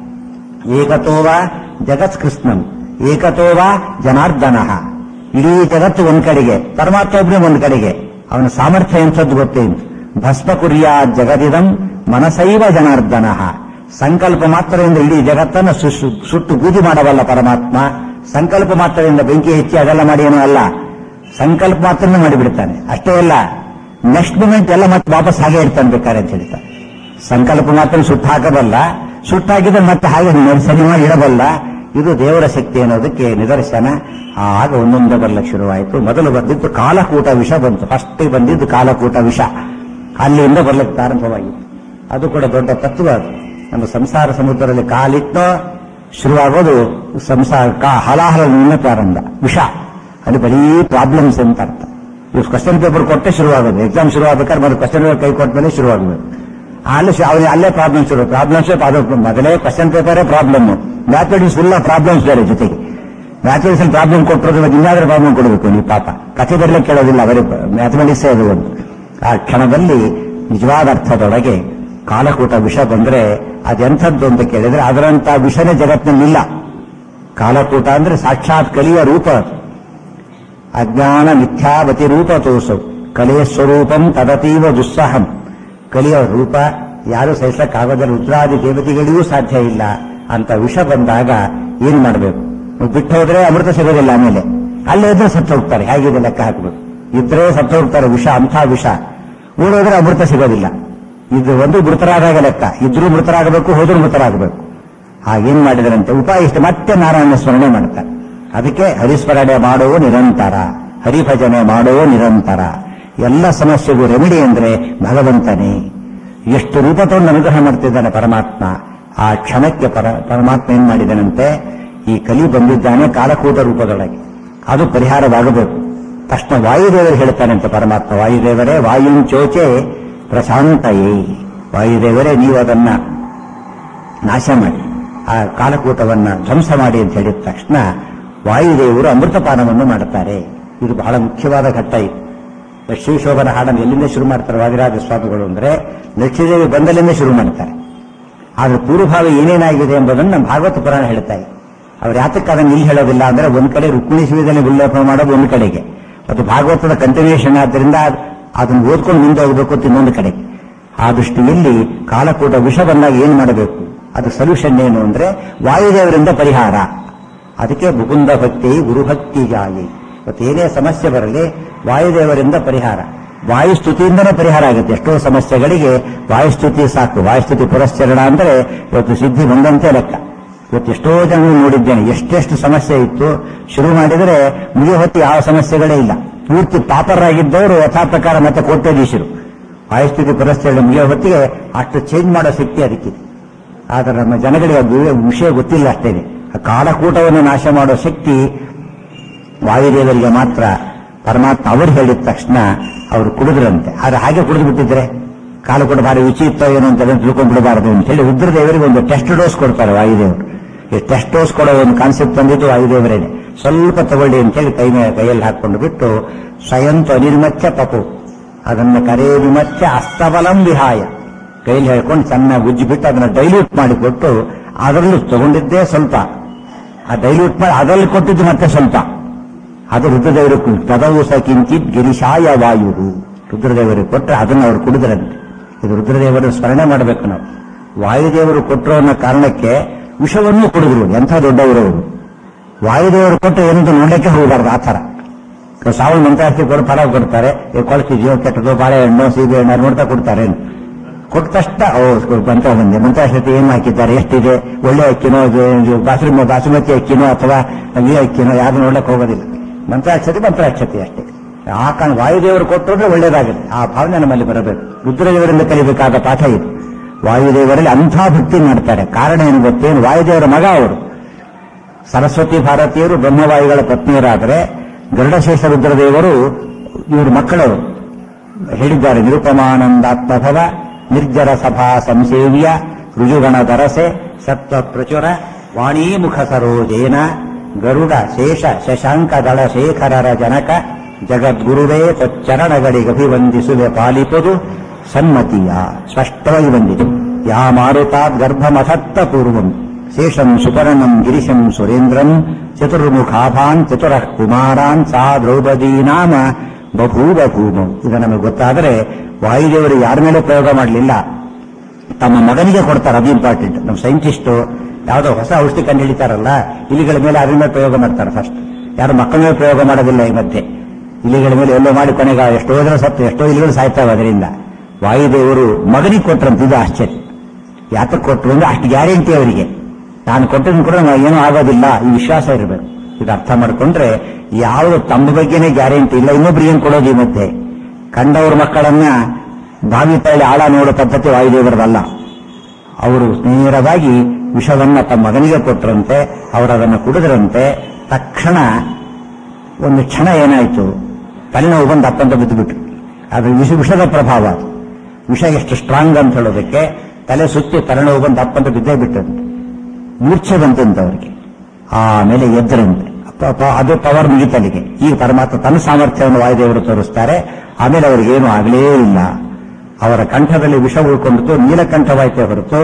ಏಕತೋವ ಜಗತ್ ಕೃಷ್ಣನ್ ಏಕತೋವ ಜನಾರ್ದನ ಇಡೀ ಜಗತ್ತು ಒಂದ್ ಕಡೆಗೆ ಪರಮಾತ್ಮ ಒಬ್ಬನೇ ಒಂದ್ ಕಡೆಗೆ ಅವನ ಸಾಮರ್ಥ್ಯ ಎಂಥದ್ದು ಗೊತ್ತೇನು ಭಸ್ಮ ಕುರ್ಯಾ ಜಗದಿದಂ ಮನಸೈವ ಜನಾರ್ದನ ಸಂಕಲ್ಪ ಮಾತ್ರದಿಂದ ಇಡೀ ಜಗತ್ತನ್ನು ಸು- ಸು- ಸುಟ್ಟು ಬೂದಿ ಮಾಡಬಲ್ಲ ಪರಮಾತ್ಮ ಸಂಕಲ್ಪ ಮಾತ್ರದಿಂದ ಬೆಂಕಿ ಹೆಚ್ಚಿ ಅದೆಲ್ಲ ಮಾಡಿ ಏನೂ ಅಲ್ಲ ಸಂಕಲ್ಪ ಮಾತ್ರನೇ ಮಾಡಿಬಿಡ್ತಾನೆ ಅಷ್ಟೇ ಅಲ್ಲ ನೆಕ್ಸ್ಟ್ ಮೂಮೆಂಟ್ ಎಲ್ಲ ಮತ್ತೆ ವಾಪಸ್ ಹಾಗೆ ಇಡ್ತಾನೆ ಬೇಕಾರೆ ಅಂತ ಹೇಳ್ತಾನೆ ಸಂಕಲ್ಪ ಮಾತ್ರ ಸುಟ್ಟು ಹಾಕಬಲ್ಲ ಸುಟ್ಟಾಕಿದ್ರೆ ಮತ್ತೆ ಹಾಗೆ ನೆ- ಸರಿ ಮಾಡಿ ಇಡಬಲ್ಲ ಇದು ದೇವರ ಶಕ್ತಿ ಅನ್ನೋದಕ್ಕೆ ನಿದರ್ಶನ ಆಗ ಒಂದೊಂದೇ ಬರ್ಲಿಕ್ಕೆ ಶುರುವಾಯಿತು ಮೊದಲು ಬಂದಿದ್ದು ಕಾಲಕೂಟ ವಿಷ ಬಂತು ಫಸ್ಟ್ ಬಂದಿದ್ದು ಕಾಲಕೂಟ ವಿಷ ಅಲ್ಲಿಂದ ಬರ್ಲಿಕ್ಕೆ ಪ್ರಾರಂಭವಾಯಿತು ಅದು ಕೂಡ ದೊಡ್ಡ ತತ್ವ ಅದು ನಮ್ಮ ಸಂಸಾರ ಸಮುದ್ರದಲ್ಲಿ ಕಾಲಿಟ್ಟು ಶುರುವಾಗೋದು ಸಂಸಾರ ಕಾ ಹಲಾಹಲನಿಂದ ಪ್ರಾರಂಭ ವಿಷ ಅದು ಬರೀ ಪ್ರಾಬ್ಲಮ್ಸ್ ಅಂತ ಅರ್ಥ ಇವ್ ಕ್ವಶನ್ ಪೇಪರ್ ಕೊಟ್ಟೆ ಶುರುವಾಗೋದು ಎಕ್ಸಾಮ್ ಶುರುವಾಗಬೇಕಾದ್ರೆ ಮತ್ತೆ ಕ್ವಶನ್ ಪೇಪರ್ ಕೈ ಕೊಟ್ಟ ಮೇಲೆ ಶುರುವಾಗಬೇಕು ಅಲ್ಲಿ ಶು- ಅವ್ನಿಗೆ ಅಲ್ಲೇ ಪ್ರಾಬ್ಲಮ್ ಶುರು ಪ್ರಾಬ್ಲಮ್ಸ್ ಮೊದಲೇ ಕ್ವಶನ್ ಪೇಪರೇ ಪ್ರಾಬ್ಲಮ್ ಮ್ಯಾಥಮೆಟಿಕ್ಸ್ ಫುಲ್ ಪ್ರಾಬ್ಲಮ್ಸ್ ಬೇರೆ ಜೊತೆಗೆ ಮ್ಯಾಥಮೆಟಿಕ್ಸ್ ಪ್ರಾಬ್ಲಮ್ ಕೊಟ್ಟರು ಇನ್ನಾದ್ರೂ ಪ್ರಾಬ್ಲಮ್ ಕೊಡಬೇಕು ನೀವು ಪಾಪ ಕಥೆ ಬರಲಿಕ್ಕೆ ಕೇಳೋದಿಲ್ಲ ಅವರೇ ಮ್ಯಾಥಮೆಟಿಕ್ಸ್ ಅದು ಒಂದು ಆ ಕ್ಷಣದಲ್ಲಿ ನಿಜವಾದ ಅರ್ಥದೊಳಗೆ ಕಾಲಕೂಟ ವಿಷ ಬಂದ್ರೆ ಅದೆಂಥದ್ದು ಅಂತ ಕೇಳಿದ್ರೆ ಅದರಂತ ವಿಷನೇ ಜಗತ್ತಿನಲ್ಲಿಲ್ಲ ಕಾಲಕೂಟ ಅಂದ್ರೆ ಸಾಕ್ಷಾತ್ ಕಲಿಯ ರೂಪ ಅದು. ಅಜ್ಞಾನ ಮಿಥ್ಯಾವತಿ ರೂಪ ತೋಸು ಕಲೆಯ ಸ್ವರೂಪಂ ತದತೀವ ದುಸ್ಸಹಂ ಕಲಿಯ ರೂಪ ಯಾರು ಸಹಿಸಕ್ಕಾಗೋದಿಲ್ಲ ರುದ್ರಾದಿ ದೇವತೆಗಳಿಗೂ ಸಾಧ್ಯ ಇಲ್ಲ ಅಂತ ವಿಷ ಬಂದಾಗ ಏನ್ ಮಾಡಬೇಕು ಬಿಟ್ಟು ಹೋದ್ರೆ ಅಮೃತ ಸಿಗೋದಿಲ್ಲ ಆಮೇಲೆ ಅಲ್ಲೇ ಇದ್ರೆ ಸತ್ತು ಹೋಗ್ತಾರೆ ಹೇಗಿದೆ ಲೆಕ್ಕ ಹಾಕಬೇಕು ಇದ್ರೆ ಸತ್ತು ಹೋಗ್ತಾರೆ ವಿಷ ಅಂಥ ವಿಷ ಊರೋದ್ರೆ ಅಮೃತ ಸಿಗೋದಿಲ್ಲ ಇದು ಒಂದು ಮೃತರಾದಾಗ ಲೆಕ್ಕ ಇದ್ರೂ ಮೃತರಾಗಬೇಕು ಹೋದ್ರೂ ಮೃತರಾಗಬೇಕು ಹಾಗೇನ್ ಮಾಡಿದರಂತೆ ಉಪಾಯ ಇಷ್ಟು ಮತ್ತೆ ನಾರಾಯಣ ಸ್ಮರಣೆ ಮಾಡ್ತಾರೆ ಅದಕ್ಕೆ ಹರಿಸ್ಮರಣೆ ಮಾಡುವ ನಿರಂತರ ಹರಿಭಜನೆ ಮಾಡುವ ನಿರಂತರ ಎಲ್ಲ ಸಮಸ್ಯೆಗೂ ರೆಮಿಡಿ ಅಂದ್ರೆ ಭಗವಂತನೇ ಎಷ್ಟು ರೂಪ ತಗೊಂಡು ಅನುಗ್ರಹ ಮಾಡ್ತಿದ್ದಾನೆ ಪರಮಾತ್ಮ ಆ ಕ್ಷಣಕ್ಕೆ ಪರ ಪರಮಾತ್ಮ ಏನ್ ಮಾಡಿದನಂತೆ ಈ ಕಲಿ ಬಂದಿದ್ದಾನೆ ಕಾಲಕೂಟ ರೂಪದೊಳಗೆ ಅದು ಪರಿಹಾರವಾಗಬೇಕು ತಕ್ಷಣ ವಾಯುದೇವರು ಹೇಳ್ತಾನಂತೆ ಪರಮಾತ್ಮ ವಾಯುದೇವರೇ ವಾಯುಂಚೋಚೆ ಪ್ರಶಾಂತಯೇ ವಾಯುದೇವರೇ ನೀವು ಅದನ್ನ ನಾಶ ಮಾಡಿ ಆ ಕಾಲಕೂಟವನ್ನ ಧ್ವಂಸ ಮಾಡಿ ಅಂತ ಹೇಳಿದ ತಕ್ಷಣ ವಾಯುದೇವರು ಅಮೃತಪಾನವನ್ನು ಮಾಡುತ್ತಾರೆ ಇದು ಬಹಳ ಮುಖ್ಯವಾದ ಘಟ್ಟ ಇದು ಶ್ರೀಶೋಭನ ಹಾಡನ್ನು ಎಲ್ಲಿಂದ ಶುರು ಮಾಡ್ತಾರೆ ವಾದಿರಾಜ ಸ್ವಾಮಿಗಳು ಅಂದ್ರೆ ಲಕ್ಷ್ಮೀದೇವಿ ಬಂದಲಿಂದ ಶುರು ಮಾಡ್ತಾರೆ ಆದ್ರೆ ಪೂರ್ವಭಾವ ಏನೇನಾಗಿದೆ ಎಂಬುದನ್ನು ನಮ್ಮ ಭಾಗವತ ಪುರಾಣ ಹೇಳ್ತಾ ಇದೆ ಅವ್ರು ಯಾತಕ್ಕೆ ಅದನ್ನು ಇಲ್ಲಿ ಹೇಳೋದಿಲ್ಲ ಅಂದ್ರೆ ಒಂದ್ ಕಡೆ ರುಕ್ಮಿಣಿ ಶಿವದಲ್ಲಿ ಉಲ್ಲೇಖ ಮಾಡೋದು ಒಂದು ಕಡೆಗೆ ಮತ್ತು ಭಾಗವತದ ಕಂಟಿನ್ಯೂಷನ್ ಆದ್ದರಿಂದ ಅದನ್ನು ಓದ್ಕೊಂಡು ಮುಂದೆ ಹೋಗಬೇಕು ಅಂತ ಇನ್ನೊಂದು ಕಡೆಗೆ ಆ ದೃಷ್ಟಿಯಲ್ಲಿ ಕಾಲಕೂಟ ವಿಷ ಬಂದಾಗ ಏನ್ ಮಾಡಬೇಕು ಅದು ಸೊಲ್ಯೂಷನ್ ಏನು ಅಂದ್ರೆ ವಾಯುದೇವರಿಂದ ಪರಿಹಾರ ಅದಕ್ಕೆ ಮುಕುಂದ ಭಕ್ತಿ ಗುರುಭಕ್ತಿ ಜಾಯಿ ಇವತ್ತು ಏನೇ ಸಮಸ್ಯೆ ಬರಲಿ ವಾಯುದೇವರಿಂದ ಪರಿಹಾರ ವಾಯುಸ್ತುತಿಯಿಂದನೇ ಪರಿಹಾರ ಆಗುತ್ತೆ ಎಷ್ಟೋ ಸಮಸ್ಯೆಗಳಿಗೆ ವಾಯುಸ್ತುತಿ ಸಾಕು ವಾಯುಸ್ತುತಿ ಪುರಸ್ಚರಣ ಅಂದ್ರೆ ಇವತ್ತು ಸಿದ್ಧಿ ಬಂದಂತೆ ಲೆಕ್ಕ ಇವತ್ತು ಎಷ್ಟೋ ಜನ ನೋಡಿದ್ದೇನೆ ಎಷ್ಟೆಷ್ಟು ಸಮಸ್ಯೆ ಇತ್ತು ಶುರು ಮಾಡಿದರೆ ಮುಗಿಯ ಹೊತ್ತು ಯಾವ ಸಮಸ್ಯೆಗಳೇ ಇಲ್ಲ ಪೂರ್ತಿ ಪಾಪರಾಗಿದ್ದವರು ಯಥಾ ಪ್ರಕಾರ ಮತ್ತೆ ಕೋಟ್ಯಾಧೀಶರು ವಾಯುಸ್ಥಿತಿ ಪುರಸ್ಚರಣೆ ಮುಗಿಯೋ ಹೊತ್ತಿಗೆ ಅಷ್ಟು ಚೇಂಜ್ ಮಾಡೋ ಶಕ್ತಿ ಅದಕ್ಕಿದೆ ಆದರೆ ನಮ್ಮ ಜನಗಳಿಗೆ ಅದು ವಿಷಯ ಗೊತ್ತಿಲ್ಲ ಅಷ್ಟೇನೆ ಆ ಕಾಲಕೂಟವನ್ನು ನಾಶ ಮಾಡೋ ಶಕ್ತಿ ವಾಯುದೇವರಿಗೆ ಮಾತ್ರ ಪರಮಾತ್ಮ ಅವರು ಹೇಳಿದ ತಕ್ಷಣ ಅವರು ಕುಡಿದ್ರಂತೆ ಆದ್ರೆ ಹಾಗೆ ಕುಡಿದು ಬಿಟ್ಟಿದ್ರೆ ಕಾಲಕೂಟ ಭಾರಿ ರುಚಿ ಇತ್ತೋ ಏನೋ ಅಂತ ಅದನ್ನ ತಿಳ್ಕೊಂಡ್ಬಿಡಬಾರದು ಅಂತ ಹೇಳಿ ರುದ್ರದೇವರಿಗೆ ಒಂದು ಟೆಸ್ಟ್ ಡೋಸ್ ಕೊಡ್ತಾರೆ ವಾಯುದೇವರು ಈ ಟೆಸ್ಟ್ ಡೋಸ್ ಕೊಡೋ ಒಂದು ಕಾನ್ಸೆಪ್ಟ್ ಬಂದಿದ್ದು ವಾಯುದೇವರೇನೆ ಸ್ವಲ್ಪ ತಗೊಳ್ಳಿ ಅಂತೇಳಿ ಕೈ ಮೇಲೆ ಕೈಯಲ್ಲಿ ಹಾಕೊಂಡು ಬಿಟ್ಟು ಸ್ವಯಂತು ಅನಿರ್ಮತ್ಯ ಪಪು ಅದನ್ನು ಕರೆ ವಿಮತ್ಯ ಅಸ್ತಬಲಂ ವಿಹಾಯ ಕೈಲಿ ಹೇಳ್ಕೊಂಡು ಚೆನ್ನಾಗಿ ಉಜ್ಜಿ ಬಿಟ್ಟು ಅದನ್ನ ಡೈಲ್ಯೂಟ್ ಮಾಡಿಕೊಟ್ಟು ಅದರಲ್ಲೂ ತಗೊಂಡಿದ್ದೇ ಸ್ವಲ್ಪ ಆ ಡೈಲ್ಯೂಟ್ ಮಾಡಿ ಅದರಲ್ಲಿ ಕೊಟ್ಟಿದ್ದು ಮತ್ತೆ ಸ್ವಲ್ಪ ಅದು ರುದ್ರದೇವರು ತದವು ಸ ಕಿಂಚಿತ್ ಗಿರಿಶಾಯ ವಾಯು ರುದ್ರದೇವರಿಗೆ ಕೊಟ್ಟರೆ ಅದನ್ನು ಅವರು ಕುಡಿದ್ರಂತೆ ಇದು ರುದ್ರದೇವರು ಸ್ಮರಣೆ ಮಾಡಬೇಕು ನಾವು ವಾಯುದೇವರು ಕೊಟ್ಟರು ಅನ್ನೋ ಕಾರಣಕ್ಕೆ ವಿಷವನ್ನೂ ಕುಡಿದ್ರು ಎಂಥ ದೊಡ್ಡವರು ಅವರು ವಾಯುದೇವರು ಕೊಟ್ಟು ಏನಂತ ನೋಡಲಿಕ್ಕೆ ಹೋಗಬಾರ್ದು ಆ ಥರ ಸಾವಿರ ಮಂತ್ರಾಸ್ತಿ ಕೊಡು ಫಲ ಕೊಡ್ತಾರೆ ಈ ಕೊಳತಿ ಜೀವ ಕೆಟ್ಟದು ಬಾಳೆಹಣ್ಣು ಸೀಬೆ ಹಣ್ಣು ಅದು ನೋಡ್ತಾ ಕೊಡ್ತಾರೆ ಕೊಟ್ಟ ತಕ್ಷಣ ಓ ಬಂತ ಬಂದೆ ಮಂತ್ರಾಕ್ಷತೆ ಏನು ಹಾಕಿದ್ದಾರೆ ಎಷ್ಟಿದೆ ಒಳ್ಳೆ ಅಕ್ಕಿನೋ ಇದು ಬಾಸುಮತಿ ಬಾಸುಮತಿ ಅಕ್ಕಿನೋ ಅಥವಾ ಈ ಅಕ್ಕಿನೋ ಯಾರು ನೋಡ್ಲಿಕ್ಕೆ ಹೋಗೋದಿಲ್ಲ ಮಂತ್ರಾಕ್ಷತೆ ಮಂತ್ರಾಕ್ಷತೆ ಅಷ್ಟೇ ಆ ಕಾರಣ ವಾಯುದೇವರು ಕೊಟ್ಟರೆ ಒಳ್ಳೇದಾಗುತ್ತೆ ಆ ಭಾವನೆ ನಮ್ಮಲ್ಲಿ ಬರಬೇಕು ರುದ್ರದೇವರಿಂದ ಕಲಿಬೇಕಾದ ಪಾಠ ಇದು ವಾಯುದೇವರಲ್ಲಿ ಅಂಥ ಭಕ್ತಿ ಮಾಡ್ತಾರೆ ಕಾರಣ ಏನು ಗೊತ್ತೇನು ವಾಯುದೇವರ ಮಗ ಅವರು ಸರಸ್ವತಿ ಭಾರತೀಯರು ಬ್ರಹ್ಮವಾಯುಗಳ ಪತ್ನಿಯರಾದರೆ ಗರುಡಶೇಷ ರುದ್ರದೇವರು ಇವರು ಮಕ್ಕಳವರು ಹೇಳಿದ್ದಾರೆ ನಿರುಪಮಾನಂದಾತ್ಮಭವ ನಿರ್ಜರ ಸಭಾ ಸಂಸೇವ್ಯ ರುಜುಗಣ ದರಸೆ ಸತ್ವ ಪ್ರಚುರ ವಾಣೀಮುಖ ಸರೋಜೇನ ಗರುಡ ಶೇಷ ಶಶಾಂಕ ದಳ ಶೇಖರರ ಜನಕ ಜಗದ್ಗುರುವೇ ತಚ್ಚರಣಗಳಿಗಭಿವಂದಿಸುವೆ ಪಾಲಿಪದು ಸನ್ಮತಿಯ ಸ್ಪಷ್ಟವಾಗಿ ಬಂದಿದೆ ಯಾ ಮಾರುತಾದ್ ಗರ್ಭಮಥತ್ತ ಪೂರ್ವಂ ಶೇಷಂ ಸುಪರ್ಣಂ ಗಿರಿಶಂ ಸುರೇಂದ್ರಂ ಚತುರ್ಮುಖಾಭಾನ್ ಚತುರಃ ಕುಮಾರಾನ್ ಸಾ ದ್ರೌಪದೀ ನಾಮ ಬಭೂವ ಭೂಮೌ ಇದು ನಮಗೆ ಗೊತ್ತಾದರೆ ವಾಯುದೇವರು ಯಾರ ಮೇಲೆ ಪ್ರಯೋಗ ಮಾಡಲಿಲ್ಲ ತಮ್ಮ ಮಗನಿಗೆ ಕೊಡ್ತಾರೆ ಅದು ಇಂಪಾರ್ಟೆಂಟ್ ನಮ್ಮ ಸೈಂಟಿಸ್ಟು ಯಾವುದೋ ಹೊಸ ಔಷಧಿ ಕಂಡು ಹಿಡಿತಾರಲ್ಲ ಇಲಿಗಳ ಮೇಲೆ ಅದ್ರ ಮೇಲೆ ಪ್ರಯೋಗ ಮಾಡ್ತಾರೆ ಫಸ್ಟ್ ಯಾರು ಮಕ್ಕಳ ಮೇಲೆ ಪ್ರಯೋಗ ಮಾಡೋದಿಲ್ಲ ಈ ಮಧ್ಯೆ ಇಲಿಗಳ ಮೇಲೆ ಎಲ್ಲೋ ಮಾಡಿ ಕೊನೆಗೆ ಎಷ್ಟೋ ಜನ ಸತ್ತು ಎಷ್ಟೋ ಇಲಿಗಳು ಸಾಯ್ತಾವೆ ಅದರಿಂದ ವಾಯುದೇವರು ಮಗನಿಗೆ ಕೊಟ್ರಂತ ಇದು ಆಶ್ಚರ್ಯ ಯಾತಕ್ಕೆ ಕೊಟ್ಟರು ಅಂದ್ರೆ ಅಷ್ಟು ಗ್ಯಾರಂಟಿ ಅವರಿಗೆ ನಾನು ಕೊಟ್ಟಿದ್ದು ಕೂಡ ನಾವು ಏನೂ ಆಗೋದಿಲ್ಲ ಈ ವಿಶ್ವಾಸ ಇರಬೇಕು ಇದು ಅರ್ಥ ಮಾಡ್ಕೊಂಡ್ರೆ ಯಾವುದು ತಮ್ಮ ಬಗ್ಗೆನೇ ಗ್ಯಾರಂಟಿ ಇಲ್ಲ ಇನ್ನೊಬ್ರಿಗೆ ಏನು ಕೊಡೋದು ಈ ಮಧ್ಯೆ ಕಂಡವ್ರ ಮಕ್ಕಳನ್ನ ಬಾವಿ ತಳ್ಳಿ ಆಳ ನೋಡೋ ಪದ್ಧತಿ ವಾಯುದೇವರದಲ್ಲ ಅವರು ನೇರವಾಗಿ ವಿಷವನ್ನ ತಮ್ಮ ಮಗನಿಗೆ ಕೊಟ್ಟರಂತೆ ಅವರು ಅದನ್ನು ಕುಡಿದ್ರಂತೆ ತಕ್ಷಣ ಒಂದು ಕ್ಷಣ ಏನಾಯಿತು ತಲೆನೋವು ಬಂದು ಅಪ್ಪಂತ ಬಿದ್ದುಬಿಟ್ರು ಅದು ವಿಷ ವಿಷದ ಪ್ರಭಾವ ಅದು ವಿಷ ಎಷ್ಟು ಸ್ಟ್ರಾಂಗ್ ಅಂತ ಹೇಳೋದಕ್ಕೆ ತಲೆ ಸುತ್ತಿ ತಲೆನೋವು ಬಂದು ಅಪ್ಪಂತ ಬಿದ್ದೇ ಬಿಟ್ಟಂತೆ ಮೂರ್ಛೆ ಬಂತಂತೆ ಅವರಿಗೆ ಆಮೇಲೆ ಎದ್ದರಂತೆ ಪ- ಪ- ಅದು ಪವರ್ ಮುಗಿತಲಿಗೆ ಈಗ ಪರಮಾತ್ಮ ತನ್ನ ಸಾಮರ್ಥ್ಯವನ್ನು ವಾಯುದೇವರು ತೋರಿಸ್ತಾರೆ ಆಮೇಲೆ ಅವರಿಗೇನು ಆಗಲೇ ಇಲ್ಲ ಅವರ ಕಂಠದಲ್ಲಿ ವಿಷ ಉಳ್ಕೊಂಡಿತು ನೀಲಕಂಠವಾಯ್ತೇ ಹೊರತು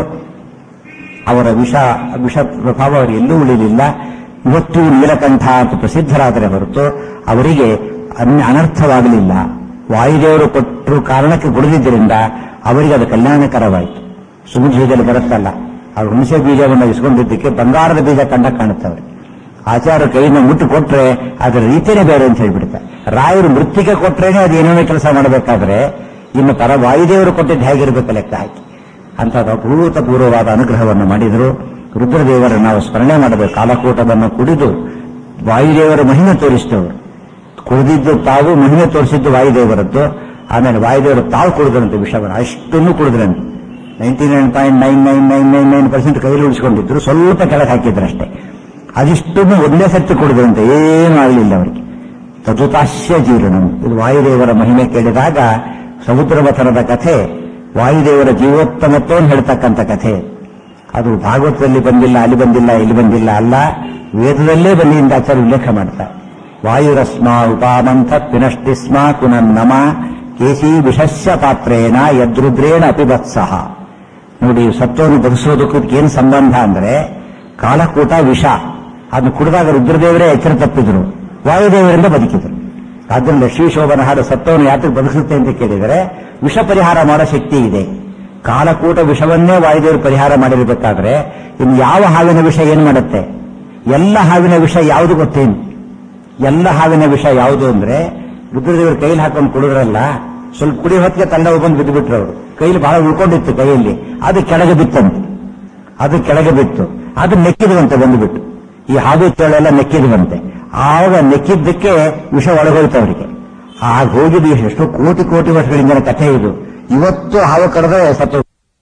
ಅವರ ವಿಷ ವಿಷ ಪ್ರಭಾವ ಅವರಿಗೆ ಎಲ್ಲೂ ಉಳಿಲಿಲ್ಲ ಇವತ್ತು ನೀಲಕಂಠ ಅಂತ ಪ್ರಸಿದ್ಧರಾದರೆ ಹೊರತು ಅವರಿಗೆ ಅನ್ಯ ಅನರ್ಥವಾಗಲಿಲ್ಲ ವಾಯುದೇವರು ಕೊಟ್ಟರು ಕಾರಣಕ್ಕೆ ಕುಡಿದಿದ್ದರಿಂದ ಅವರಿಗೆ ಅದು ಕಲ್ಯಾಣಕರವಾಯಿತು ಸುಮುಖದಲ್ಲಿ ಬರುತ್ತಲ್ಲ ಅವ್ರು ಹುಣಸೆ ಬೀಜವನ್ನು ಇಸ್ಕೊಂಡಿದ್ದಕ್ಕೆ ಬಂಗಾರದ ಬೀಜ ಕಂಡ ಕಾಣುತ್ತೆ ಅವರಿಗೆ ಆಚಾರ ಕೈಯಿಂದ ಮುಟ್ಟು ಕೊಟ್ರೆ ಅದರ ರೀತಿಯೇ ಬೇರೆ ಅಂತ ಹೇಳ್ಬಿಡ್ತಾರೆ ರಾಯರು ಮೃತ್ತಿಗೆ ಕೊಟ್ರೇನೆ ಅದು ಏನೇನೋ ಕೆಲಸ ಮಾಡಬೇಕಾದ್ರೆ ಇನ್ನು ಪರ ವಾಯುದೇವರು ಕೊಟ್ಟಿದ್ದು ಹೇಗಿರಬೇಕು ಲೆಕ್ಕ ಹಾಕಿ ಅಂತ ಅಭೂತಪೂರ್ವವಾದ ಅನುಗ್ರಹವನ್ನು ಮಾಡಿದರು ರುದ್ರದೇವರನ್ನು ನಾವು ಸ್ಮರಣೆ ಮಾಡಬೇಕು ಕಾಲಕೂಟವನ್ನು ಕುಡಿದು ವಾಯುದೇವರ ಮಹಿಮೆ ತೋರಿಸಿದವರು ಕುಡಿದಿದ್ದು ತಾವು ಮಹಿಮೆ ತೋರಿಸಿದ್ದು ವಾಯುದೇವರದ್ದು ಆಮೇಲೆ ವಾಯುದೇವರು ತಾವು ಕುಡಿದ್ರಂತೆ ವಿಷವನ್ನು ಅಷ್ಟನ್ನು ಕುಡಿದ್ರಂತೆ ninety nine point nine nine nine nine nine percent ಕೈಯಲ್ಲಿ ಉಳಿಸ್ಕೊಂಡಿದ್ರು ಸ್ವಲ್ಪ ಕೆಳಗೆ ಹಾಕಿದ್ರಷ್ಟೇ ಅದಿಷ್ಟನ್ನು ಒಂದೇ ಸರ್ತಿ ಕುಡಿದ್ರಂತೆ ಏನೂ ಆಗಲಿಲ್ಲ ಅವರಿಗೆ ತದುತಾಸ್ಯ ಜೀರ್ಣಂ ಇದು ವಾಯುದೇವರ ಮಹಿಮೆ ಕೇಳಿದಾಗ ಸಮುದ್ರ ಮಥನದ ಕಥೆ ವಾಯುದೇವರ ಜೀವೋತ್ತಮತ್ವವನ್ನು ಹೇಳ್ತಕ್ಕಂಥ ಕಥೆ ಅದು ಭಾಗವತದಲ್ಲಿ ಬಂದಿಲ್ಲ ಅಲ್ಲಿ ಬಂದಿಲ್ಲ ಇಲ್ಲಿ ಬಂದಿಲ್ಲ ಅಲ್ಲ ವೇದದಲ್ಲೇ ಬಂದಿದ್ದ ಆಚಾರ್ಯ ಉಲ್ಲೇಖ ಮಾಡ್ತಾರೆ ವಾಯುರಸ್ಮ ಉಪಾಮಂಥ ಪಿನಷ್ಟಿಸ್ಮ ಕುನನ್ನಮ ಕೇಸಿ ವಿಷಸ್ಯ ಪಾತ್ರೇಣ ಯದ್ರುದ್ರೇಣ ಅಪಿಬತ್ಸಹ ನೋಡಿ ಸತ್ವವನ್ನು ಬದುಕಿಸೋದಕ್ಕೆ ಏನು ಸಂಬಂಧ ಅಂದ್ರೆ ಕಾಲಕೂಟ ವಿಷ ಅದನ್ನು ಕುಡಿದಾಗ ರುದ್ರದೇವರೇ ಎಚ್ಚರ ತಪ್ಪಿದ್ರು ವಾಯುದೇವರಿಂದ ಬದುಕಿದ್ರು ಆದ್ದರಿಂದ ಲಕ್ಷ್ಮೀ ಶೋಭನ ಹಾಡು ಸತ್ವವನ್ನು ಯಾತಕ್ಕೆ ಬದುಕಿಸುತ್ತೆ ಅಂತ ಕೇಳಿದರೆ ವಿಷ ಪರಿಹಾರ ಮಾಡೋ ಶಕ್ತಿ ಇದೆ ಕಾಲಕೂಟ ವಿಷವನ್ನೇ ವಾಯುದೇವರು ಪರಿಹಾರ ಮಾಡಿರಬೇಕಾದ್ರೆ ಇನ್ನು ಯಾವ ಹಾವಿನ ವಿಷ ಏನ್ ಮಾಡುತ್ತೆ ಎಲ್ಲ ಹಾವಿನ ವಿಷ ಯಾವುದು ಗೊತ್ತೇನು ಎಲ್ಲ ಹಾವಿನ ವಿಷ ಯಾವುದು ಅಂದ್ರೆ ರುದ್ರದೇವರು ಕೈಲಿ ಹಾಕೊಂಡು ಕುಡಿದ್ರಲ್ಲ ಸ್ವಲ್ಪ ಕುಡಿ ಹೊತ್ತಿಗೆ ತಂಡ ಬಂದು ಬಿದ್ದು ಬಿಟ್ರು ಅವರು ಕೈಲಿ ಬಹಳ ಉಳ್ಕೊಂಡಿತ್ತು ಕೈಯಲ್ಲಿ ಅದು ಕೆಳಗೆ ಬಿತ್ತಂತೆ ಅದು ಕೆಳಗೆ ಬಿತ್ತು ಅದು ನೆಕ್ಕಿದುವಂತೆ ಬಂದುಬಿಟ್ಟು ಈ ಹಾದು ಚೇಳೆಲ್ಲ ನೆಕ್ಕಿದುವಂತೆ ಆವಾಗ ನೆಕ್ಕಿದ್ದಕ್ಕೆ ವಿಷ ಒಳಗೋಯ್ತು ಅವರಿಗೆ ಆಗ ಹೋಗಿದ್ದು ಎಷ್ಟೋ ಕೋಟಿ ಕೋಟಿ ವರ್ಷಗಳಿಂದ ಕಥೆ ಇದು ಇವತ್ತು ಹಾವು ಕರೆದ್ರೆ ಸತ್ತು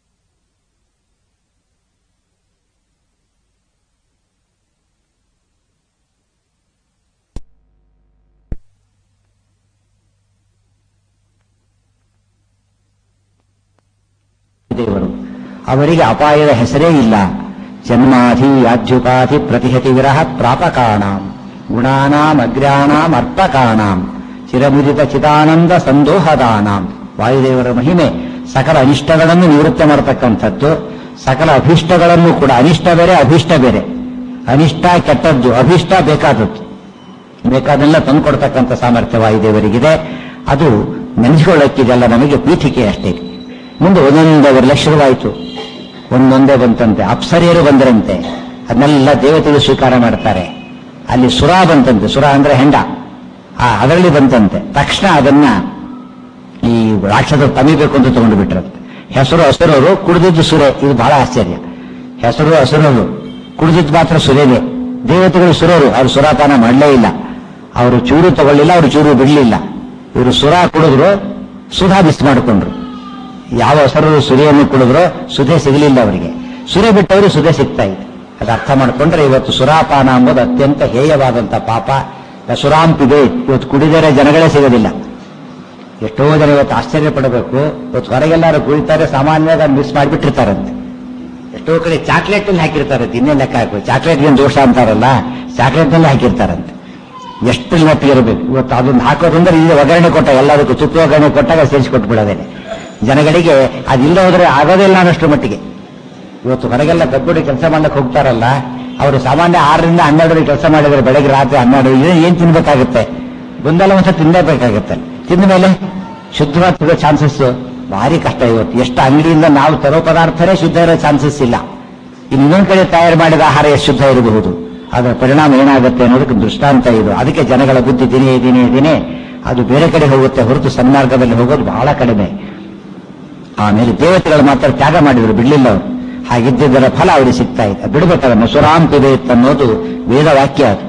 ದೇವರು ಅವರಿಗೆ ಅಪಾಯದ ಹೆಸರೇ ಇಲ್ಲ ಜನ್ಮಾಧಿ ಯಾಜ್ಯುಪಾಧಿ ಪ್ರತಿಹತಿ ವಿರಹ ಪ್ರಾಪಕಾಣಾಂ ಗುಣಾನಾಂ ಅಗ್ರ್ಯಾಣಾಂ ಅರ್ಪಕಾಣಾಂ ಚಿರಮುದಿತ ಚಿದಾನಂದ ಸಂದೋಹದಾನಾಂ ವಾಯುದೇವರ ಮಹಿಮೆ ಸಕಲ ಅನಿಷ್ಟಗಳನ್ನು ನಿವೃತ್ತಿ ಮಾಡತಕ್ಕಂಥದ್ದು ಸಕಲ ಅಭೀಷ್ಟಗಳನ್ನು ಕೂಡ ಅನಿಷ್ಟ ಬೇರೆ ಅಭೀಷ್ಟ ಬೇರೆ ಅನಿಷ್ಟ ಕೆಟ್ಟದ್ದು ಅಭೀಷ್ಟ ಬೇಕಾದದ್ದು ಬೇಕಾದೆಲ್ಲ ತಂದುಕೊಡ್ತಕ್ಕಂಥ ಸಾಮರ್ಥ್ಯ ವಾಯುದೇವರಿಗಿದೆ ಅದು ನೆನೆಸಿಕೊಳ್ಳಕ್ಕಿದೆಲ್ಲ ನಮಗೆ ಪೀಠಿಕೆ ಅಷ್ಟೇ ಮುಂದೆ ಒಂದೊಂದವರೆಲ್ಲ ಶುರುವಾಯಿತು ಒಂದೊಂದೇ ಬಂತಂತೆ ಅಪ್ಸರಿಯರು ಬಂದರಂತೆ ಅದನ್ನೆಲ್ಲ ದೇವತೆಗಳು ಸ್ವೀಕಾರ ಮಾಡ್ತಾರೆ ಅಲ್ಲಿ ಸುರ ಬಂತಂತೆ ಸುರ ಅಂದ್ರೆ ಹೆಂಡ ಆ ಅದರಲ್ಲಿ ಬಂತಂತೆ ತಕ್ಷಣ ಅದನ್ನ ಈ ರಾಕ್ಷಸರು ತಮಿಬೇಕು ಅಂತ ತಗೊಂಡು ಬಿಟ್ರಂತೆ ಹೆಸರು ಹಸುರರು ಕುಡಿದಿದ್ದು ಸುರೆ ಇದು ಬಹಳ ಆಶ್ಚರ್ಯ ಹೆಸರು ಹಸುರರು ಕುಡಿದಿದ್ದು ಮಾತ್ರ ಸುರೇನೆ ದೇವತೆಗಳು ಸುರರು ಅವರು ಸುರಾಪಾನ ಮಾಡಲೇ ಇಲ್ಲ ಅವರು ಚೂರು ತಗೊಳ್ಳಿಲ್ಲ ಅವರು ಚೂರು ಬಿಡಲಿಲ್ಲ ಇವರು ಸುರ ಕುಡಿದ್ರು ಸುಧಾ ಮಿಸ್ ಮಾಡಿಕೊಂಡ್ರು ಯಾವ ಹೆಸರು ಸುರಿಯನ್ನು ಕುಡಿದ್ರು ಸುಧೆ ಸಿಗಲಿಲ್ಲ ಅವರಿಗೆ ಸುರೆ ಬಿಟ್ಟವರು ಸುಧೆ ಸಿಗ್ತಾ ಇತ್ತು ಅದು ಅರ್ಥ ಮಾಡಿಕೊಂಡ್ರೆ ಇವತ್ತು ಸುರಾಪಾನ ಎಂಬುದು ಅತ್ಯಂತ ಹೇಯವಾದಂತ ಪಾಪ ಸುರಾಂಪಿದೆ ಇವತ್ತು ಕುಡಿದರೆ ಜನಗಳೇ ಸಿಗೋದಿಲ್ಲ ಎಷ್ಟೋ ಜನ ಇವತ್ತು ಆಶ್ಚರ್ಯ ಪಡಬೇಕು ಇವತ್ತು ಹೊರಗೆಲ್ಲರೂ ಕುಳಿತಾರೆ ಸಾಮಾನ್ಯವಾಗಿ ಅದನ್ನ ಮಿಸ್ ಮಾಡಿಬಿಟ್ಟಿರ್ತಾರಂತೆ ಎಷ್ಟೋ ಕಡೆ ಚಾಕ್ಲೇಟ್ ಅಲ್ಲಿ ಹಾಕಿರ್ತಾರೆ ಇನ್ನೇ ಲೆಕ್ಕ ಹಾಕಿ ಚಾಕ್ಲೇಟ್ ಏನು ದೋಷ ಅಂತಾರಲ್ಲ ಚಾಕ್ಲೇಟ್ ನಲ್ಲಿ ಹಾಕಿರ್ತಾರಂತೆ ಎಷ್ಟು ನೆಟ್ಟಿಗೆ ಇರಬೇಕು ಇವತ್ತು ಅದನ್ನ ಹಾಕೋದಂದ್ರೆ ಇಲ್ಲಿ ಒಗ್ಗರಣೆ ಕೊಟ್ಟ ಎಲ್ಲದಕ್ಕೂ ತುಪ್ಪ ಒಗ್ಗರಣೆ ಕೊಟ್ಟಾಗ ಸೇರಿಸಿ ಬಿಡೋದೇನೆ ಜನಗಳಿಗೆ ಅದಿಲ್ಲ ಹೋದ್ರೆ ಆಗೋದಿಲ್ಲ ಅನ್ನೋಷ್ಟು ಮಟ್ಟಿಗೆ ಇವತ್ತು ಹೊರಗೆಲ್ಲ ಗಬ್ಬಡಿ ಕೆಲಸ ಮಾಡ್ಲಿಕ್ಕೆ ಹೋಗ್ತಾರಲ್ಲ ಅವರು ಸಾಮಾನ್ಯ ಆರರಿಂದ ಹನ್ನೆರಡರಿಗೆ ಕೆಲಸ ಮಾಡಿದ್ರೆ ಬೆಳಗ್ಗೆ ರಾತ್ರಿ ಹನ್ನೆರಡು ಇದು ಏನ್ ತಿನ್ಬೇಕಾಗುತ್ತೆ ಒಂದಲ್ಲ ಒಂದ್ಸಲ ತಿನ್ನಲೇಬೇಕಾಗುತ್ತೆ ತಿಂದ ಮೇಲೆ ಶುದ್ಧವಾಗಿ ಸಿಗೋ ಚಾನ್ಸಸ್ ಭಾರಿ ಕಷ್ಟ ಇವತ್ತು ಎಷ್ಟು ಅಂಗಡಿಯಿಂದ ನಾವು ತರೋ ಪದಾರ್ಥನೇ ಶುದ್ಧ ಇರೋ ಚಾನ್ಸಸ್ ಇಲ್ಲ ಇನ್ನು ಇನ್ನೊಂದ್ ಕಡೆ ತಯಾರು ಮಾಡಿದ ಆಹಾರ ಎಷ್ಟು ಶುದ್ಧ ಇರಬಹುದು ಅದರ ಪರಿಣಾಮ ಏನಾಗುತ್ತೆ ಅನ್ನೋದಕ್ಕೆ ದೃಷ್ಟಾಂತ ಇದು ಅದಕ್ಕೆ ಜನಗಳ ಬುದ್ಧಿ ದಿನೇ ದಿನೇ ದಿನೇ ಅದು ಬೇರೆ ಕಡೆ ಹೋಗುತ್ತೆ ಹೊರತು ಸನ್ಮಾರ್ಗದಲ್ಲಿ ಹೋಗೋದು ಬಹಳ ಕಡಿಮೆ ಆಮೇಲೆ ದೇವತೆಗಳು ಮಾತ್ರ ತ್ಯಾಗ ಮಾಡಿದ್ರು ಬಿಡ್ಲಿಲ್ಲ ಅವರು ಹಾಗಿದ್ದರ ಫಲ ಅವರಿಗೆ ಸಿಗ್ತಾ ಇದೆ ಬಿಡಬೇಕಲ್ಲ ಮಸುರಾಮ್ ಪಿಬೇತ್ ಅನ್ನೋದು ವೇದ ವಾಕ್ಯ ಅದು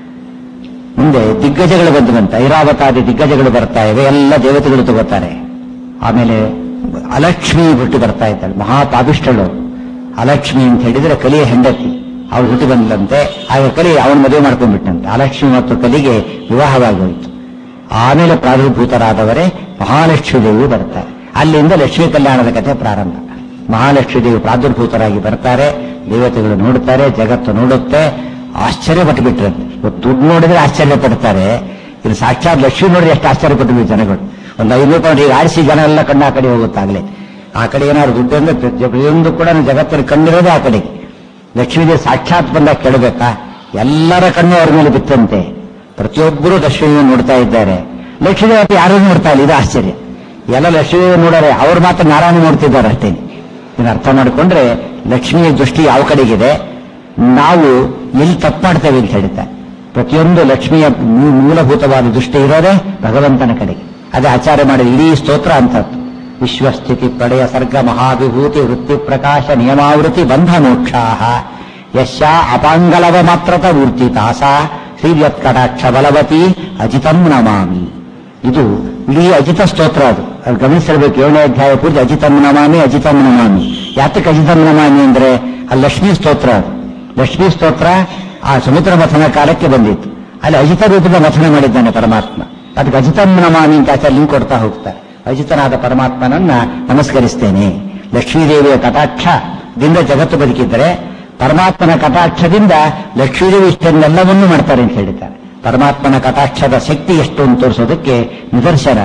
ಮುಂದೆ ದಿಗ್ಗಜಗಳು ಬಂದಂತೆ ಐರಾವತಾದಿ ದಿಗ್ಗಜಗಳು ಬರ್ತಾ ಇವೆ ಎಲ್ಲ ದೇವತೆಗಳು ತಗೋತಾರೆ ಆಮೇಲೆ ಅಲಕ್ಷ್ಮಿ ಹುಟ್ಟಿ ಬರ್ತಾ ಇದ್ದಾಳೆ ಮಹಾಪಾಪಿಷ್ಟಳು ಅಲಕ್ಷ್ಮಿ ಅಂತ ಹೇಳಿದ್ರೆ ಕಲಿಯ ಹೆಂಡತಿ ಅವಳು ಹುಟ್ಟಿ ಬಂದ್ಲಂತೆ ಆಗ ಕಲಿ ಅವನ ಮದುವೆ ಮಾಡ್ಕೊಂಡ್ಬಿಟ್ಟಂತೆ ಅಲಕ್ಷ್ಮಿ ಮತ್ತು ಕಲಿಗೆ ವಿವಾಹವಾಗೋಯ್ತು ಆಮೇಲೆ ಪ್ರಾದುರ್ಭೂತರಾದವರೇ ಮಹಾಲಕ್ಷ್ಮೀ ದೇವಿ ಬರ್ತಾರೆ ಅಲ್ಲಿಂದ ಲಕ್ಷ್ಮೀ ಕಲ್ಯಾಣದ ಕಥೆ ಪ್ರಾರಂಭ ಮಹಾಲಕ್ಷ್ಮೀ ದೇವಿ ಪ್ರಾದುರ್ಭೂತರಾಗಿ ಬರ್ತಾರೆ ದೇವತೆಗಳು ನೋಡುತ್ತಾರೆ ಜಗತ್ತು ನೋಡುತ್ತೆ ಆಶ್ಚರ್ಯ ಪಟ್ಟುಬಿಟ್ರಂತೆ ಇವತ್ತು ದುಡ್ಡು ನೋಡಿದ್ರೆ ಆಶ್ಚರ್ಯ ಪಡ್ತಾರೆ ಇದು ಸಾಕ್ಷಾತ್ ಲಕ್ಷ್ಮಿ ನೋಡಿದ್ರೆ ಎಷ್ಟು ಆಶ್ಚರ್ಯ ಪಟ್ಟು ಜನಗಳು ಒಂದು ಐನೂರು ರೂಪಾಯಿ ಈಗ ಆರಿಸಿ ಜನ ಎಲ್ಲ ಕಣ್ಣು ಆ ಕಡೆ ಹೋಗುತ್ತಾಗಲೇ ಆ ಕಡೆ ಏನಾದ್ರು ದುಡ್ಡು ಅಂದ್ರೆ ಪ್ರತಿ- ಪ್ರತಿಯೊಂದು ಕೂಡ ಜಗತ್ತಿನ ಕಣ್ಣಿರೋದೇ ಆ ಕಡೆಗೆ ಲಕ್ಷ್ಮೀದೇವಿ ಸಾಕ್ಷಾತ್ ಬಂದಾಗ ಕೇಳಬೇಕಾ ಎಲ್ಲರ ಕಣ್ಣು ಅವ್ರ ಮೇಲೆ ಬಿತ್ತಂತೆ ಪ್ರತಿಯೊಬ್ಬರು ಲಕ್ಷ್ಮೀದೇವಿ ನೋಡ್ತಾ ಇದ್ದಾರೆ ಲಕ್ಷ್ಮೀದೇವತೆ ಯಾರೂ ನೋಡ್ತಾ ಇಲ್ಲ ಇದು ಆಶ್ಚರ್ಯ ಎಲ್ಲ ಲಕ್ಷ್ಮೀದೇವಿ ನೋಡರೆ ಅವ್ರು ಮಾತ್ರ ನಾರಾಯಣ ನೋಡ್ತಿದ್ದಾರೆ ಅಷ್ಟೇ ಇದನ್ನ ಅರ್ಥ ಮಾಡಿಕೊಂಡ್ರೆ ಲಕ್ಷ್ಮಿಯ ದೃಷ್ಟಿ ಯಾವ ಕಡೆಗಿದೆ ನಾವು ಎಲ್ಲಿ ತಪ್ಪು ಮಾಡ್ತೇವೆ ಅಂತ ಹೇಳ್ತಾರೆ ಪ್ರತಿಯೊಂದು ಲಕ್ಷ್ಮಿಯ ಮೂ- ಮೂಲಭೂತವಾದ ದೃಷ್ಟಿ ಇರೋದೇ ಭಗವಂತನ ಕಡೆಗೆ ಅದೇ ಆಚಾರ ಮಾಡಿದ ಇಡೀ ಸ್ತೋತ್ರ ಅಂತದ್ದು ವಿಶ್ವಸ್ಥಿತಿ ಪ್ರಳಯ ಸರ್ಗ ಮಹಾವಿಭೂತಿ ವೃತ್ತಿ ಪ್ರಕಾಶ ನಿಯಮಾವೃತಿ ಬಂಧ ಮೋಕ್ಷಾಹ ಯಶ ಅಪಾಂಗಲವ ಮಾತ್ರತ ಮೂರ್ತಿ ತಾಸ ಶ್ರೀವ್ಯತ್ ಕಟಾಕ್ಷ ಬಲವತಿ ಅಜಿತಂ ನಮಾಮಿ ಇದು ಇಡೀ ಅಜಿತ ಸ್ತೋತ್ರ ಅದು ಅದು ಗಮನಿಸಿರ್ಬೇಕು ಏಳನೇ ಅಧ್ಯಾಯ ಪೂರ್ತಿ ಅಜಿತಂ ನಮಾಮಿ ಅಜಿತಂ ನಮಾಮಿ ಯಾತಕ್ಕೆ ಅಜಿತಂ ನಮಾಮಿ ಅಂದ್ರೆ ಅಲ್ಲಿ ಲಕ್ಷ್ಮೀ ಸ್ತೋತ್ರ ಅದು ಲಕ್ಷ್ಮೀ ಸ್ತೋತ್ರ ಆ ಸಮುದ್ರ ಮಥನ ಕಾಲಕ್ಕೆ ಬಂದಿತ್ತು ಅಲ್ಲಿ ಅಜಿತ ರೂಪದ ಮಥನ ಮಾಡಿದ್ದಾನೆ ಪರಮಾತ್ಮ ಅದಕ್ಕೆ ಅಜಿತಂ ನಮಾಮಿ ಅಂತ ಆಚಾರ್ಯ ಲಿಂಕ್ ಕೊಡ್ತಾ ಹೋಗ್ತಾರೆ ಅಜಿತನಾದ ಪರಮಾತ್ಮನನ್ನ ನಮಸ್ಕರಿಸ್ತೇನೆ ಲಕ್ಷ್ಮೀದೇವಿಯ ಕಟಾಕ್ಷದಿಂದ ಜಗತ್ತು ಬದುಕಿದ್ರೆ ಪರಮಾತ್ಮನ ಕಟಾಕ್ಷದಿಂದ ಲಕ್ಷ್ಮೀದೇವಿ ಇಷ್ಟನ್ನೆಲ್ಲವನ್ನೂ ಮಾಡ್ತಾರೆ ಅಂತ ಹೇಳಿದ್ದಾರೆ ಪರಮಾತ್ಮನ ಕಟಾಕ್ಷದ ಶಕ್ತಿ ಎಷ್ಟು ಅಂತ ತೋರಿಸೋದಕ್ಕೆ ನಿದರ್ಶನ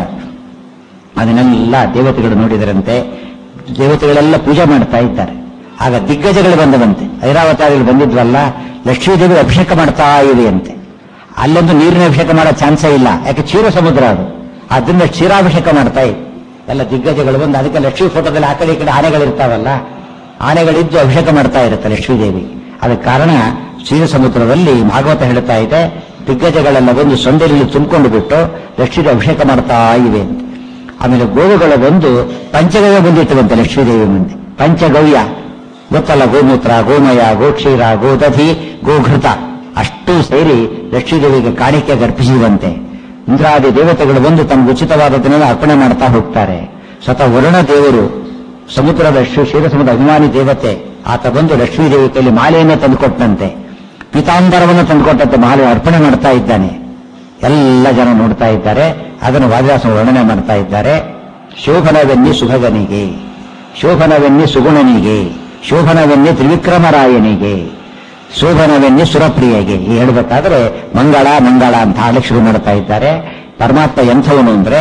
ಅದನ್ನೆಲ್ಲ ದೇವತೆಗಳು ನೋಡಿದರಂತೆ ದೇವತೆಗಳೆಲ್ಲ ಪೂಜೆ ಮಾಡ್ತಾ ಇದ್ದಾರೆ ಆಗ ದಿಗ್ಗಜಗಳು ಬಂದವಂತೆ ಐರಾವತಾರಿಗಳು ಬಂದಿದ್ವಲ್ಲ ಲಕ್ಷ್ಮೀದೇವಿ ಅಭಿಷೇಕ ಮಾಡ್ತಾ ಇವೆ ಅಂತೆ ಅಲ್ಲೊಂದು ನೀರಿನ ಅಭಿಷೇಕ ಮಾಡೋ ಚಾನ್ಸೇ ಇಲ್ಲ ಯಾಕೆ ಕ್ಷೀರ ಸಮುದ್ರ ಅದು ಅದರಿಂದ ಕ್ಷೀರಾಭಿಷೇಕ ಮಾಡ್ತಾ ಇದೆ ಎಲ್ಲ ದಿಗ್ಗಜಗಳು ಬಂದು ಅದಕ್ಕೆ ಲಕ್ಷ್ಮೀ ಫೋಟೋದಲ್ಲಿ ಆ ಕಡೆ ಈ ಕಡೆ ಆನೆಗಳಿರ್ತಾವಲ್ಲ ಆನೆಗಳಿದ್ದು ಅಭಿಷೇಕ ಮಾಡ್ತಾ ಇರುತ್ತೆ ಲಕ್ಷ್ಮೀದೇವಿ ಅದಕ್ಕೆ ಕಾರಣ ಕ್ಷೀರ ಸಮುದ್ರದಲ್ಲಿ ಭಾಗವತ ಹೇಳ್ತಾ ಇದೆ ದಿಗ್ಗಜಗಳೆಲ್ಲ ಬಂದು ಸೊಂದೆಯಲ್ಲಿ ತುಂಬಿಕೊಂಡು ಬಿಟ್ಟು ಲಕ್ಷ್ಮೀ ಅಭಿಷೇಕ ಮಾಡ್ತಾ ಇವೆ ಅಂತ ಆಮೇಲೆ ಗೋವುಗಳು ಬಂದು ಪಂಚಗವ್ಯ ಬಂದಿಟ್ಟುವಂತೆ ಲಕ್ಷ್ಮೀದೇವಿ ಮುಂದೆ ಪಂಚಗವ್ಯ ಗೊತ್ತಲ್ಲ ಗೋಮೂತ್ರ ಗೋಮಯ ಗೋಕ್ಷೀರ ಗೋದಧಿ ಗೋಘೃತ ಅಷ್ಟು ಸೇರಿ ಲಕ್ಷ್ಮೀದೇವಿಗೆ ಕಾಣಿಕೆ ಅರ್ಪಿಸುವಂತೆ ಇಂದ್ರಾದಿ ದೇವತೆಗಳು ಬಂದು ತಮ್ಮ ಉಚಿತವಾದದನ್ನೆಲ್ಲ ಅರ್ಪಣೆ ಮಾಡ್ತಾ ಹೋಗ್ತಾರೆ ಸ್ವತಃ ವರುಣ ದೇವರು ಸಮುದ್ರದ ಶ್ರೀ ಕ್ಷೀರಸಮುದ್ರ ಅಭಿಮಾನಿ ದೇವತೆ ಆತ ಬಂದು ಲಕ್ಷ್ಮೀದೇವಿ ಕೈಲಿ ಮಾಲೆಯನ್ನು ತಂದುಕೊಟ್ಟಂತೆ ಪೀತಾಂಬರವನ್ನು ತಂದುಕೊಟ್ಟಂತೆ ಮಾಲೆ ಅರ್ಪಣೆ ಮಾಡ್ತಾ ಇದ್ದಾನೆ ಎಲ್ಲ ಜನ ನೋಡ್ತಾ ಇದ್ದಾರೆ ಅದನ್ನು ವಾದಿರಾಸ ವರ್ಣನೆ ಮಾಡ್ತಾ ಇದ್ದಾರೆ ಶೋಭನವೆನ್ನಿ ಸುಭಗನಿಗೆ ಶೋಭನವೆನ್ನಿ ಸುಗುಣನಿಗೆ ಶೋಭನವೆನ್ನಿ ತ್ರಿವಿಕ್ರಮರಾಯನಿಗೆ ಶೋಭನವೆನ್ನಿ ಸುರಪ್ರಿಯಗೆ ಈ ಹೇಳಬೇಕಾದ್ರೆ ಮಂಗಳ ಮಂಗಳ ಅಂತ ಹಾಡಲಿಕ್ಕೆ ಶುರು ಮಾಡ್ತಾ ಇದ್ದಾರೆ ಪರಮಾತ್ಮ ಎಂಥವನು ಅಂದ್ರೆ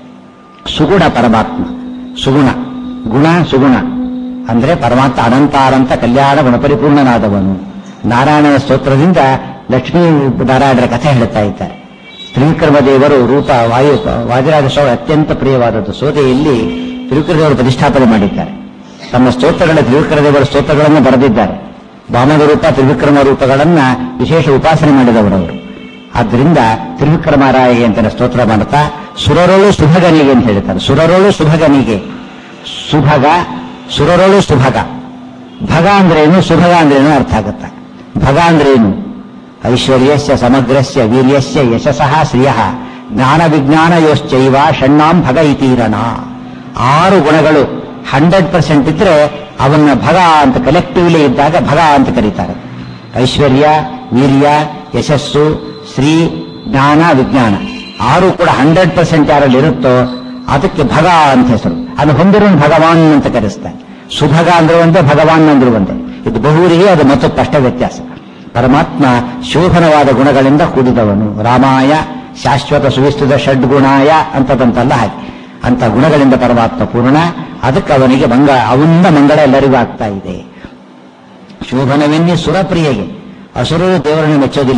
ಸುಗುಣ ಪರಮಾತ್ಮ ಸುಗುಣ ಗುಣ ಸುಗುಣ ಅಂದ್ರೆ ಪರಮಾತ್ಮ ಅನಂತಾರಂತ ಕಲ್ಯಾಣ ಗುಣಪರಿಪೂರ್ಣನಾದವನು ನಾರಾಯಣನ ಸ್ತೋತ್ರದಿಂದ ಲಕ್ಷ್ಮೀ ನಾರಾಯಣರ ಕಥೆ ಹೇಳ್ತಾ ಇದ್ದಾರೆ ತ್ರಿವಿಕ್ರಮ ದೇವರು ರೂಪ ವಾಯು ವಾದಿರಾಜ ಶ್ರವಣ ಅತ್ಯಂತ ಪ್ರಿಯವಾದದ್ದು ಸೋದೆಯಲ್ಲಿ ತ್ರಿವಿಕ್ರಮ ದೇವರು ಪ್ರತಿಷ್ಠಾಪನೆ ಮಾಡಿದ್ದಾರೆ ತಮ್ಮ ಸ್ತೋತ್ರಗಳ ತ್ರಿವಿಕ್ರಮ ದೇವರ ಸ್ತೋತ್ರಗಳನ್ನು ಬರೆದಿದ್ದಾರೆ ವಾಮನ ರೂಪ ತ್ರಿವಿಕ್ರಮ ರೂಪಗಳನ್ನ ವಿಶೇಷ ಉಪಾಸನೆ ಮಾಡಿದವರವರು ಆದ್ದರಿಂದ ತ್ರಿವಿಕ್ರಮರಾಯ ಅಂತ ಸ್ತೋತ್ರ ಮಾಡ್ತಾ ಸುರರೋಳು ಸುಭಗನಿಗೆ ಅಂತ ಹೇಳ್ತಾರೆ ಸುರರೋಳು ಸುಭಗನಿಗೆ ಸುಭಗ ಸುರರೋಳು ಸುಭಗ ಭಗ ಅಂದ್ರೇನು ಸುಭಗ ಅಂದ್ರೇನು ಅರ್ಥ ಆಗುತ್ತ ಭಗ ಅಂದ್ರೇನು ಐಶ್ವರ್ಯಸ್ಯ ಸಮಗ್ರಸ್ಯ ವೀರ್ಯಸ್ಯ ಯಶಸಃ ಶ್ರಿಯ ಜ್ಞಾನ ವಿಜ್ಞಾನಯೋಶ್ಚೈವ ಷಣ್ಣಾಂ ಭಗ ಇತೀರಣ ಆರು ಗುಣಗಳು ಹಂಡ್ರೆಡ್ ಪರ್ಸೆಂಟ್ ಇದ್ರೆ ಅವನ್ನ ಭಗ ಅಂತ ಕಲೆಕ್ಟಿವ್ಲಿ ಇದ್ದಾಗ ಭಗ ಅಂತ ಕರೀತಾರೆ ಐಶ್ವರ್ಯ ವೀರ್ಯ ಯಶಸ್ಸು ಶ್ರೀ ಜ್ಞಾನ ವಿಜ್ಞಾನ ಆರು ಕೂಡ ಹಂಡ್ರೆಡ್ ಪರ್ಸೆಂಟ್ ಯಾರಲ್ಲಿ ಇರುತ್ತೋ ಅದಕ್ಕೆ ಭಗ ಅಂತ ಹೆಸರು ಅದು ಹೊಂದಿರೋನು ಭಗವಾನ್ ಅಂತ ಕರೆಸ್ತಾರೆ ಸುಭಗ ಅಂದ್ರು ಒಂದೇ ಭಗವಾನ್ ಅಂದ್ರು ಒಂದೇ ಇದು ಬಹುರಿಗೆ ಅದು ಮತ್ತು ಸ್ಪಷ್ಟ ವ್ಯತ್ಯಾಸ ಪರಮಾತ್ಮ ಶೋಭನವಾದ ಗುಣಗಳಿಂದ ಕೂಡಿದವನು ರಾಮಾಯ ಶಾಶ್ವತ ಸುವಿಸ್ತೃತ ಷಡ್ಗುಣಾಯ ಅಂತದಂತಲ್ಲ ಹಾಗೆ ಅಂತ ಗುಣಗಳಿಂದ ಪರಮಾತ್ಮ ಪೂರ್ಣ ಅದಕ್ಕೆ ಅವನಿಗೆ ಮಂಗ ಅವನಿಂದ ಮಂಗಳ ಎಲ್ಲರಿಗೂ ಆಗ್ತಾ ಇದೆ ಶೋಭನವೆನ್ನಿ ಸುರಪ್ರಿಯಗೆ ಅಸುರರು ದೇವರನ್ನು ಮೆಚ್ಚೋದಿಲ್ಲ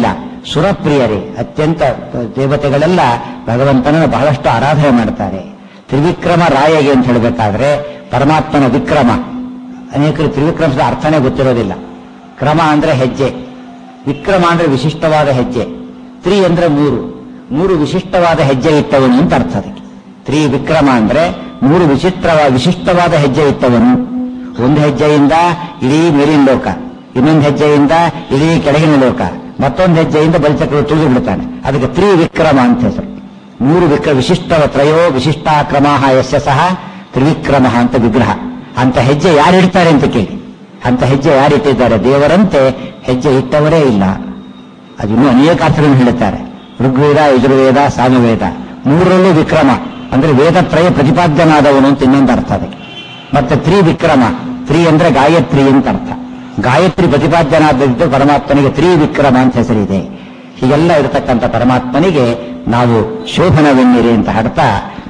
ಸುರಪ್ರಿಯರೇ ಅತ್ಯಂತ ದೇವತೆಗಳೆಲ್ಲ ಭಗವಂತನನ್ನು ಬಹಳಷ್ಟು ಆರಾಧನೆ ಮಾಡ್ತಾರೆ ತ್ರಿವಿಕ್ರಮ ರಾಯಗೆ ಅಂತ ಹೇಳಬೇಕಾದ್ರೆ ಪರಮಾತ್ಮನ ವಿಕ್ರಮ ಅನೇಕರು ತ್ರಿವಿಕ್ರಮದ ಅರ್ಥನೇ ಗೊತ್ತಿರೋದಿಲ್ಲ ಕ್ರಮ ಅಂದ್ರೆ ಹೆಜ್ಜೆ ವಿಕ್ರಮ ಅಂದ್ರೆ ವಿಶಿಷ್ಟವಾದ ಹೆಜ್ಜೆ ತ್ರಿ ಅಂದ್ರೆ ಮೂರು ಮೂರು ವಿಶಿಷ್ಟವಾದ ಹೆಜ್ಜೆ ಇಟ್ಟವನು ಅಂತ ಅರ್ಥ ಅದಕ್ಕೆ ತ್ರಿ ವಿಕ್ರಮ ಅಂದ್ರೆ ಮೂರು ವಿಚಿತ್ರವಾದ ವಿಶಿಷ್ಟವಾದ ಹೆಜ್ಜೆ ಇಟ್ಟವನು ಒಂದು ಹೆಜ್ಜೆಯಿಂದ ಇಡೀ ಮೇಲಿನ ಲೋಕ ಇನ್ನೊಂದು ಹೆಜ್ಜೆಯಿಂದ ಇಡೀ ಕೆಳಗಿನ ಲೋಕ ಮತ್ತೊಂದು ಹೆಜ್ಜೆಯಿಂದ ಬಲಿಚಕ್ರ ತುಳಿದು ಬಿಡ್ತಾನೆ ಅದಕ್ಕೆ ತ್ರಿ ವಿಕ್ರಮ ಅಂತ ಹೆಸರು ಮೂರು ವಿಕ್ರ ವಿಶಿಷ್ಟ ತ್ರಯೋ ವಿಶಿಷ್ಟಾಕ್ರಮ ಯಶ ಸಹ ತ್ರಿವಿಕ್ರಮ ಅಂತ ವಿಗ್ರಹ ಅಂತ ಹೆಜ್ಜೆ ಯಾರು ಇಡ್ತಾರೆ ಅಂತ ಕೇಳಿ ಅಂತ ಹೆಜ್ಜೆ ಯಾರಿಟ್ಟಿದ್ದಾರೆ ದೇವರಂತೆ ಹೆಜ್ಜೆ ಇಟ್ಟವರೇ ಇಲ್ಲ ಅದು ಇನ್ನೂ ಅನೇಕ ಅರ್ಥಗಳನ್ನು ಹೇಳುತ್ತಾರೆ ಋಗ್ವೇದ ಯಜುರ್ವೇದ ಸಾಮವೇದ ಮೂರರಲ್ಲೂ ವಿಕ್ರಮ ಅಂದ್ರೆ ವೇದ ತ್ರಯ ಪ್ರತಿಪಾದ್ಯನಾದವನು ಅಂತ ಇನ್ನೊಂದು ಅರ್ಥ ಅದಕ್ಕೆ ಮತ್ತೆ ತ್ರಿ ವಿಕ್ರಮ ತ್ರಿ ಅಂದ್ರೆ ಗಾಯತ್ರಿ ಅಂತ ಅರ್ಥ ಗಾಯತ್ರಿ ಪ್ರತಿಪಾದ್ಯನಾದದ್ದು ಪರಮಾತ್ಮನಿಗೆ ತ್ರಿ ವಿಕ್ರಮ ಅಂತ ಹೆಸರಿದೆ ಹೀಗೆಲ್ಲ ಇರತಕ್ಕಂಥ ಪರಮಾತ್ಮನಿಗೆ ನಾವು ಶೋಭನವೆನ್ನಿರಿ ಅಂತ ಹಾಡ್ತಾ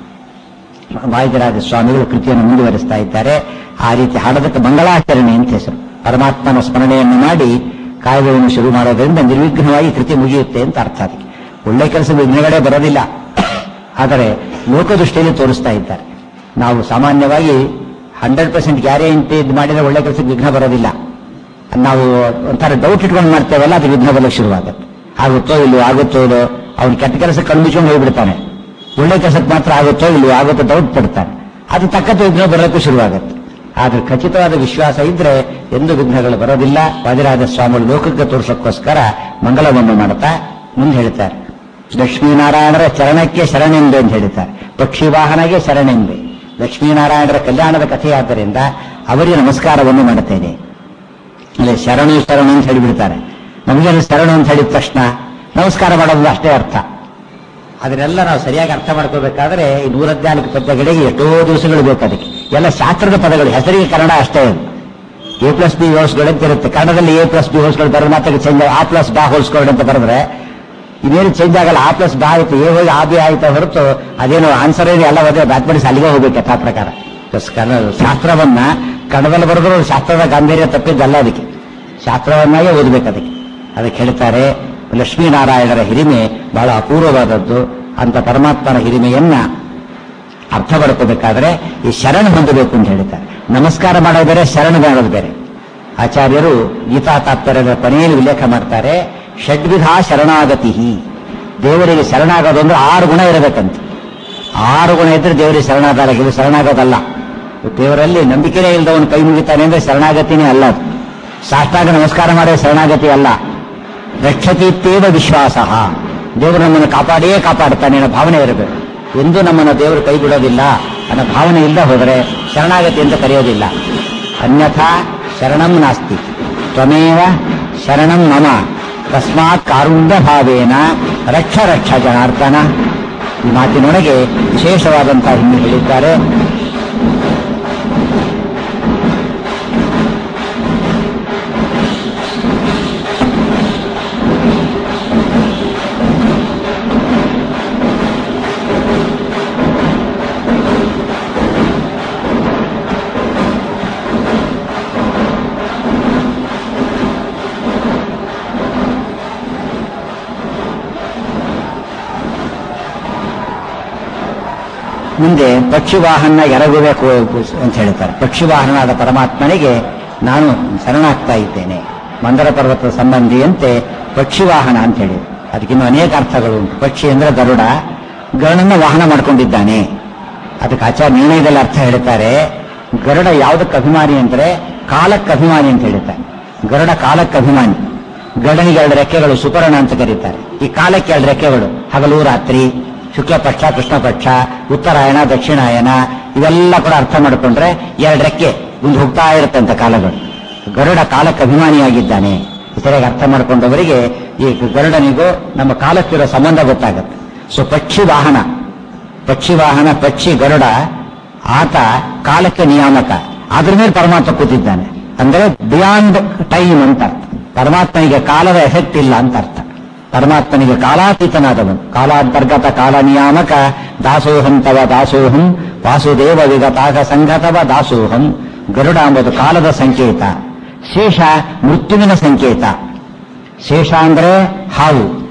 ವಾಯುಜರಾಜ ಸ್ವಾಮಿಗಳು ಕೃತಿಯನ್ನು ಮುಂದುವರಿಸ್ತಾ ಇದ್ದಾರೆ ಆ ರೀತಿ ಹಾಡೋದಕ್ಕೆ ಮಂಗಳಾಚರಣೆ ಅಂತ ಹೆಸರು ಪರಮಾತ್ಮನ ಸ್ಮರಣೆಯನ್ನು ಮಾಡಿ ಕಾವ್ಯವನ್ನು ಶುರು ಮಾಡೋದ್ರಿಂದ ನಿರ್ವಿಘ್ನವಾಗಿ ಕೃತಿ ಮುಗಿಯುತ್ತೆ ಅಂತ ಅರ್ಥ ಅದಕ್ಕೆ ಒಳ್ಳೆ ಕೆಲಸ ವಿಘ್ನಗಳೇ ಬರೋದಿಲ್ಲ ಆದರೆ ಲೋಕದೃಷ್ಟಿಯಲ್ಲಿ ತೋರಿಸ್ತಾ ಇದ್ದಾರೆ ನಾವು ಸಾಮಾನ್ಯವಾಗಿ ಹಂಡ್ರೆಡ್ ಪರ್ಸೆಂಟ್ ಗ್ಯಾರಂಟಿ ಇದು ಮಾಡಿದ್ರೆ ಒಳ್ಳೆ ಕೆಲಸಕ್ಕೆ ವಿಘ್ನ ಬರೋದಿಲ್ಲ ನಾವು ಒಂಥರ ಡೌಟ್ ಇಟ್ಕೊಂಡು ಮಾಡ್ತೇವಲ್ಲ ಅದು ವಿಘ್ನ ಬರಲಿಕ್ಕೆ ಶುರುವಾಗುತ್ತೆ ಆಗುತ್ತೋ ಇಲ್ಲೋ ಆಗುತ್ತೋ ಇಲ್ಲೋ ಅವ್ನು ಕೆಟ್ಟ ಕೆಲಸ ಕಣ್ಮುಚ್ಕೊಂಡು ಹೋಗ್ಬಿಡ್ತಾನೆ ಒಳ್ಳೆ ಕೆಲಸಕ್ಕೆ ಮಾತ್ರ ಆಗುತ್ತೋ ಇಲ್ಲೋ ಆಗುತ್ತೋ ಡೌಟ್ ಪಡ್ತಾನೆ ಅದು ತಕ್ಕಂತೆ ವಿಘ್ನ ಬರೋಕ್ಕೂ ಶುರುವಾಗುತ್ತೆ ಆದ್ರೆ ಖಚಿತವಾದ ವಿಶ್ವಾಸ ಇದ್ರೆ ಎಂದು ವಿಘ್ನಗಳು ಬರೋದಿಲ್ಲ ವಾದಿರಾಜ ಸ್ವಾಮಿಗಳು ಲೋಕಕ್ಕೆ ತೋರಿಸೋಕ್ಕೋಸ್ಕರ ಮಂಗಲವನ್ನು ಮಾಡುತ್ತಾ ಮುಂದೆ ಹೇಳ್ತಾರೆ ಲಕ್ಷ್ಮೀನಾರಾಯಣರ ಚರಣಕ್ಕೆ ಶರಣೆಂಬೆ ಅಂತ ಹೇಳ್ತಾರೆ ಪಕ್ಷಿ ವಾಹನಗೆ ಶರಣೆಂಬೆ ಲಕ್ಷ್ಮೀನಾರಾಯಣರ ಕಲ್ಯಾಣದ ಕಥೆಯಾದ್ದರಿಂದ ಅವರಿಗೆ ನಮಸ್ಕಾರವನ್ನು ಮಾಡುತ್ತೇನೆ ಅಲ್ಲಿ ಶರಣು ಶರಣು ಅಂತ ಹೇಳಿಬಿಡ್ತಾರೆ ನಮಗೇನು ಶರಣು ಅಂತ ಹೇಳಿದ ತಕ್ಷಣ ನಮಸ್ಕಾರ ಮಾಡೋದು ಅಷ್ಟೇ ಅರ್ಥ ಅದನ್ನೆಲ್ಲ ನಾವು ಸರಿಯಾಗಿ ಅರ್ಥ ಮಾಡ್ಕೋಬೇಕಾದ್ರೆ ಈ ನೂರದ್ನಾಲ್ಕು ಪದ್ಯಗಳಿಗೆ ಎಷ್ಟೋ ದಿವಸಗಳು ಬೇಕು ಅದಕ್ಕೆ ಎಲ್ಲ ಶಾಸ್ತ್ರದ ಪದಗಳು ಹೆಸರಿಗೆ ಕನ್ನಡ ಅಷ್ಟೇ ಅದು ಎ ಪ್ಲಸ್ ಬಿ ಹೋಲ್ಸ್ಗಳು ಅಂತ ಇರುತ್ತೆ ಕನ್ನಡದಲ್ಲಿ ಎ ಪ್ಲಸ್ ಬಿ ಹೋಲ್ಸ್ಗಳು ಬರೋ ಮಾತ್ರ ಚೇಂಜ್ ಆ ಪ್ಲಸ್ ಬಾ ಹೋಲ್ಸ್ಗಳು ಅಂತ ಬರೆದ್ರೆ ಇದೇನು ಚೇಂಜ್ ಆಗಲ್ಲ ಆ ಪ್ಲಸ್ ಬಾ ಆಯ್ತು ಎ ಹೋಗಿ ಆ ಬಿ ಆಯ್ತು ಹೊರತು ಅದೇನು ಆನ್ಸರ್ ಏನು ಎಲ್ಲ ಹೋದ್ರೆ ಮ್ಯಾಥಮೆಟಿಕ್ಸ್ ಅಲ್ಲಿಗೆ ಹೋಗ್ಬೇಕು ಯಥಾ ಪ್ರಕಾರ ಬಸ್ ಕನ್ನಡ ಶಾಸ್ತ್ರವನ್ನ ಕನ್ನಡದಲ್ಲಿ ಬರೆದ್ರು ಶಾಸ್ತ್ರದ ಗಾಂಭೀರ್ಯ ತಪ್ಪಿದ್ದಲ್ಲ ಅದಕ್ಕೆ ಶಾಸ್ತ್ರವನ್ನಾಗೆ ಓದಬೇಕು ಅದಕ್ಕೆ ಅದಕ್ಕೆ ಹೇಳ್ತಾರೆ ಲಕ್ಷ್ಮೀನಾರಾಯಣರ ಹಿರಿಮೆ ಬಹಳ ಅಪೂರ್ವವಾದದ್ದು ಅಂತ ಪರಮಾತ್ಮನ ಹಿರಿಮೆಯನ್ನ ಅರ್ಥ ಮಾಡ್ಕೋಬೇಕಾದ್ರೆ ಈ ಶರಣ ಹೊಂದಬೇಕು ಅಂತ ಹೇಳ್ತಾರೆ ನಮಸ್ಕಾರ ಮಾಡೋದು ಬೇರೆ ಶರಣ ಮಾಡೋದು ಬೇರೆ ಆಚಾರ್ಯರು ಗೀತಾ ತಾತ್ಪರ್ಯದ ಕೊನೆಯಲ್ಲಿ ಉಲ್ಲೇಖ ಮಾಡ್ತಾರೆ ಷಡ್ವಿಧ ಶರಣಾಗತಿ ದೇವರಿಗೆ ಶರಣಾಗೋದು ಅಂದ್ರೆ ಆರು ಗುಣ ಇರಬೇಕಂತೆ ಆರು ಗುಣ ಇದ್ರೆ ದೇವರಿಗೆ ಶರಣಾದಾಗ ಇದು ಶರಣಾಗೋದಲ್ಲ ದೇವರಲ್ಲಿ ನಂಬಿಕೆನೇ ಇಲ್ಲದವನು ಕೈ ಮುಗಿತಾನೆ ಅಂದ್ರೆ ಶರಣಾಗತಿನೇ ಅಲ್ಲ ಅದು ಸಾಷ್ಟಾಂಗ ನಮಸ್ಕಾರ ಮಾಡೋ ಶರಣಾಗತಿ ಅಲ್ಲ ರಕ್ಷತೀತ್ಯೇವ ವಿಶ್ವಾಸ ದೇವರು ನಮ್ಮನ್ನು ಕಾಪಾಡಿಯೇ ಕಾಪಾಡ್ತಾನೆ ಅನ್ನೋ ಭಾವನೆ ಇರಬೇಕು ಎಂದೂ ನಮ್ಮನ್ನು ದೇವರು ಕೈ ಬಿಡೋದಿಲ್ಲ ಅನ್ನೋ ಭಾವನೆ ಇಲ್ಲದೆ ಹೋದರೆ ಶರಣಾಗತಿ ಅಂತ ಕರೆಯೋದಿಲ್ಲ ಅನ್ಯಥಾ ಶರಣಂ ನಾಸ್ತಿ ತ್ವಮೇವ ಶರಣಂ ಮಮ ತಸ್ಮಾತ್ ಕಾರುಣ್ಯ ಭಾವೇನ ರಕ್ಷ ರಕ್ಷ ಜನಾರ್ದನ ಈ ಮಾತಿನೊಳಗೆ ವಿಶೇಷವಾದಂತಹ ಹಿನ್ನೆ ಹೇಳಿದ್ದಾರೆ ಮುಂದೆ ಪಕ್ಷಿವಾಹನ ಎರಗಬೇಕು ಅಂತ ಹೇಳ್ತಾರೆ ಪಕ್ಷಿವಾಹನನಾದ ಪರಮಾತ್ಮನಿಗೆ ನಾನು ಶರಣಾಗ್ತಾ ಇದ್ದೇನೆ ಮಂದರ ಪರ್ವತದ ಸಂಬಂಧಿಯಂತೆ ಪಕ್ಷಿವಾಹನ ಅಂತ ಹೇಳಿ ಅದಕ್ಕಿನ್ನೂ ಅನೇಕ ಅರ್ಥಗಳು ಉಂಟು ಪಕ್ಷಿ ಅಂದ್ರೆ ಗರುಡ ಗರುಡನ್ನ ವಾಹನ ಮಾಡ್ಕೊಂಡಿದ್ದಾನೆ ಅದಕ್ಕೆ ಆಚಾರ ನಿರ್ಣಯದಲ್ಲಿ ಅರ್ಥ ಹೇಳ್ತಾರೆ ಗರುಡ ಯಾವುದಕ್ಕೆ ಅಭಿಮಾನಿ ಅಂದ್ರೆ ಕಾಲಕ್ಕೆ ಅಭಿಮಾನಿ ಅಂತ ಹೇಳ್ತಾರೆ ಗರುಡ ಕಾಲಕ್ಕೆ ಅಭಿಮಾನಿ ಗರುಡನಿಗೆ ಎರಡು ರೆಕ್ಕೆಗಳು ಸುಪರ್ಣ ಅಂತ ಕರೀತಾರೆ ಈ ಕಾಲಕ್ಕೆ ಎರಡು ರೆಕ್ಕೆಗಳು ಹಗಲು ರಾತ್ರಿ ಶುಕ್ಲ ಪಕ್ಷ ಕೃಷ್ಣ ಪಕ್ಷ ಉತ್ತರಾಯಣ ದಕ್ಷಿಣಾಯನ ಇವೆಲ್ಲ ಕೂಡ ಅರ್ಥ ಮಾಡಿಕೊಂಡ್ರೆ ಎರಡು ರೆಕ್ಕೆ ಮುಂದೆ ಹೋಗ್ತಾ ಇರುತ್ತಂತ ಕಾಲಗಳು ಗರುಡ ಕಾಲಕ್ಕೆ ಅಭಿಮಾನಿಯಾಗಿದ್ದಾನೆ ಸರಿಯಾಗಿ ಅರ್ಥ ಮಾಡಿಕೊಂಡವರಿಗೆ ಈ ಗರುಡನಿಗೂ ನಮ್ಮ ಕಾಲಕ್ಕಿರೋ ಸಂಬಂಧ ಗೊತ್ತಾಗುತ್ತೆ ಸೊ ಪಕ್ಷಿ ವಾಹನ ಪಕ್ಷಿ ವಾಹನ ಪಕ್ಷಿ ಗರುಡ ಆತ ಕಾಲಕ್ಕೆ ನಿಯಾಮಕ ಅದ್ರ ಮೇಲೆ ಪರಮಾತ್ಮ ಕೂತಿದ್ದಾನೆ ಅಂದ್ರೆ ಬಿಯಾಂಡ್ ಟೈಮ್ ಅಂತ ಅರ್ಥ ಪರಮಾತ್ಮನಿಗೆ ಕಾಲದ ಎಫೆಕ್ಟ್ ಇಲ್ಲ ಅಂತ ಅರ್ಥ ಪರಮಾತ್ಮನಿಗೆ ಕಾಲಾತೀತನಾದವನು ಕಾಲಾಂತರ್ಗತ ಕಾಲ ನಿಯಾಮಕ ದಾಸೋಹಂ ತವ ದಾಸೋಹಂ ವಾಸುದೇವ ವಿಗತಾಗ ಸಂಗತವ ದಾಸೋಹಂ ಗರುಡ ಎಂಬುದು ಕಾಲದ ಸಂಕೇತ ಶೇಷ ಮೃತ್ಯುವಿನ ಸಂಕೇತ ಶೇಷ ಅಂದ್ರೆ ಹಾವು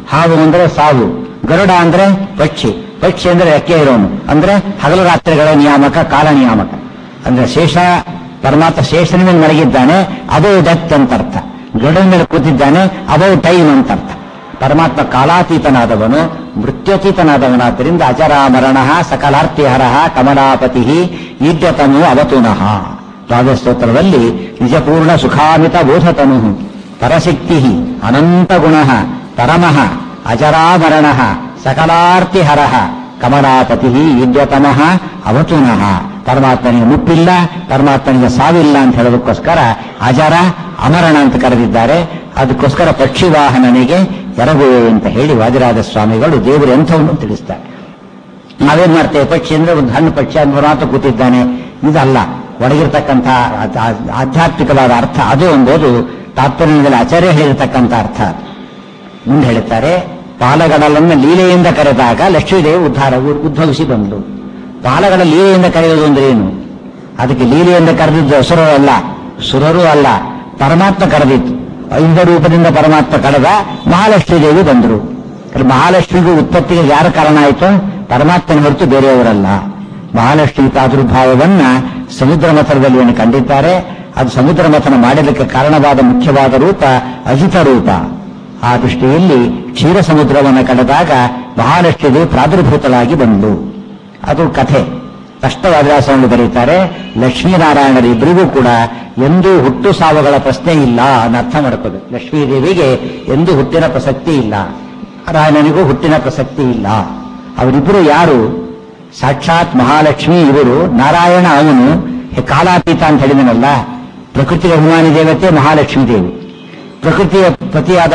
ಹಾವು ಅಂದ್ರೆ ಸಾವು ಗರುಡ ಅಂದ್ರೆ ಪಕ್ಷಿ ಪಕ್ಷಿ ಅಂದ್ರೆ ರೆಕ್ಕೆ ಇರೋನು ಅಂದ್ರೆ ಹಗಲು ರಾತ್ರಿಗಳ ನಿಯಾಮಕ ಕಾಲ ನಿಯಾಮಕ ಅಂದ್ರೆ ಶೇಷ ಪರಮಾತ್ಮ ಶೇಷನ ಮೇಲೆ ಮಲಗಿದ್ದಾನೆ ಅಬೌ ಡೆತ್ ಅಂತ ಅರ್ಥ ಗರುಡನ ಮೇಲೆ ಕೂತಿದ್ದಾನೆ ಅಬೌ ಟೈಮ್ ಅಂತ ಅರ್ಥ ಪರಮಾತ್ಮ ಕಾಲಾತೀತನಾದವನು ಮೃತ್ಯತೀತನಾದವನಾದ್ದರಿಂದ ಅಜರಾಮರಣ ಸಕಲಾರ್ತಿಹರ ಕಮಲಾಪತಿ ಈಡ್ಯತನು ಅವತುನಃ ಸ್ತೋತ್ರದಲ್ಲಿ ನಿಜಪೂರ್ಣ ಸುಖಾಮಿತ ಬೋಧತನು ಪರಶಕ್ತಿ ಅನಂತ ಗುಣ ಪರಮಃ ಅಜರಾಮರಣ ಸಕಲಾರ್ತಿಹರ ಕಮಲಾಪತಿ ಈಡ್ಯತನಃ ಅವತುನಃ ಪರಮಾತ್ಮನಿಗೆ ಮುಪ್ಪಿಲ್ಲ ಪರಮಾತ್ಮನಿಗೆ ಸಾವಿಲ್ಲ ಅಂತ ಹೇಳೋದಕ್ಕೋಸ್ಕರ ಅಜರ ಅಮರಣ ಅಂತ ಕರೆದಿದ್ದಾರೆ ಅದಕ್ಕೋಸ್ಕರ ಪಕ್ಷಿ ವಾಹನನಿಗೆ ಎರಗುವೆ ಅಂತ ಹೇಳಿ ವಾದಿರಾಜ ಸ್ವಾಮಿಗಳು ದೇವರು ಎಂಥವನ್ನು ತಿಳಿಸ್ತಾರೆ ನಾವೇನ್ ಮಾಡ್ತೇವೆ ಪಕ್ಷಿ ಅಂದ್ರೆ ಒಂದು ಹಣ್ಣು ಪಕ್ಷಿ ಅಂತ ಮಾತ್ರ ಕೂತಿದ್ದಾನೆ ಇದಲ್ಲ ಒಳಗಿರ್ತಕ್ಕಂಥ ಆಧ್ಯಾತ್ಮಿಕವಾದ ಅರ್ಥ ಅದು ಎಂಬುದು ತಾತ್ಪರ್ಯದಲ್ಲಿ ಆಚಾರ್ಯ ಹೇಳಿರ್ತಕ್ಕಂಥ ಅರ್ಥ ಮುಂದೆ ಹೇಳುತ್ತಾರೆ ಪಾಲಗಡಲನ್ನು ಲೀಲೆಯಿಂದ ಕರೆದಾಗ ಲಕ್ಷ್ಮೀದೇವಿ ಉದ್ಧಾರ ಉದ್ಭವಿಸಿ ಬಂದು ಪಾಲಗಳ ಲೀಲೆಯಿಂದ ಕರೆಯೋದು ಅಂದ್ರೆ ಏನು ಅದಕ್ಕೆ ಲೀಲೆಯಿಂದ ಕರೆದಿದ್ದು ಅಸುರರು ಅಲ್ಲ ಸುರರು ಅಲ್ಲ ಪರಮಾತ್ಮ ಕರೆದಿತ್ತು ಐದ ರೂಪದಿಂದ ಪರಮಾತ್ಮ ಕರೆದ ಮಹಾಲಕ್ಷ್ಮೀ ದೇವಿ ಬಂದರು ಮಹಾಲಕ್ಷ್ಮಿಗೂ ಉತ್ಪತ್ತಿಗೆ ಯಾರ ಕಾರಣ ಆಯಿತು ಪರಮಾತ್ಮನ ಹೊರತು ಬೇರೆಯವರಲ್ಲ ಮಹಾಲಕ್ಷ್ಮಿ ಪ್ರಾದುರ್ಭಾವವನ್ನ ಸಮುದ್ರ ಮಥನದಲ್ಲಿ ಏನು ಕಂಡಿದ್ದಾರೆ ಅದು ಸಮುದ್ರ ಮಥನ ಮಾಡಲಿಕ್ಕೆ ಕಾರಣವಾದ ಮುಖ್ಯವಾದ ರೂಪ ಅಜಿತ ರೂಪ ಆ ದೃಷ್ಟಿಯಲ್ಲಿ ಕ್ಷೀರ ಸಮುದ್ರವನ್ನು ಕಳೆದಾಗ ಮಹಾಲಕ್ಷ್ಮಿ ದೇವಿ ಪ್ರಾದುರ್ಭೂತಳಾಗಿ ಬಂದು ಅದು ಕಥೆ ಕಷ್ಟವಾದ್ರಾಸವನ್ನು ಬರೀತಾರೆ ಲಕ್ಷ್ಮೀನಾರಾಯಣರಿಬ್ಬರಿಗೂ ಕೂಡ ಎಂದೂ ಹುಟ್ಟು ಸಾವುಗಳ ಪ್ರಶ್ನೆ ಇಲ್ಲ ಅನ್ನೋ ಅರ್ಥ ಮಾಡ್ಕೋಬೇಕು ಲಕ್ಷ್ಮೀದೇವಿಗೆ ಎಂದೂ ಹುಟ್ಟಿನ ಪ್ರಸಕ್ತಿ ಇಲ್ಲ ನಾರಾಯಣನಿಗೂ ಹುಟ್ಟಿನ ಪ್ರಸಕ್ತಿ ಇಲ್ಲ ಅವರಿಬ್ಬರು ಯಾರು ಸಾಕ್ಷಾತ್ ಮಹಾಲಕ್ಷ್ಮಿ ಇವರು ನಾರಾಯಣ ಅವನು ಕಾಲಾತೀತ ಅಂತ ಹೇಳಿದನಲ್ಲ ಪ್ರಕೃತಿಯ ಅಭಿಮಾನಿ ದೇವತೆ ಮಹಾಲಕ್ಷ್ಮೀ ದೇವಿ ಪ್ರಕೃತಿಯ ಪತಿಯಾದ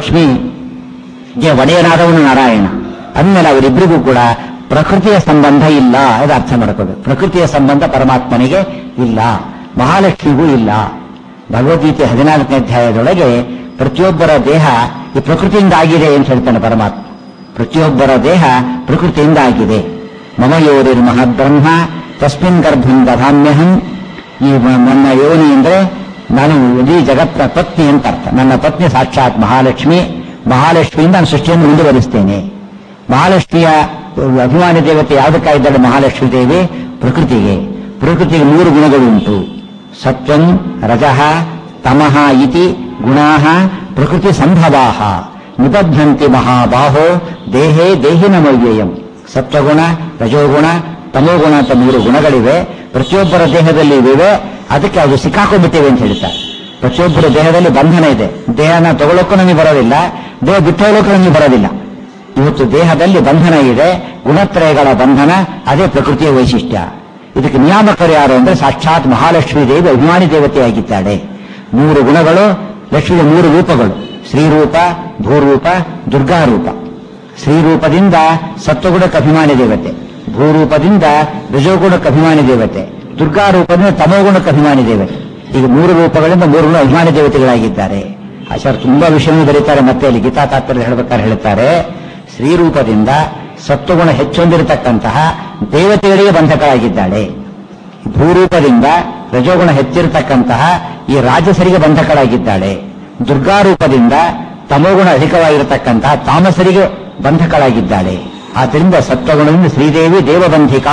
ಮಹಾಲಕ್ಷ್ಮಿಗೆ ಒಡೆಯನಾದವನು ನಾರಾಯಣ ಅಂದಮೇಲೆ ಅವರಿಬ್ಬರಿಗೂ ಕೂಡ ಪ್ರಕೃತಿಯ ಸಂಬಂಧ ಇಲ್ಲ ಅದು ಅರ್ಥ ಮಾಡ್ಕೋಬೇಕು ಪ್ರಕೃತಿಯ ಸಂಬಂಧ ಪರಮಾತ್ಮನಿಗೆ ಇಲ್ಲ ಮಹಾಲಕ್ಷ್ಮಿಗೂ ಇಲ್ಲ ಭಗವದ್ಗೀತೆ ಹದಿನಾಲ್ಕನೇ ಅಧ್ಯಾಯದೊಳಗೆ ಪ್ರತಿಯೊಬ್ಬರ ದೇಹ ಈ ಪ್ರಕೃತಿಯಿಂದ ಆಗಿದೆ ಅಂತ ಹೇಳ್ತಾನೆ ಪರಮಾತ್ಮ ಪ್ರತಿಯೊಬ್ಬರ ದೇಹ ಪ್ರಕೃತಿಯಿಂದ ಆಗಿದೆ ಮಮ ಯೋರಿರ್ ಮಹದ್ಬ್ರಹ್ಮ ತಸ್ಮಿನ್ ಗರ್ಭಂ ದಧಾಮ್ಯಹಂ ಈ ಮ- ನನ್ನ ಯೋನಿ ಅಂದ್ರೆ ನಾನು ಇಡೀ ಜಗತ್ತ ಪತ್ನಿ ಅಂತ ಅರ್ಥ ನನ್ನ ಪತ್ನಿ ಸಾಕ್ಷಾತ್ ಮಹಾಲಕ್ಷ್ಮಿ ಮಹಾಲಕ್ಷ್ಮಿಯಿಂದ ನಾನು ಸೃಷ್ಟಿಯನ್ನು ಮುಂದುವರಿಸ್ತೇನೆ ಮಹಾಲಕ್ಷ್ಮಿಯ ಅಭಿಮಾನಿ ದೇವತೆ ಯಾವುದಕ್ಕಾಗಿದ್ದಾಳೆ ಮಹಾಲಕ್ಷ್ಮೀ ದೇವಿ ಪ್ರಕೃತಿಗೆ ಪ್ರಕೃತಿಗೆ ಮೂರು ಗುಣಗಳುಂಟು ಸತ್ವಂ ರಜಃ ತಮಃ ಇತಿ ಗುಣಾಃ ಪ್ರಕೃತಿ ಸಂಭವಾಹ ನಿಬದ್ಧಂತಿ ಮಹಾಬಾಹೋ ದೇಹೇ ದೇಹಿನಮವ್ಯಯಂ ಸತ್ವಗುಣ ರಜೋಗುಣ ತಮೋಗುಣ ಅಂತ ಮೂರು ಗುಣಗಳಿವೆ ಪ್ರತಿಯೊಬ್ಬರ ದೇಹದಲ್ಲಿ ಇವೆ ಅದಕ್ಕೆ ಅದು ಸಿಕ್ಕಾಕೊಂಡ್ಬಿಟ್ಟಿವೆ ಅಂತ ಹೇಳ್ತಾರೆ ಪ್ರತಿಯೊಬ್ಬರ ದೇಹದಲ್ಲಿ ಬಂಧನ ಇದೆ ದೇಹನ ತಗೊಳ್ಳೋಕ್ಕೂ ನಮಗೆ ಬರೋದಿಲ್ಲ ದೇಹ ಬಿಟ್ಟು ಹೋಗೋಕ್ಕೂ ನಮಗೆ ಬರೋದಿಲ್ಲ ಇವತ್ತು ದೇಹದಲ್ಲಿ ಬಂಧನ ಇದೆ ಗುಣತ್ರಯಗಳ ಬಂಧನ ಅದೇ ಪ್ರಕೃತಿಯ ವೈಶಿಷ್ಟ್ಯ ಇದಕ್ಕೆ ನಿಯಾಮಕರು ಯಾರು ಅಂದ್ರೆ ಸಾಕ್ಷಾತ್ ಮಹಾಲಕ್ಷ್ಮೀ ದೇವಿ ಅಭಿಮಾನಿ ದೇವತೆಯಾಗಿದ್ದಾಳೆ ಮೂರು ಗುಣಗಳು ಲಕ್ಷ್ಮಿಯ ಮೂರು ರೂಪಗಳು ಶ್ರೀರೂಪ ಭೂರೂಪ ದುರ್ಗಾರೂಪ ಶ್ರೀರೂಪದಿಂದ ಸತ್ವಗುಣಕ್ಕೆ ಅಭಿಮಾನಿ ದೇವತೆ ಭೂರೂಪದಿಂದ ರಜೋಗುಣಕ್ಕೆ ಅಭಿಮಾನಿ ದೇವತೆ ದುರ್ಗಾರೂಪದಿಂದ ತಮೋಗುಣಕ್ಕೆ ಅಭಿಮಾನಿ ದೇವತೆ ಈಗ ಮೂರು ರೂಪಗಳಿಂದ ಮೂರು ಗುಣ ಅಭಿಮಾನಿ ದೇವತೆಗಳಾಗಿದ್ದಾರೆ ಆಚಾರ್ಯ ತುಂಬಾ ವಿಷಯವನ್ನು ಬರೀತಾರೆ ಮತ್ತೆ ಅಲ್ಲಿ ಗೀತಾ ತಾತ್ಪರ್ಯ ಹೇಳ್ಬೇಕಾದ್ರೆ ಹೇಳ್ತಾರೆ ಶ್ರೀರೂಪದಿಂದ ಸತ್ವಗುಣ ಹೆಚ್ಚೊಂದಿರತಕ್ಕಂತಹ ದೇವತೆಗಳಿಗೆ ಬಂಧಕರಾಗಿದ್ದಾಳೆ ಭೂರೂಪದಿಂದ ರಜೋಗುಣ ಹೆಚ್ಚಿರತಕ್ಕಂತಹ ಈ ರಾಜಸರಿಗೆ ಬಂಧಕಳಾಗಿದ್ದಾಳೆ ದುರ್ಗಾರೂಪದಿಂದ ತಮೋಗುಣ ಅಧಿಕವಾಗಿರತಕ್ಕಂತಹ ತಾಮಸರಿಗೆ ಬಂಧಕಳಾಗಿದ್ದಾಳೆ ಆದ್ದರಿಂದ ಸತ್ವಗುಣದಿಂದ ಶ್ರೀದೇವಿ ದೇವಬಂಧಿಕಾ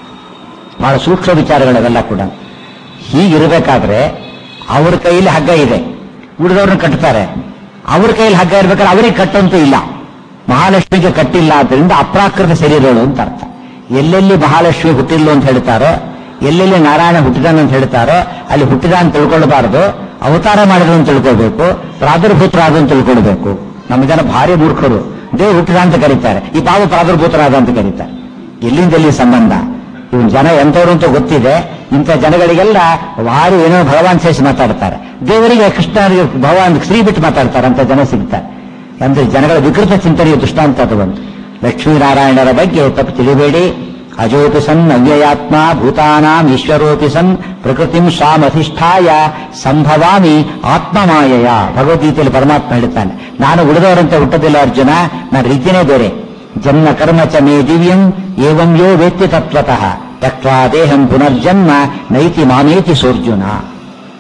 ಬಹಳ ಸೂಕ್ಷ್ಮ ವಿಚಾರಗಳವೆಲ್ಲ ಕೂಡ ಹೀಗಿರಬೇಕಾದ್ರೆ ಅವ್ರ ಕೈಯಲ್ಲಿ ಹಗ್ಗ ಇದೆ ಉಳಿದವ್ರನ್ನ ಕಟ್ತಾರೆ ಅವ್ರ ಕೈಯಲ್ಲಿ ಹಗ್ಗ ಇರ್ಬೇಕಾದ್ರೆ ಅವರಿಗೆ ಕಟ್ಟಂತೂ ಇಲ್ಲ ಮಹಾಲಕ್ಷ್ಮಿಗೆ ಕಟ್ಟಿಲ್ಲ ಆದ್ದರಿಂದ ಅಪ್ರಾಕೃತ ಶರೀರಗಳು ಅಂತ ಅರ್ಥ ಎಲ್ಲೆಲ್ಲಿ ಮಹಾಲಕ್ಷ್ಮಿ ಹುಟ್ಟಿಲ್ಲ ಅಂತ ಹೇಳ್ತಾರೋ ಎಲ್ಲೆಲ್ಲಿ ನಾರಾಯಣ ಹುಟ್ಟಿದಾನ ಅಂತ ಹೇಳ್ತಾರೋ ಅಲ್ಲಿ ಹುಟ್ಟಿದ ಅಂತ ತಿಳ್ಕೊಳ್ಬಾರ್ದು ಅವತಾರ ಮಾಡಿದ್ರು ಅಂತ ತಿಳ್ಕೊಳ್ಬೇಕು ಪ್ರಾದುರ್ಭೂತರಾದ ಅಂತ ತಿಳ್ಕೊಳ್ಬೇಕು ನಮ್ಮ ಜನ ಭಾರಿ ಮೂರ್ಖರು ದೇವ್ ಹುಟ್ಟಿದ ಅಂತ ಕರೀತಾರೆ ಈ ಬಾಬು ಪ್ರಾದುರ್ಭೂತರಾದ ಅಂತ ಕರೀತಾರೆ ಎಲ್ಲಿಂದ ಎಲ್ಲಿ ಸಂಬಂಧ ಇವನ್ ಜನ ಎಂತವ್ರು ಅಂತ ಗೊತ್ತಿದೆ ಇಂಥ ಜನಗಳಿಗೆಲ್ಲ ಭಾರಿ ಏನೋ ಭಗವಾನ್ ಸೇರಿಸಿ ಮಾತಾಡ್ತಾರೆ ದೇವರಿಗೆ ಕೃಷ್ಣರಿಗೆ ಭಗವಾನ್ ಶ್ರೀ ಬಿಟ್ಟು ಮಾತಾಡ್ತಾರೆ ಅಂತ ಜನ ಸಿಗ್ತಾರೆ ಅಂದ್ರೆ ಜನಗಳ ವಿಕೃತ ಚಿಂತನೆಯ ದೃಷ್ಟಾಂತ ಅದು ಬಂತು ಲಕ್ಷ್ಮೀನಾರಾಯಣರ ಬಗ್ಗೆ ತಪ್ಪು ತಿಳಿಬೇಡಿ ಅಜೋಪಿ ಸನ್ ಅವ್ಯಯಾತ್ಮ ಭೂತಾನಾಂ ಈಶ್ವರೋಪಿ ಸನ್ ಪ್ರಕೃತಿಂ ಸ್ವಾಮಧಿಷ್ಠಾಯ ಸಂಭವಾಮಿ ಆತ್ಮಮಾಯಯ ಭಗವದ್ಗೀತೆಯಲ್ಲಿ ಪರಮಾತ್ಮ ಹೇಳ್ತಾನೆ ನಾನು ಉಳಿದವರಂತೆ ಹುಟ್ಟದಿಲ್ಲ ಅರ್ಜುನ ನನ್ನ ರೀತಿನೇ ಬೇರೆ ಜನ್ಮ ಕರ್ಮ ಚ ಮೇ ದಿವ್ಯಂ ಏವಂ ಯೋ ವೇತ್ತಿ ತತ್ವತಃ ತಕ್ವಾ ದೇಹಂ ಪುನರ್ಜನ್ಮ ನೈತಿ ಮಾಮೇತಿ ಸೋರ್ಜುನ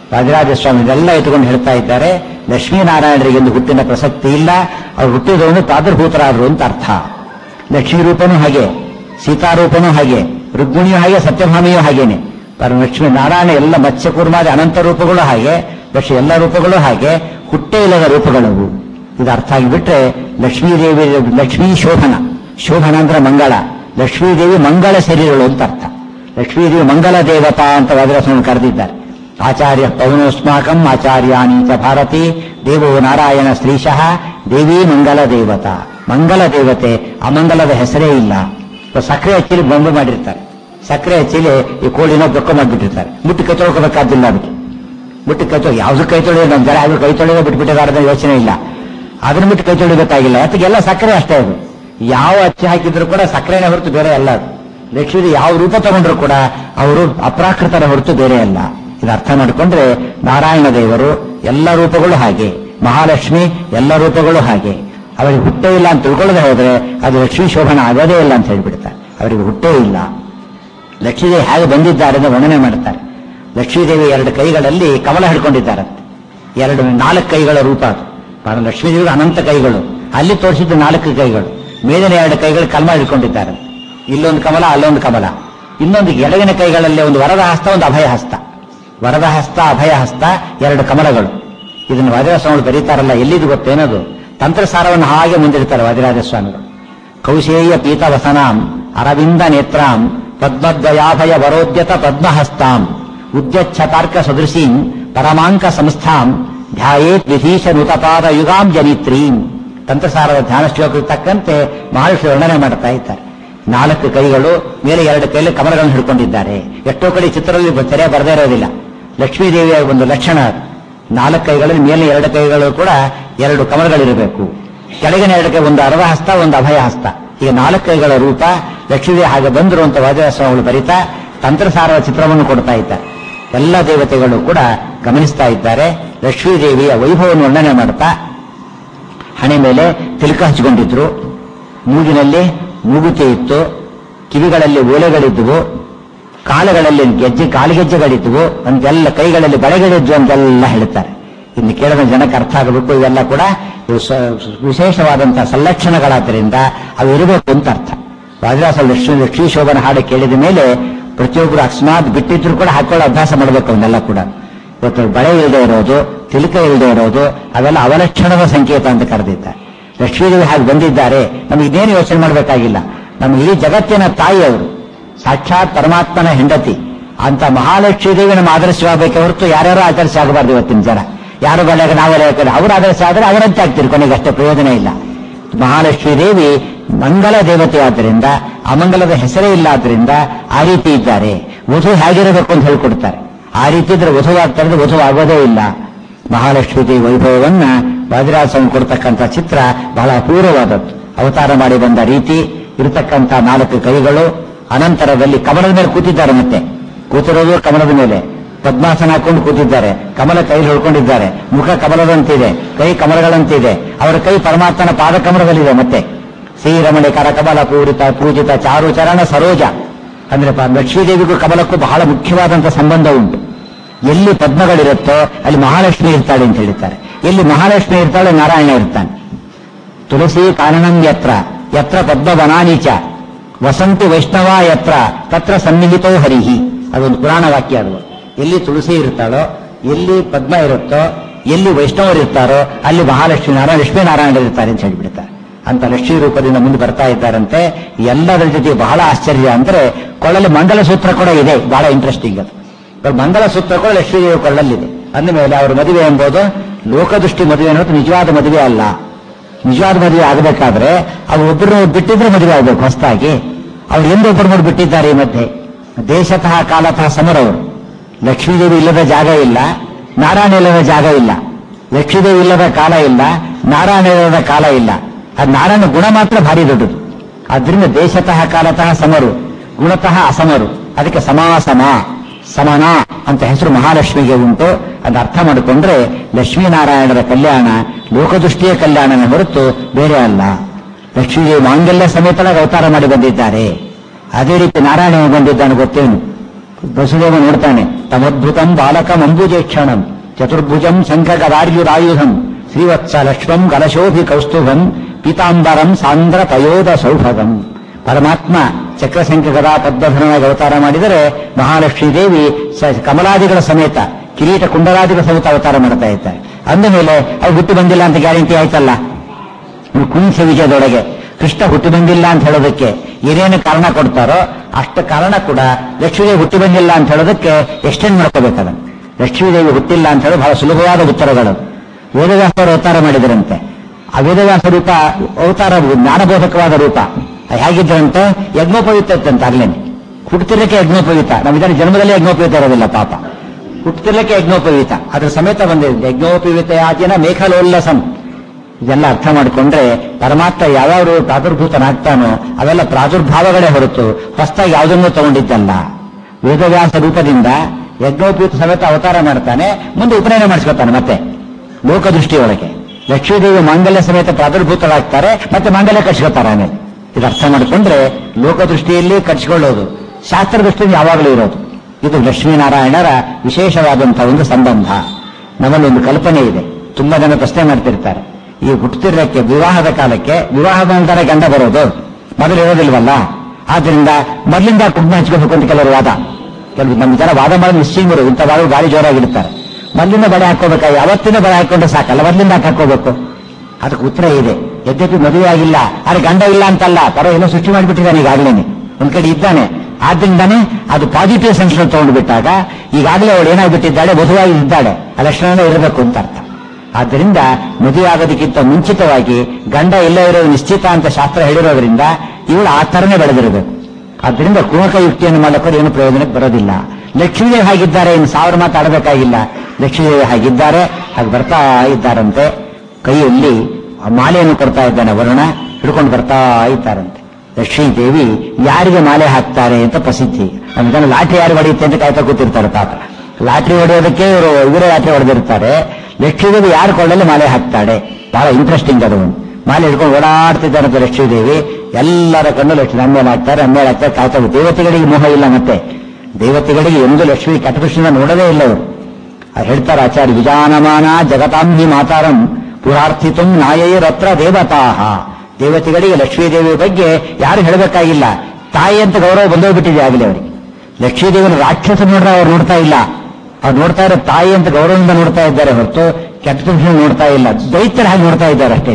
ರಾಜರಾಜ ಸ್ವಾಮಿ ಇದೆಲ್ಲ ಇಟ್ಕೊಂಡು ಹೇಳ್ತಾ ಇದ್ದಾರೆ ಲಕ್ಷ್ಮೀನಾರಾಯಣರಿಗೆ ಒಂದು ಹುಟ್ಟಿನ ಪ್ರಸಕ್ತಿ ಇಲ್ಲ ಅವ್ರು ಹುಟ್ಟಿದವನು ತಾದೃಭೂತರಾದರು ಅಂತ ಅರ್ಥ ಲಕ್ಷ್ಮೀ ರೂಪನೂ ಹಾಗೆ ಸೀತಾರೂಪನೂ ಹಾಗೆ ರುಕ್ಮಿಣಿಯೂ ಹಾಗೆ ಸತ್ಯಭಾಮಿಯೂ ಹಾಗೇನೆ ಪರಲಕ್ಷ್ಮೀ ನಾರಾಯಣ ಎಲ್ಲ ಮತ್ಸ್ಯಕೂರ್ಮಾದಿ ಅನಂತ ರೂಪಗಳು ಹಾಗೆ ಲಕ್ಷ್ಮಿ ಎಲ್ಲ ರೂಪಗಳು ಹಾಗೆ ಹುಟ್ಟೇ ಇಲ್ಲದ ರೂಪಗಳವು ಇದು ಅರ್ಥ ಆಗಿಬಿಟ್ರೆ ಲಕ್ಷ್ಮೀದೇವಿ ಲಕ್ಷ್ಮೀ ಶೋಭನ ಶೋಭನ ಅಂದ್ರೆ ಮಂಗಳ ಲಕ್ಷ್ಮೀದೇವಿ ಮಂಗಳ ಶರೀರಗಳು ಅಂತ ಅರ್ಥ ಲಕ್ಷ್ಮೀದೇವಿ ಮಂಗಲ ದೇವತಾ ಅಂತ ವಾದಿರಾಸನ ಕರೆದಿದ್ದಾರೆ ಆಚಾರ್ಯ ಪವನೋಸ್ಮಾಕಂ ಆಚಾರ್ಯಾನಿ ಚ ಭಾರತಿ ದೇವೋ ನಾರಾಯಣ ಶ್ರೀಶಃ ದೇವಿ ಮಂಗಲ ದೇವತಾ ಮಂಗಲ ದೇವತೆ ಅಮಂಗಲದ ಹೆಸರೇ ಇಲ್ಲ ಇವತ್ತು ಸಕ್ಕರೆ ಹಚ್ಚಿಲಿ ಬೊಂಬೆ ಮಾಡಿರ್ತಾರೆ ಸಕ್ಕರೆ ಹಚ್ಚಿಲಿ ಈ ಕೋಳಿನ ದೊಕ್ಕ ಮಾಡಿಬಿಟ್ಟಿರ್ತಾರೆ ಮುಟ್ಟಿ ಕೈ ತೊಳ್ಕೋಬೇಕಾದಿಲ್ಲ ಅದಕ್ಕೆ ಮುಟ್ಟಿ ಕೈ ತೊಳೆ ಯಾವ್ದು ಕೈ ತೊಳೆಯೋದು ನಮ್ಮ ಜನ ಯಾವ್ದು ಕೈ ತೊಳೆಯೋ ಬಿಟ್ಬಿಟ್ಟಿದ್ದಾರೆ ಅನ್ನೋ ಯೋಚನೆ ಇಲ್ಲ ಅದನ್ನ ಬಿಟ್ಟು ಕೈ ತೊಳಿಬೇಕಾಗಿಲ್ಲ ಅದಕ್ಕೆಲ್ಲ ಸಕ್ಕರೆ ಅಷ್ಟೇ ಅದು ಯಾವ ಅಚ್ಚಿ ಹಾಕಿದ್ರು ಕೂಡ ಸಕ್ಕರೆನೇ ಹೊರತು ಬೇರೆ ಅಲ್ಲ ಅದು ಲಕ್ಷ್ಮೀ ಯಾವ ರೂಪ ತಗೊಂಡ್ರು ಕೂಡ ಅವರು ಅಪ್ರಾಕೃತರ ಹೊರತು ಬೇರೆ ಅಲ್ಲ ಇದು ಅರ್ಥ ಮಾಡಿಕೊಂಡ್ರೆ ನಾರಾಯಣ ದೇವರು ಎಲ್ಲ ರೂಪಗಳು ಹಾಗೆ ಮಹಾಲಕ್ಷ್ಮಿ ಎಲ್ಲ ರೂಪಗಳು ಹಾಗೆ ಅವರಿಗೆ ಹುಟ್ಟೇ ಇಲ್ಲ ಅಂತ ತಿಳ್ಕೊಳ್ಳದೆ ಹೋದ್ರೆ ಅದು ಲಕ್ಷ್ಮೀ ಶೋಭನ ಆಗೋದೇ ಇಲ್ಲ ಅಂತ ಹೇಳ್ಬಿಡ್ತಾರೆ ಅವರಿಗೆ ಹುಟ್ಟೇ ಇಲ್ಲ ಲಕ್ಷ್ಮೀದೇವಿ ಹೇಗೆ ಬಂದಿದ್ದಾರೆ ಅಂತ ವರ್ಣನೆ ಮಾಡ್ತಾರೆ ಲಕ್ಷ್ಮೀದೇವಿ ಎರಡು ಕೈಗಳಲ್ಲಿ ಕಮಲ ಹಿಡ್ಕೊಂಡಿದ್ದಾರಂತೆ ಎರಡು ನಾಲ್ಕು ಕೈಗಳ ರೂಪ ಅದು ಕಾರಣ ಲಕ್ಷ್ಮೀದೇವಿಗೆ ಅನಂತ ಕೈಗಳು ಅಲ್ಲಿ ತೋರಿಸಿದ್ದು ನಾಲ್ಕು ಕೈಗಳು ಮೇಲಿನ ಎರಡು ಕೈಗಳು ಕಮಲ ಹಿಡ್ಕೊಂಡಿದ್ದಾರೆ ಇಲ್ಲೊಂದು ಕಮಲ ಅಲ್ಲೊಂದು ಕಮಲ ಇನ್ನೊಂದು ಎಡಗಿನ ಕೈಗಳಲ್ಲಿ ಒಂದು ವರದ ಹಸ್ತ ಒಂದು ಅಭಯ ಹಸ್ತ ವರದ ಹಸ್ತ ಅಭಯ ಹಸ್ತ ಎರಡು ಕಮಲಗಳು ಇದನ್ನು ವಾದಿರಾಜ ಸ್ವಾಮಿಗಳು ಬರೀತಾರಲ್ಲ ಎಲ್ಲಿದು ಗೊತ್ತೇನದು ತಂತ್ರಸಾರವನ್ನು ಹಾಗೆ ಮುಂದಿಡ್ತಾರೆ ವಾದಿರಾಜ ಸ್ವಾಮಿಗಳು ಕೌಶೇಯ ಪೀತವಸನಾಂ ಅರವಿಂದ ನೇತ್ರಾಂ ಪದ್ಮದ್ವಯಾಭಯ ವರೋದ್ಯತ ಪದ್ಮಹಸ್ತಾಂ ಉದ್ಯಚ್ಛತಾರ್ಕ ಸದೃಶೀಂ ಪರಮಾಂಕ ಸಂಸ್ಥಾಂ ಧ್ಯಾಯೇತ್ ವಿಧೀಶ ನುತಪಾದ ಯುಗಾಂ ಜನಿತ್ರೀಂ ತಂತ್ರಸಾರದ ಧ್ಯಾನ ಶ್ಲೋಕಕ್ಕೆ ತಕ್ಕಂತೆ ಮಹರ್ಷಿ ವರ್ಣನೆ ಮಾಡ್ತಾ ಇದ್ದಾರೆ ನಾಲ್ಕು ಕೈಗಳು ಮೇಲೆ ಎರಡು ಕೈಯಲ್ಲಿ ಕಮಲಗಳನ್ನು ಹಿಡ್ಕೊಂಡಿದ್ದಾರೆ ಎಷ್ಟೋ ಕಡೆ ಚಿತ್ರದಲ್ಲಿ ತೆರೆ ಬರದೇ ಇರೋದಿಲ್ಲ ಲಕ್ಷ್ಮೀದೇವಿಯ ಒಂದು ಲಕ್ಷಣ ಅದು. ನಾಲ್ಕು ಕೈಗಳಲ್ಲಿ ಮೇಲೆ ಎರಡು ಕೈಗಳು ಕೂಡ ಎರಡು ಕಮಲಗಳಿರಬೇಕು ಕೆಳಗಿನ ಎರಡು ಕೈ ಒಂದು ಅರ್ಧ ಹಸ್ತ ಒಂದು ಅಭಯ ಹಸ್ತ ಈಗ ನಾಲ್ಕು ಕೈಗಳ ರೂಪ ಲಕ್ಷ್ಮೀದೇವಿ ಹಾಗೆ ಬಂದರು ಅಂತ ವಾದಿರಾಜಸ್ವಾಮಿಗಳು ಬರೀತಾ ತಂತ್ರಸಾರದ ಚಿತ್ರವನ್ನು ಕೊಡ್ತಾ ಇದ್ದಾರೆ ಎಲ್ಲ ದೇವತೆಗಳು ಕೂಡ ಗಮನಿಸ್ತಾ ಇದ್ದಾರೆ ಲಕ್ಷ್ಮೀದೇವಿಯ ವೈಭವವನ್ನು ವರ್ಣನೆ ಮಾಡ್ತಾ ಹಣೆ ಮೇಲೆ ತಿಲಕ ಹಚ್ಕೊಂಡಿದ್ರು ಮೂಗಿನಲ್ಲಿ ಮೂಗುತಿ ಇತ್ತು ಕಿವಿಗಳಲ್ಲಿ ಓಲೆಗಳಿದ್ದುವು ಕಾಲುಗಳಲ್ಲಿ ಗೆಜ್ಜೆ ಕಾಲುಗೆಜ್ಜೆಗಳಿದ್ದುವು ಅಂತೆಲ್ಲ ಕೈಗಳಲ್ಲಿ ಬಳೆಗಳಿದ್ವು ಅಂತೆಲ್ಲ ಹೇಳ್ತಾರೆ ಇನ್ನು ಕೇಳಿದ ಜನಕ್ಕೆ ಅರ್ಥ ಆಗಬೇಕು ಇವೆಲ್ಲ ಕೂಡ ಇವು ಸ- ವಿಶೇಷವಾದಂತಹ ಸಂಲಕ್ಷಣಗಳಾದ್ದರಿಂದ ಅವು ಇರಬೇಕು ಅಂತ ಅರ್ಥ ವಾದಿರಾಸ ಲಕ್ಷ್ಮೀ ಲಕ್ಷ್ಮೀ ಶೋಭನ ಹಾಡು ಕೇಳಿದ ಮೇಲೆ ಪ್ರತಿಯೊಬ್ಬರು ಅಕಸ್ಮಾತ್ ಬಿಟ್ಟಿದ್ರು ಕೂಡ ಹಾಕೊಳ್ಳೋ ಅಭ್ಯಾಸ ಮಾಡಬೇಕು ಅವನ್ನೆಲ್ಲ ಕೂಡ ಇವತ್ತು ಬಳೆ ಇಲ್ಲದೆ ಇರೋದು ತಿಲಕ ಇಲ್ಲದೆ ಇರೋದು ಅವೆಲ್ಲ ಅವಲಕ್ಷಣದ ಸಂಕೇತ ಅಂತ ಕರೆದಿದ್ದಾರೆ ಲಕ್ಷ್ಮೀದೇವಿ ಹಾಗೆ ಬಂದಿದ್ದಾರೆ ನಮಗೆ ಇದೇನು ಯೋಚನೆ ಮಾಡಬೇಕಾಗಿಲ್ಲ ನಮ್ಮ ಇಡೀ ಜಗತ್ತಿನ ತಾಯಿ ಅವರು ಸಾಕ್ಷಾತ್ ಪರಮಾತ್ಮನ ಹೆಂಡತಿ ಅಂತ ಮಹಾಲಕ್ಷ್ಮೀ ದೇವಿ ನಮ್ಮ ಆದರ್ಶವಾಗಬೇಕೆ ಹೊರತು ಯಾರ್ಯಾರೋ ಆದರ್ಶ ಆಗಬಾರ್ದು ಇವತ್ತಿನ ಜನ ಯಾರು ಬಲ್ಲಾಗ ನಾವೆಲ್ಲ ಹೇಳ್ತಾರೆ ಅವ್ರ ಆದರ್ಶ ಆದ್ರೆ ಅವರಂತೆ ಆಗ್ತೀರಿ ಕೊನೆಗೆ ಅಷ್ಟೇ ಪ್ರಯೋಜನ ಇಲ್ಲ ಮಹಾಲಕ್ಷ್ಮೀ ದೇವಿ ಮಂಗಲ ದೇವತೆ ಆದ್ದರಿಂದ ಅಮಂಗಲದ ಹೆಸರೇ ಇಲ್ಲ ಆದ್ರಿಂದ ಆ ರೀತಿ ಇದ್ದಾರೆ ವಧು ಹೇಗಿರಬೇಕು ಅಂತ ಹೇಳ್ಕೊಡ್ತಾರೆ ಆ ರೀತಿ ಇದ್ರೆ ವಧುವಾಗ್ತಾರೆ ಅಂದ್ರೆ ವಧು ಆಗೋದೇ ಇಲ್ಲ ಮಹಾಲಕ್ಷ್ಮೀ ದೇವಿ ವೈಭವವನ್ನ ವಾದಿರಾಜ ಕೊಡ್ತಕ್ಕಂಥ ಚಿತ್ರ ಬಹಳ ಅಪೂರ್ವವಾದದ್ದು ಅವತಾರ ಮಾಡಿ ಬಂದ ರೀತಿ ಇರತಕ್ಕಂಥ ನಾಲ್ಕು ಕೈಗಳು ಅನಂತರದಲ್ಲಿ ಕಮಲದ ಮೇಲೆ ಕೂತಿದ್ದಾರೆ ಮತ್ತೆ ಕೂತಿರೋದು ಕಮಲದ ಮೇಲೆ ಪದ್ಮಾಸನ ಹಾಕೊಂಡು ಕೂತಿದ್ದಾರೆ ಕಮಲ ಕೈ ಹಿಡ್ಕೊಂಡಿದ್ದಾರೆ ಮುಖ ಕಮಲದಂತಿದೆ ಕೈ ಕಮಲಗಳಂತಿದೆ ಅವರ ಕೈ ಪರಮಾತ್ಮನ ಪಾದ ಕಮಲದಲ್ಲಿದೆ ಮತ್ತೆ ಶ್ರೀರಮಣಿ ಕರಕಮಲ ಪೂರಿತ ಪೂಜಿತ ಚಾರು ಚರಣ ಸರೋಜ ಅಂದ್ರೆ ಪ- ಲಕ್ಷ್ಮೀದೇವಿಗೂ ಕಮಲಕ್ಕೂ ಬಹಳ ಮುಖ್ಯವಾದಂತಹ ಸಂಬಂಧ ಉಂಟು ಎಲ್ಲಿ ಪದ್ಮಗಳಿರುತ್ತೋ ಅಲ್ಲಿ ಮಹಾಲಕ್ಷ್ಮಿ ಇರ್ತಾಳೆ ಅಂತ ಹೇಳ್ತಾರೆ ಎಲ್ಲಿ ಮಹಾಲಕ್ಷ್ಮಿ ಇರ್ತಾಳೆ ನಾರಾಯಣ ಇರ್ತಾನೆ ತುಳಸಿ ಕಾರಣಂ ಯತ್ರ ಯತ್ರ ಪದ್ಮವನಾನಿ ಚ ವಸಂತಿ ವೈಷ್ಣವ ಯತ್ರ ತತ್ರ ಸನ್ನಿಹಿತೋ ಹರಿಹಿ ಅದೊಂದು ಪುರಾಣ ವಾಕ್ಯ ಅದು ಎಲ್ಲಿ ತುಳಸಿ ಇರ್ತಾಳೋ ಎಲ್ಲಿ ಪದ್ಮ ಇರುತ್ತೋ ಎಲ್ಲಿ ವೈಷ್ಣವರು ಇರ್ತಾರೋ ಅಲ್ಲಿ ಮಹಾಲಕ್ಷ್ಮಿ ನಾರಾಯಣ ಲಕ್ಷ್ಮೀ ನಾರಾಯಣ ಇರ್ತಾರೆ ಅಂತ ಹೇಳ್ಬಿಡ್ತಾರೆ ಅಂತ ಲಕ್ಷ್ಮೀ ರೂಪದಿಂದ ಮುಂದೆ ಬರ್ತಾ ಇದ್ದಾರಂತೆ ಎಲ್ಲದರ ಜೊತೆ ಬಹಳ ಆಶ್ಚರ್ಯ ಅಂದ್ರೆ ಕೊಳ್ಳಲ್ಲಿ ಮಂಗಲ ಸೂತ್ರ ಕೂಡ ಇದೆ ಬಹಳ ಇಂಟ್ರೆಸ್ಟಿಂಗ್ ಅದು ಇವಾಗ ಮಂಗಲ ಸೂತ್ರ ಕೂಡ ಲಕ್ಷ್ಮೀದೇವಿ ಕೊಳ್ಳಲ್ಲಿದೆ ಅಂದಮೇಲೆ ಅವರ ಮದುವೆ ಎಂಬುದು ಲೋಕದೃಷ್ಟಿ ಮದುವೆ ಅನ್ನೋದು ನಿಜವಾದ ಮದುವೆ ಅಲ್ಲ ನಿಜವಾದ ಮದುವೆ ಆಗಬೇಕಾದ್ರೆ ಅವ್ರು ಒಬ್ಬರು ಬಿಟ್ಟಿದ್ರೆ ಮದುವೆ ಆಗಬೇಕು ಹೊಸದಾಗಿ ಅವ್ರು ಎಂದೊಬ್ಬರು ನೋಡಿ ಬಿಟ್ಟಿದ್ದಾರೆ ಈ ಮಧ್ಯೆ ದೇಶತಃ ಕಾಲತಃ ಸಮರವರು ಲಕ್ಷ್ಮೀದೇವಿ ಇಲ್ಲದ ಜಾಗ ಇಲ್ಲ ನಾರಾಯಣ ಇಲ್ಲದ ಜಾಗ ಇಲ್ಲ ಲಕ್ಷ್ಮೀದೇವಿ ಇಲ್ಲದ ಕಾಲ ಇಲ್ಲ ನಾರಾಯಣ ಇಲ್ಲದ ಕಾಲ ಇಲ್ಲ ಅದು ನಾರಾಯಣ ಗುಣ ಮಾತ್ರ ಭಾರಿ ದೊಡ್ಡದು ಆದ್ರಿಂದ ದೇಶತಃ ಕಾಲತಃ ಸಮರು ಗುಣತಃ ಅಸಮರು ಅದಕ್ಕೆ ಸಮಾಸಮ ಸಮನ ಅಂತ ಹೆಸರು ಮಹಾಲಕ್ಷ್ಮಿಗೆ ಉಂಟು ಅದು ಅರ್ಥ ಮಾಡಿಕೊಂಡ್ರೆ ಲಕ್ಷ್ಮೀನಾರಾಯಣರ ಕಲ್ಯಾಣ ಲೋಕದೃಷ್ಟಿಯ ಕಲ್ಯಾಣನ ಹೊರತು ಬೇರೆ ಅಲ್ಲ ಲಕ್ಷ್ಮೀದೇವಿ ಮಾಂಗಲ್ಯ ಸಮೇತನಾಗಿ ಅವತಾರ ಮಾಡಿ ಬಂದಿದ್ದಾರೆ ಅದೇ ರೀತಿ ನಾರಾಯಣ ಬಂದಿದ್ದಾನೆ ಗೊತ್ತೇನು ವಸುದೇವ ನೋಡ್ತಾನೆ ತಮದ್ಭುತಂ ಬಾಲಕಂ ಅಂಬುಜೇಕ್ಷಣಂ ಚತುರ್ಭುಜಂ ಶಂಖಗದಾರ್ಯುರಾಯುಧಂ ಶ್ರೀವತ್ಸ ಲಕ್ಷ್ಮಂ ಕಲಶೋಭಿ ಕೌಸ್ತುಭಂ ಪೀತಾಂಬರಂ ಸಾಂದ್ರ ಪಯೋಧ ಸೌಭಗಂ ಪರಮಾತ್ಮ ಚಕ್ರಶಂಖ ಗದಾ ಪದ್ಮಧರನಾಗಿ ಅವತಾರ ಮಾಡಿದರೆ ಮಹಾಲಕ್ಷ್ಮೀ ದೇವಿ ಸ- ಕಮಲಾದಿಗಳ ಸಮೇತ ಕಿರೀಟ ಕುಂಡಲಾದಿಗಳ ಸಮೇತ ಅವತಾರ ಮಾಡ್ತಾ ಇದ್ದಾರೆ ಅಂದ ಮೇಲೆ ಅವ್ರು ಹುಟ್ಟು ಬಂದಿಲ್ಲ ಅಂತ ಗ್ಯಾರಂಟಿ ಆಯ್ತಲ್ಲ ಇವು ಕುಂಸ ವಿಜಯದೊಳಗೆ ಕೃಷ್ಣ ಹುಟ್ಟಿ ಬಂದಿಲ್ಲ ಅಂತ ಹೇಳೋದಕ್ಕೆ ಏನೇನು ಕಾರಣ ಕೊಡ್ತಾರೋ ಅಷ್ಟು ಕಾರಣ ಕೂಡ ಲಕ್ಷ್ಮೀದೇವಿ ಹುಟ್ಟಿ ಬಂದಿಲ್ಲ ಅಂತ ಹೇಳೋದಕ್ಕೆ ಎಕ್ಸ್ಟೆಂಡ್ ಮಾಡ್ಕೋಬೇಕದ ಲಕ್ಷ್ಮೀದೇವಿ ಹುಟ್ಟಿಲ್ಲ ಅಂತ ಹೇಳೋದು ಬಹಳ ಸುಲಭವಾದ ಉತ್ತರಗಳು ವೇದವ್ಯಾಸರು ಅವತಾರ ಮಾಡಿದರಂತೆ ಆ ವೇದವ್ಯಾಸ ರೂಪ ಅವತಾರ ಜ್ಞಾನಬೋಧಕವಾದ ರೂಪ ಅದು ಹೇಗಿದ್ದರಂತೆ ಯಜ್ಞೋಪಯುಕ್ತ ಇತ್ತಂತೆ ಆಗ್ಲೇನೆ ಹುಟ್ಟುತ್ತಿರಕ್ಕೆ ಯಜ್ಞೋಪಯುಕ್ತ ನಾವು ಇದನ್ನು ಜನ್ಮದಲ್ಲೇ ಯಜ್ಞೋಪಯುಕ್ತ ಇರೋದಿಲ್ಲ ಪಾಪ ಹುಟ್ಟುತ್ತಿರಕ್ಕೆ ಯಜ್ಞೋಪಯುಕ್ತ ಅದ್ರ ಸಮೇತ ಬಂದಿದೆ ಯಜ್ಞೋಪಯುಕ್ತ ಮೇಘಲೋಲ್ಲಸಂ ಇದೆಲ್ಲ ಅರ್ಥ ಮಾಡಿಕೊಂಡ್ರೆ ಪರಮಾತ್ಮ ಯಾವ್ಯಾವ ಪ್ರಾದುರ್ಭೂತನಾಗ್ತಾನೋ ಅವೆಲ್ಲ ಪ್ರಾದುರ್ಭಾವಗಳೇ ಹೊರತು ಹೊಸದಾಗಿ ಯಾವುದನ್ನೂ ತಗೊಂಡಿದ್ದಲ್ಲ ವೇದವ್ಯಾಸ ರೂಪದಿಂದ ಯಜ್ಞೋಪಯುಕ್ತ ಸಮೇತ ಅವತಾರ ಮಾಡ್ತಾನೆ ಮುಂದೆ ಉಪನಯನ ಮಾಡಿಸ್ಕೊತಾನೆ ಮತ್ತೆ ಲೋಕದೃಷ್ಟಿಯೊಳಗೆ ಲಕ್ಷ್ಮೀದೇವಿ ಮಾಂಗಲ್ಯ ಸಮೇತ ಪ್ರಾದುರ್ಭೂತರಾಗ್ತಾರೆ ಮತ್ತೆ ಮಾಂಗಲ್ಯ ಕಟ್ಸ್ಕೊತಾರೆ ಆಮೇಲೆ ಇದು ಅರ್ಥ ಮಾಡಿಕೊಂಡ್ರೆ ಲೋಕದೃಷ್ಟಿಯಲ್ಲಿ ಕಟ್ಸ್ಕೊಳ್ಳೋದು ಶಾಸ್ತ್ರ ದೃಷ್ಟಿಯಲ್ಲಿ ಯಾವಾಗಲೂ ಇರೋದು ಇದು ಲಕ್ಷ್ಮೀನಾರಾಯಣರ ವಿಶೇಷವಾದಂತಹ ಒಂದು ಸಂಬಂಧ ನಮ್ಮಲ್ಲಿ ಒಂದು ಕಲ್ಪನೆ ಇದೆ ತುಂಬಾ ಜನ ಪ್ರಶ್ನೆ ಮಾಡ್ತಿರ್ತಾರೆ ಈ ಹುಟ್ಟುತ್ತಿರಕ್ಕೆ ವಿವಾಹದ ಕಾಲಕ್ಕೆ ವಿವಾಹದ ನಂತರ ಗಂಡ ಬರೋದು ಮೊದಲು ಇರೋದಿಲ್ವಲ್ಲ ಆದ್ರಿಂದ ಮೊದಲಿಂದ ಕುಂಕುಮ ಹಚ್ಕೋಬೇಕು ಅಂತ ಕೆಲವರು ವಾದ ಕೆಲವು ನಮ್ಮ ಜನ ವಾದ ಮಾಡಿ ನಿಶ್ಚಿಂಗರು ಇಂಥ ವಾದ ಗಾಳಿ ಜೋರಾಗಿಡ್ತಾರೆ ಮೊದಲಿಂದ ಬಳೆ ಹಾಕೋಬೇಕಾ ಯಾವತ್ತಿನ ಬಳೆ ಹಾಕೊಂಡ್ರೆ ಸಾಕಲ್ಲ ಮೊದಲಿಂದ ಯಾಕೆ ಹಾಕೋಬೇಕು ಅದಕ್ಕೆ ಉತ್ತರ ಇದೆ ಯದ್ಯಪಿ ಮದುವೆ ಆಗಿಲ್ಲ ಆದ್ರೆ ಗಂಡ ಇಲ್ಲ ಅಂತಲ್ಲ ಪರ ಏನೋ ಸೃಷ್ಟಿ ಮಾಡಿಬಿಟ್ಟಿದ್ದಾನೆ ಈಗಾಗಲೇ ಒಂದ್ ಕಡೆ ಇದ್ದಾನೆ ಆದ್ರಿಂದಾನೇ ಅದು ಪಾಸಿಟಿವ್ ಸೆನ್ಸ್ ತಗೊಂಡು ಬಿಟ್ಟಾಗ ಈಗಾಗಲೇ ಅವಳು ಏನಾಗ್ಬಿಟ್ಟಿದ್ದಾಳೆ ಮಧುವಾಗಿ ಇದ್ದಾಳೆ ಆ ಲಕ್ಷಣನೇ ಇರಬೇಕು ಅಂತ ಅರ್ಥ ಆದ್ದರಿಂದ ಮದುವೆ ಆಗೋದಕ್ಕಿಂತ ಮುಂಚಿತವಾಗಿ ಗಂಡ ಎಲ್ಲ ಇರೋದು ನಿಶ್ಚಿತ ಅಂತ ಶಾಸ್ತ್ರ ಹೇಳಿರೋದ್ರಿಂದ ಇವಳು ಆ ಥರನೇ ಬೆಳೆದಿರಬೇಕು ಆದ್ದರಿಂದ ಕುಮಕ ಯುಕ್ತಿಯನ್ನು ಮಾಡಕ್ಕೆ ಏನು ಪ್ರಯೋಜನಕ್ಕೆ ಬರೋದಿಲ್ಲ ಲಕ್ಷ್ಮೀದೇವಿ ಹಾಗಿದ್ದಾರೆ ಇನ್ನು ಸಾವಿರ ಮಾತಾಡಬೇಕಾಗಿಲ್ಲ ಲಕ್ಷ್ಮೀದೇವಿ ಹಾಗಿದ್ದಾರೆ ಹಾಗೆ ಬರ್ತಾ ಇದ್ದಾರಂತೆ ಕೈಯಲ್ಲಿ ಆ ಮಾಲೆಯನ್ನು ಕೊಡ್ತಾ ಇದ್ದಾನೆ ವರುಣ ಹಿಡ್ಕೊಂಡು ಬರ್ತಾ ಇದ್ದಾರಂತೆ ಲಕ್ಷ್ಮೀದೇವಿ ಯಾರಿಗೆ ಮಾಲೆ ಹಾಕ್ತಾರೆ ಅಂತ ಪ್ರಸಿದ್ಧಿ ನಮ್ಗೆ ಲಾಟ್ರಿ ಯಾರು ಹೊಡೆಯುತ್ತೆ ಅಂತ ಕಾಯ್ತಾ ಕೂತಿರ್ತಾರೆ ಪಾಪ ಲಾಟ್ರಿ ಹೊಡೆಯೋದಕ್ಕೆ ಇವರು ಇವರೇ ಲಾಟ್ರಿ ಹೊಡೆದಿರ್ತಾರೆ ಲಕ್ಷ್ಮೀದೇವಿ ಯಾರು ಕೊಳ್ಳಲ್ಲಿ ಮಾಲೆ ಹಾಕ್ತಾಳೆ ಬಹಳ ಇಂಟ್ರೆಸ್ಟಿಂಗ್ ಅದು ಒಂದು ಮಾಲೆ ಹಿಡ್ಕೊಂಡು ಓಡಾಡ್ತಿದ್ದಾರಂತೆ ಲಕ್ಷ್ಮೀದೇವಿ ಎಲ್ಲರ ಕಣ್ಣು ಲಕ್ಷ್ಮಿ ಅಮ್ಮೇಲೆ ಹಾಕ್ತಾರೆ ಅಮ್ಮೇಲೆ ಹಾಕ್ತಾರೆ ಕಾಯ್ತಾ ಕೂತು. ದೇವತೆಗಳಿಗೆ ಮೋಹ ಇಲ್ಲ ಮತ್ತೆ ದೇವತೆಗಳಿಗೆ ಎಂದು ಲಕ್ಷ್ಮಿ ಕಟಕೃಷ್ಣನ ನೋಡದೇ ಇಲ್ಲ ಅವರು ಅದು ಹೇಳ್ತಾರೆ ಆಚಾರ್ಯ ವಿಜಾನಮಾನ ಜಗತಾಂ ಹಿ ಮಾತಾರಂ ಪುರಾರ್ಥಿತು ನಾಯೈರತ್ರ ದೇವತಾಹ ದೇವತೆಗಳಿಗೆ ಲಕ್ಷ್ಮೀದೇವಿಯ ಬಗ್ಗೆ ಯಾರು ಹೇಳಬೇಕಾಗಿಲ್ಲ ತಾಯಿ ಅಂತ ಗೌರವ ಬಂದೋಗ್ಬಿಟ್ಟಿದೆ ಆಗಲೇ ಅವರಿಗೆ ಲಕ್ಷ್ಮೀದೇವಿನ ರಾಕ್ಷಸ ನೋಡ್ರೆ ಅವ್ರು ನೋಡ್ತಾ ಇಲ್ಲ ಅವ್ರು ನೋಡ್ತಾ ಇರೋ ತಾಯಿ ಅಂತ ಗೌರವದಿಂದ ನೋಡ್ತಾ ಇದ್ದಾರೆ ಹೊರತು ಕೆಟ್ಟ ದೃಷ್ಟಿಯಿಂದ ನೋಡ್ತಾ ಇಲ್ಲ ದೈತ್ಯರ ಹಾಗೆ ನೋಡ್ತಾ ಇದ್ದಾರೆ ಅಷ್ಟೇ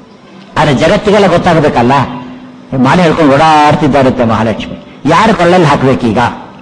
ಆದ್ರೆ ಜಗತ್ತಿಗೆಲ್ಲ ಗೊತ್ತಾಗಬೇಕಲ್ಲ ಮಾಲೆ ಹೇಳ್ಕೊಂಡು ಓಡಾಡ್ತಿದ್ದಾರಂತೆ ಮಹಾಲಕ್ಷ್ಮಿ ಯಾರು ಕೊಳ್ಳಲ್ಲಿ ಹಾಕ್ಬೇಕೀಗ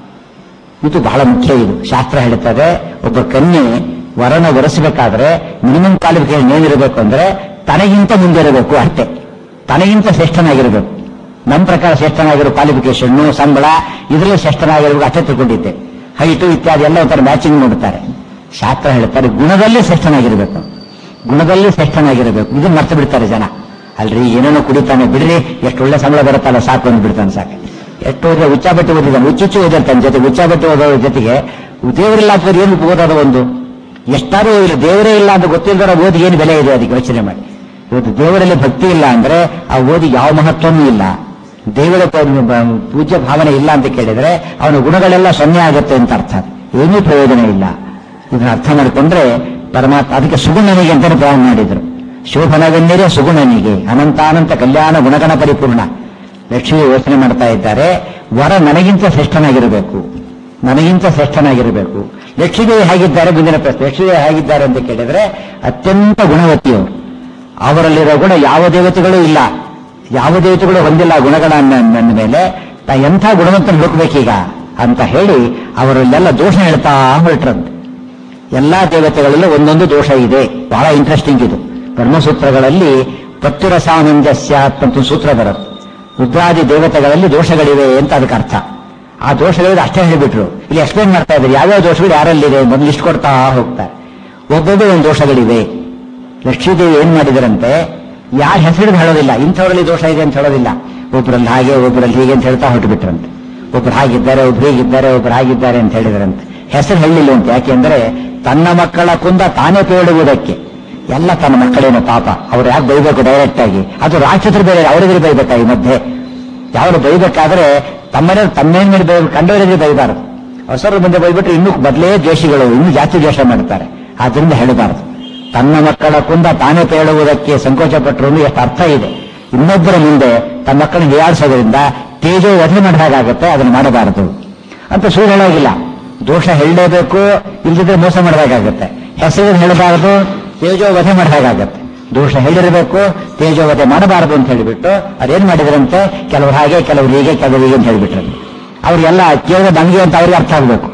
ಇದು ಬಹಳ ಮುಖ್ಯ ಇದು ಶಾಸ್ತ್ರ ಹೇಳುತ್ತದೆ ಒಬ್ಬ ಕನ್ಯೆ ವರನ ಒರೆಸಬೇಕಾದ್ರೆ ಮಿನಿಮಮ್ ಕ್ವಾಲಿಫಿಕೇಶನ್ ಏನಿರಬೇಕು ಅಂದ್ರೆ ತನಗಿಂತ ಮುಂದೆ ಇರಬೇಕು ಅಷ್ಟೇ ತನಗಿಂತ ಶ್ರೇಷ್ಠನಾಗಿರಬೇಕು ನಮ್ಮ ಪ್ರಕಾರ ಶ್ರೇಷ್ಠನಾಗಿರೋ ಕ್ವಾಲಿಫಿಕೇಶನ್ ಸಂಬಳ ಇದರಲ್ಲಿ ಶ್ರೇಷ್ಠನಾಗಿರಬೇಕು ಅಷ್ಟೇ ತಿಳ್ಕೊಂಡಿದ್ದೆ ಹೈಟು ಇತ್ಯಾದಿ ಎಲ್ಲ ಒಂಥರ ಮ್ಯಾಚಿಂಗ್ ನೋಡ್ತಾರೆ ಶಾಸ್ತ್ರ ಹೇಳ್ತಾರೆ ಗುಣದಲ್ಲಿ ಶ್ರೇಷ್ಠನಾಗಿರಬೇಕು ಗುಣದಲ್ಲಿ ಶ್ರೇಷ್ಠನಾಗಿರಬೇಕು ಇದನ್ನ ಮರ್ತು ಬಿಡ್ತಾರೆ ಜನ ಅಲ್ರಿ ಏನೇನೋ ಕುಡಿತಾನೆ ಬಿಡ್ರಿ ಎಷ್ಟು ಒಳ್ಳೆ ಸಂಬಳ ಬರುತ್ತಲ್ಲ ಸಾಕು ಅಂತ ಬಿಡ್ತಾನೆ ಸಾಕು ಎಷ್ಟು ಓದಿದ ಉಚ್ಚಾಬಟ್ಟೆ ಓದಿದ್ದಾನೆ ಹುಚ್ಚುಚ್ಚು ಓದಿರ್ತಾನೆ ಜೊತೆ ಉಚ್ಚಾಬಟ್ಟೆ ಓದೋದ್ರ ಜೊತೆಗೆ ದೇವರಿಲ್ಲ ಅಂತವ್ರು ಏನು ಓದೋದು ಒಂದು ಎಷ್ಟಾರು ಇಲ್ಲ ದೇವರೇ ಇಲ್ಲ ಅಂತ ಗೊತ್ತಿಲ್ಲದರ ಓದಿ ಏನು ಬೆಲೆ ಇದೆ ಅದಕ್ಕೆ ಯೋಚನೆ ಮಾಡಿ ಇವತ್ತು ದೇವರಲ್ಲಿ ಭಕ್ತಿ ಇಲ್ಲ ಅಂದ್ರೆ ಆ ಓದಿ ಯಾವ ಮಹತ್ವನೂ ಇಲ್ಲ ದೇವರ ಪ- ಬ- ಪೂಜ್ಯ ಭಾವನೆ ಇಲ್ಲ ಅಂತ ಕೇಳಿದ್ರೆ ಅವನ ಗುಣಗಳೆಲ್ಲ ಸೊನ್ನೆ ಆಗುತ್ತೆ ಅಂತ ಅರ್ಥ ಏನೂ ಪ್ರಯೋಜನ ಇಲ್ಲ ಇದನ್ನ ಅರ್ಥ ಮಾಡಿಕೊಂಡ್ರೆ ಪರಮಾತ್ಮ ಅದಕ್ಕೆ ಸುಗುಣನಿಗೆ ಅಂತಾನೆ ಪ್ರಾರಂಭ ಮಾಡಿದ್ರು ಶೋಭನವೆಂದರೆ ಸುಗುಣನಿಗೆ ಅನಂತಾನಂತ ಕಲ್ಯಾಣ ಗುಣಗಣ ಪರಿಪೂರ್ಣ ಲಕ್ಷ್ಮಿ ಯೋಚನೆ ಮಾಡ್ತಾ ಇದ್ದಾರೆ ವರ ನನಗಿಂತ ಶ್ರೇಷ್ಠನಾಗಿರಬೇಕು ನನಗಿಂತ ಶ್ರೇಷ್ಠನಾಗಿರಬೇಕು ಲಕ್ಷ್ಮೀದೇವಿ ಹೇಗಿದ್ದಾರೆ ಮುಂದಿನ ಪ್ರಶ್ನೆ ಲಕ್ಷ್ಮೀದೇವಿ ಹೇಗಿದ್ದಾರೆ ಅಂತ ಕೇಳಿದ್ರೆ ಅತ್ಯಂತ ಗುಣವತಿಯವರು ಅವರಲ್ಲಿರೋ ಗುಣ ಯಾವ ದೇವತೆಗಳೂ ಇಲ್ಲ ಯಾವ ದೇವತೆಗಳು ಹೊಂದಿಲ್ಲ ಆ ಗುಣಗಳನ್ನ ನನ್ನ ಮೇಲೆ ನಾ ಎಂಥ ಗುಣವಂತನ ಹುಡುಕ್ಬೇಕೀಗ ಅಂತ ಹೇಳಿ ಅವರಲ್ಲೆಲ್ಲ ದೋಷ ಹೇಳ್ತಾ ಹೊರಟ್ರಂತೆ ಎಲ್ಲಾ ದೇವತೆಗಳಲ್ಲೂ ಒಂದೊಂದು ದೋಷ ಇದೆ ಬಹಳ ಇಂಟ್ರೆಸ್ಟಿಂಗ್ ಇದು ಬ್ರಹ್ಮಸೂತ್ರಗಳಲ್ಲಿ ಪತ್ತುರ ಸಾಮಂಜಸ್ಯ ಅಂತ ಸೂತ್ರ ಬರುತ್ತೆ ರುದ್ರಾದಿ ದೇವತೆಗಳಲ್ಲಿ ದೋಷಗಳಿವೆ ಅಂತ ಅದಕ್ಕೆ ಅರ್ಥ ಆ ದೋಷಗಳಿವೆ ಅಷ್ಟೇ ಹೇಳಿಬಿಟ್ರು ಇಲ್ಲಿ ಎಕ್ಸ್ಪ್ಲೇನ್ ಮಾಡ್ತಾ ಇದ್ದಾರೆ ಯಾವ್ಯಾವ ದೋಷಗಳು ಯಾರಲ್ಲಿದೆ ಮೊದಲು ಲಿಸ್ಟ್ ಕೊಡ್ತಾ ಹೋಗ್ತಾರೆ ಒಬ್ಬೊಬ್ಬೇ ಒಂದು ದೋಷಗಳಿವೆ ಲಕ್ಷ್ಮೀದೇವಿ ಏನ್ ಮಾಡಿದರಂತೆ ಯಾರ ಹೆಸರು ಹೇಳೋದಿಲ್ಲ ಇಂಥವರಲ್ಲಿ ದೋಷ ಇದೆ ಅಂತ ಹೇಳೋದಿಲ್ಲ ಒಬ್ಬರಲ್ಲಿ ಹಾಗೆ ಒಬ್ಬರಲ್ಲಿ ಹೀಗೆ ಅಂತ ಹೇಳ್ತಾ ಹೊರಟುಬಿಟ್ರಂತೆ ಒಬ್ರು ಹಾಗಿದ್ದಾರೆ ಒಬ್ರು ಹೀಗಿದ್ದಾರೆ ಒಬ್ರು ಹಾಗಿದ್ದಾರೆ ಅಂತ ಹೇಳಿದ್ರಂತೆ ಹೆಸರು ಹೇಳಿಲ್ಲ ಅಂತ ಯಾಕೆಂದ್ರೆ ತನ್ನ ಮಕ್ಕಳ ಕುಂದ ತಾನೇ ಪೇಳುವುದಕ್ಕೆ ಎಲ್ಲ ತನ್ನ ಮಕ್ಕಳೇನೋ ಪಾಪ ಅವ್ರು ಯಾಕೆ ಬೈಬೇಕು ಡೈರೆಕ್ಟ್ ಆಗಿ ಅದು ರಾಕ್ಷಸರು ಬೇರೆ ಅವರಿದ್ರೆ ಬೈಬೇಕಾ ಈ ಮಧ್ಯೆ ಯಾರು ಬೈಬೇಕಾದ್ರೆ ತಮ್ಮನೇ ತಮ್ಮೇನ್ ಮೇಲೆ ಬೈ ಕಂಡವರಿಗೆ ಬೈಬಾರದು ಹೊಸರು ಮುಂದೆ ಬೈಬಿಟ್ರೆ ಇನ್ನೂ ಬದಲೇ ದ್ವೇಷಿಗಳು ಇನ್ನೂ ಜಾಸ್ತಿ ದ್ವೇಷ ಮಾಡ್ತಾರೆ ಆದ್ರಿಂದ ಹೇಳಬಾರದು ತನ್ನ ಮಕ್ಕಳ ಕುಂದ ತಾನೇ ಪೇಳುವುದಕ್ಕೆ ಸಂಕೋಚ ಪಟ್ಟರು ಎಷ್ಟು ಅರ್ಥ ಇದೆ ಇನ್ನೊಬ್ಬರ ಮುಂದೆ ತನ್ನ ಮಕ್ಕಳನ್ನು ಹೀಯಾಡಿಸೋದ್ರಿಂದ ತೇಜೋ ವಧೆ ಮಾಡಿದ ಹಾಗಾಗುತ್ತೆ ಅದನ್ನು ಮಾಡಬಾರದು ಅಂತ ಸುಳ್ಳು ಹೇಳೋಗಿಲ್ಲ ದೋಷ ಹೇಳಲೇಬೇಕು ಇಲ್ಲದಿದ್ರೆ ಮೋಸ ಮಾಡಿದಾಗುತ್ತೆ ಹೆಸರು ಹೇಳಬಾರದು ತೇಜೋ ವಧೆ ಮಾಡಿದಾಗುತ್ತೆ ದೋಷ ಹೇಳಿರಬೇಕು ತೇಜೋ ವಧೆ ಮಾಡಬಾರದು ಅಂತ ಹೇಳಿಬಿಟ್ಟು ಅದೇನ್ ಮಾಡಿದ್ರಂತೆ ಕೆಲವರು ಹಾಗೆ ಕೆಲವರು ಹೀಗೆ ಕೆಲವರು ಹೀಗೆ ಅಂತ ಹೇಳಿಬಿಟ್ರು ಅವ್ರಿಗೆಲ್ಲ ಕೇಳಿದ ನಮಗೆ ಅಂತ ಅವ್ರಿಗೆ ಅರ್ಥ ಆಗಬೇಕು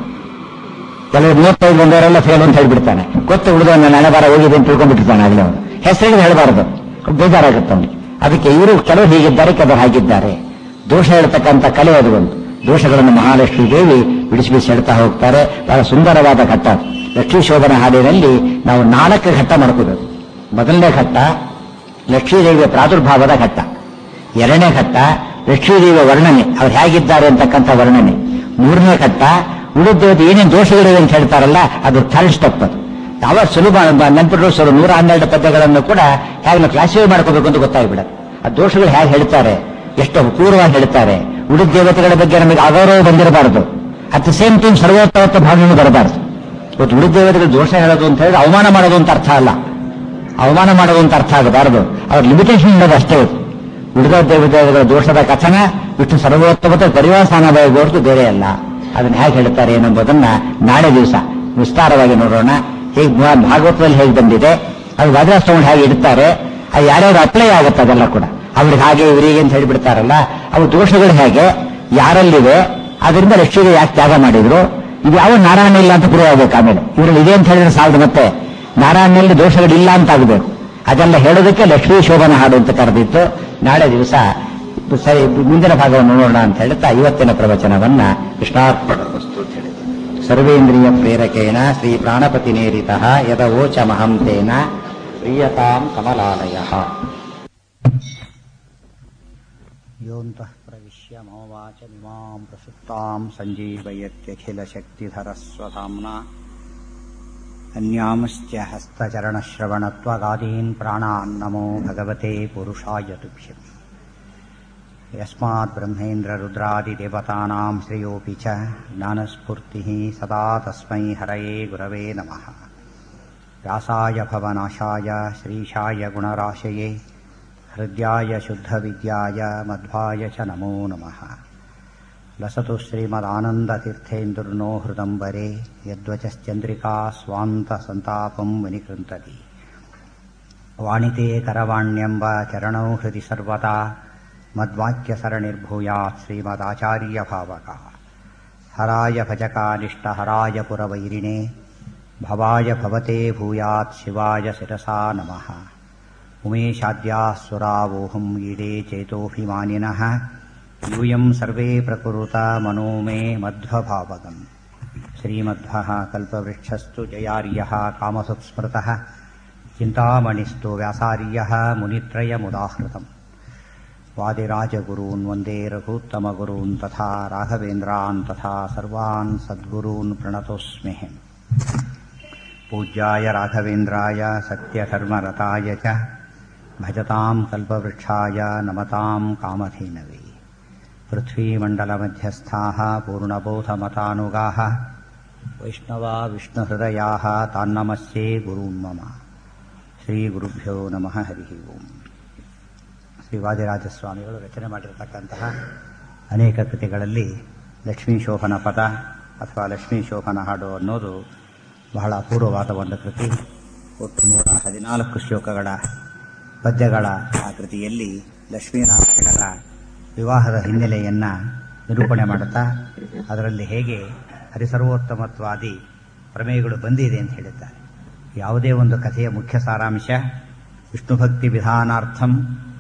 ಕೆಲವರು ಮೂವತ್ತೈದು ಬಂದವರೆಲ್ಲ ಫೇಲ್ ಅಂತ ಹೇಳ್ಬಿಡ್ತಾನೆ ಗೊತ್ತು ಉಳಿದ ನನ್ನ ಬಾರ ಹೋಗಿದೆ ಅಂತ ತಿಳ್ಕೊಂಡ್ಬಿಟ್ಟಿರ್ತಾನೆ ಆಗಲೇ ಅವನು ಹೆಸರಿಗೆ ಹೇಳಬಾರದು ಬೇಜಾರಾಗುತ್ತೆ ಅವನಿಗೆ ಅದಕ್ಕೆ ಇವರು ಕೆಲವರು ಹೀಗಿದ್ದಾರೆ ಕೆಲವರು ಹಾಗಿದ್ದಾರೆ ದೋಷ ಹೇಳ್ತಕ್ಕಂಥ ಕಲೆ ಅದು ಒಂದು ದೋಷಗಳನ್ನು ಮಹಾಲಕ್ಷ್ಮೀ ದೇವಿ ಬಿಡಿಸಿ ಬಿಡಿಸಿ ಹೇಳ್ತಾ ಹೋಗ್ತಾರೆ ಬಹಳ ಸುಂದರವಾದ ಘಟ್ಟ ಅದು. ಲಕ್ಷ್ಮೀ ಶೋಭನ ಹಾಡಿನಲ್ಲಿ ನಾವು ನಾಲ್ಕು ಘಟ್ಟ ಮಾಡ್ಕೋಬೇಕು ಮೊದಲನೇ ಘಟ್ಟ ಲಕ್ಷ್ಮೀದೇವಿಯ ಪ್ರಾದುರ್ಭಾವದ ಘಟ್ಟ ಎರಡನೇ ಘಟ್ಟ ಲಕ್ಷ್ಮೀದೇವಿಯ ವರ್ಣನೆ ಅವ್ರು ಹೇಗಿದ್ದಾರೆ ಅಂತಕ್ಕಂಥ ವರ್ಣನೆ ಮೂರನೇ ಘಟ್ಟ ಉಳಿದೋದು ಏನೇನು ದೋಷಗಳಿವೆ ಅಂತ ಹೇಳ್ತಾರಲ್ಲ ಅದು ಥರ್ಡ್ ಸ್ಟೆಪ್ ಅದು ಯಾವ ಸುಲಭ ನೆನಪಿಟ್ಟು ಸರ್ ನೂರ ಹನ್ನೆರಡು ಪದ್ಯಗಳನ್ನು ಕೂಡ ಹೇಗೆ ಕ್ಲಾಸಿಫೈ ಮಾಡ್ಕೋಬೇಕು ಅಂತ ಗೊತ್ತಾಗ್ಬಿಡುತ್ತೆ ಆ ದೋಷಗಳು ಹೇಗೆ ಹೇಳ್ತಾರೆ ಎಷ್ಟು ಪೂರ್ವವಾಗಿ ಹೇಳ್ತಾರೆ ಉಳಿದ ದೇವತೆಗಳ ಬಗ್ಗೆ ನಮಗೆ ಅಗೌರವ ಬಂದಿರಬಾರದು ಅಟ್ ದ ಸೇಮ್ ಟೈಮ್ ಸರ್ವೋತ್ತಮತ್ವ ಭಾವನೆ ಬರಬಾರದು ಇವತ್ತು ಉಳಿದ ದೇವತೆಗಳ ದೋಷ ಹೇಳೋದು ಅಂತ ಹೇಳಿದ್ರೆ ಅವಮಾನ ಮಾಡೋದು ಅಂತ ಅರ್ಥ ಅಲ್ಲ ಅವಮಾನ ಮಾಡೋದು ಅಂತ ಅರ್ಥ ಆಗಬಾರದು ಅವ್ರ ಲಿಮಿಟೇಷನ್ ಇರೋದು ಅಷ್ಟೇ ಇದು. ಉಳಿದ ದೇವತೆಗಳ ದೋಷದ ಕಥನ ವಿಷ್ಣು ಸರ್ವೋತ್ತಮತೆ ಪರಿವಾಸಾನ ಹೊರತು ಬೇರೆ ಅಲ್ಲ ಅದನ್ನ ಹೇಗೆ ಹೇಳ್ತಾರೆ ಏನೆಂಬುದನ್ನ ನಾಳೆ ದಿವಸ ವಿಸ್ತಾರವಾಗಿ ನೋಡೋಣ ಹೇಗೆ ಭಾಗವತದಲ್ಲಿ ಹೇಗೆ ಬಂದಿದೆ ಅದು ವಜ್ರಾಸ್ತವನ್ನು ಹೇಗೆ ಇಡ್ತಾರೆ ಅದು ಯಾರ್ಯಾರು ಅಪ್ಲೈ ಆಗುತ್ತೆ ಅದೆಲ್ಲ ಕೂಡ ಅವ್ರಿಗೆ ಹಾಗೆ ಇವರಿಗೆ ಅಂತ ಹೇಳಿಬಿಡ್ತಾರಲ್ಲ ಅವು ದೋಷಗಳು ಹೇಗೆ ಯಾರಲ್ಲಿವೆ ಅದರಿಂದ ಲಕ್ಷ್ಮಿಗೆ ಯಾಕೆ ತ್ಯಾಗ ಮಾಡಿದ್ರು ಇದು ಯಾವ ನಾರಾಯಣ ಇಲ್ಲ ಅಂತ ಪ್ರೂವ್ ಆಗ್ಬೇಕು ಆಮೇಲೆ ಇವರಲ್ಲಿ ಇದೆ ಅಂತ ಹೇಳಿದ್ರೆ ಸಾಲದು ಮತ್ತೆ ನಾರಾಯಣನಲ್ಲಿ ದೋಷಗಳಿಲ್ಲ ಅಂತ ಆಗಬೇಕು ಅದೆಲ್ಲ ಹೇಳೋದಕ್ಕೆ ಲಕ್ಷ್ಮೀ ಶೋಭನ ಹಾಡು ಅಂತ ಕರೆದಿತ್ತು ನಾಳೆ ದಿವಸ ಸರಿ ಮುಂದಿನ ಭಾಗವನ್ನು ನೋಡೋಣ ಅಂತ ಹೇಳ್ತಾ ಇವತ್ತಿನ ಪ್ರವಚನವನ್ನ ಕೃಷ್ಣಾರ್ಪಣ ವಸ್ತು ಅಂತ ಹೇಳಿದ್ರು ಸರ್ವೇಂದ್ರಿಯ ಪ್ರೇರಕೇಣ ಶ್ರೀ ಪ್ರಾಣಪತಿ ನೇರಿತ ಯದವೋಚ ಮಹಂತೇನ ಪ್ರಿಯತಾಂ ಕಮಲಾಲಯ ಯೋಂತಃ ಪ್ರವಿಶ್ಯ ಮೋವಾಚ ಇಮಾಂ ಪ್ರಸುಪ್ತಾಂ ಸಂಜೀವಯತ್ಯಖಿಲಶಕ್ತಿಧರಸ್ವಧಾಮ್ನಾ अन्यांश्च हस्तचरणश्रवणत्वगादीन् प्राणान् नमो भगवते पुरुषाय तुभ्यम् यस्मात् ब्रह्मेन्द्ररुद्रादिदेवतानां श्रेयोऽपि च ज्ञानस्फूर्तिः सदा तस्मै हरये गुरवे नमः व्यासाय भवनाशाय श्रीशाय गुणराशये हृद्याय शुद्धविद्याय मध्वाय च नमो नमः लसतु श्रीमदानन्दतीर्थेन्दुर्नो हृदम्बरे यद्वचश्चन्द्रिका स्वान्तसन्तापं विनिकृन्तति वाणिते करवाण्यम्ब चरणौ हृदि सर्वदा मद्वाक्यसरणिर्भूयात् श्रीमदाचार्यभावका हराय भजकानिष्टहराय पुरवैरिणे भवाय भवते भूयात् शिवाय शिरसा नमः उमेशाद्याः सुरावोहम् ईडे चेतोऽभिमानिनः यूयं सर्वे प्रकुरुता मनो मे मध्वभावगम् श्रीमध्वः कल्पवृक्षस्तु जयार्यः कामसुत्स्मृतः चिन्तामणिस्तु व्यासार्यः मुनित्रयमुदाहृतम् वादिराजगुरून् वन्दे रघूत्तमगुरून् तथा राघवेन्द्रान् तथा सर्वान् सद्गुरून् प्रणतोऽस्म्यहम् पूज्याय राघवेन्द्राय सत्यधर्मरताय च भजतां कल्पवृक्षाय नमतां कामधेनवे पृथ्वीमण्डलमध्यस्थाः पूर्णबोधमतानुगाः वैष्णवा विष्णुहृदयाः तान्नमस्ये गुरून् मम ಶ್ರೀಗುರುಭ್ಯೋ ನಮಃ ಹರಿ ಓಂ ಶ್ರೀ ವಾದಿರಾಜಸ್ವಾಮಿಗಳು ರಚನೆ ಮಾಡಿರತಕ್ಕಂತಹ ಅನೇಕ ಕೃತಿಗಳಲ್ಲಿ ಲಕ್ಷ್ಮೀ ಶೋಭನ ಪದ ಅಥವಾ ಲಕ್ಷ್ಮೀ ಶೋಭನ ಹಾಡು ಅನ್ನೋದು ಬಹಳ ಅಪೂರ್ವವಾದ ಒಂದು ಕೃತಿ ಒಟ್ಟು ನೂರ ಹದಿನಾಲ್ಕು ಶ್ಲೋಕಗಳ ಪದ್ಯಗಳ ಆ ಕೃತಿಯಲ್ಲಿ ಲಕ್ಷ್ಮೀನಾರಾಯಣರ ವಿವಾಹದ ಹಿನ್ನೆಲೆಯನ್ನು ನಿರೂಪಣೆ ಮಾಡುತ್ತಾ ಅದರಲ್ಲಿ ಹೇಗೆ ಹರಿಸರ್ವೋತ್ತಮತ್ವಾದಿ ಪ್ರಮೇಯಗಳು ಬಂದಿದೆ ಅಂತ ಹೇಳಿದ್ದಾರೆ ಯಾವುದೇ ಒಂದು ಕಥೆಯ ಮುಖ್ಯ ಸಾರಾಂಶ ವಿಷ್ಣು ಭಕ್ತಿ ವಿಧಾನಾರ್ಥಂ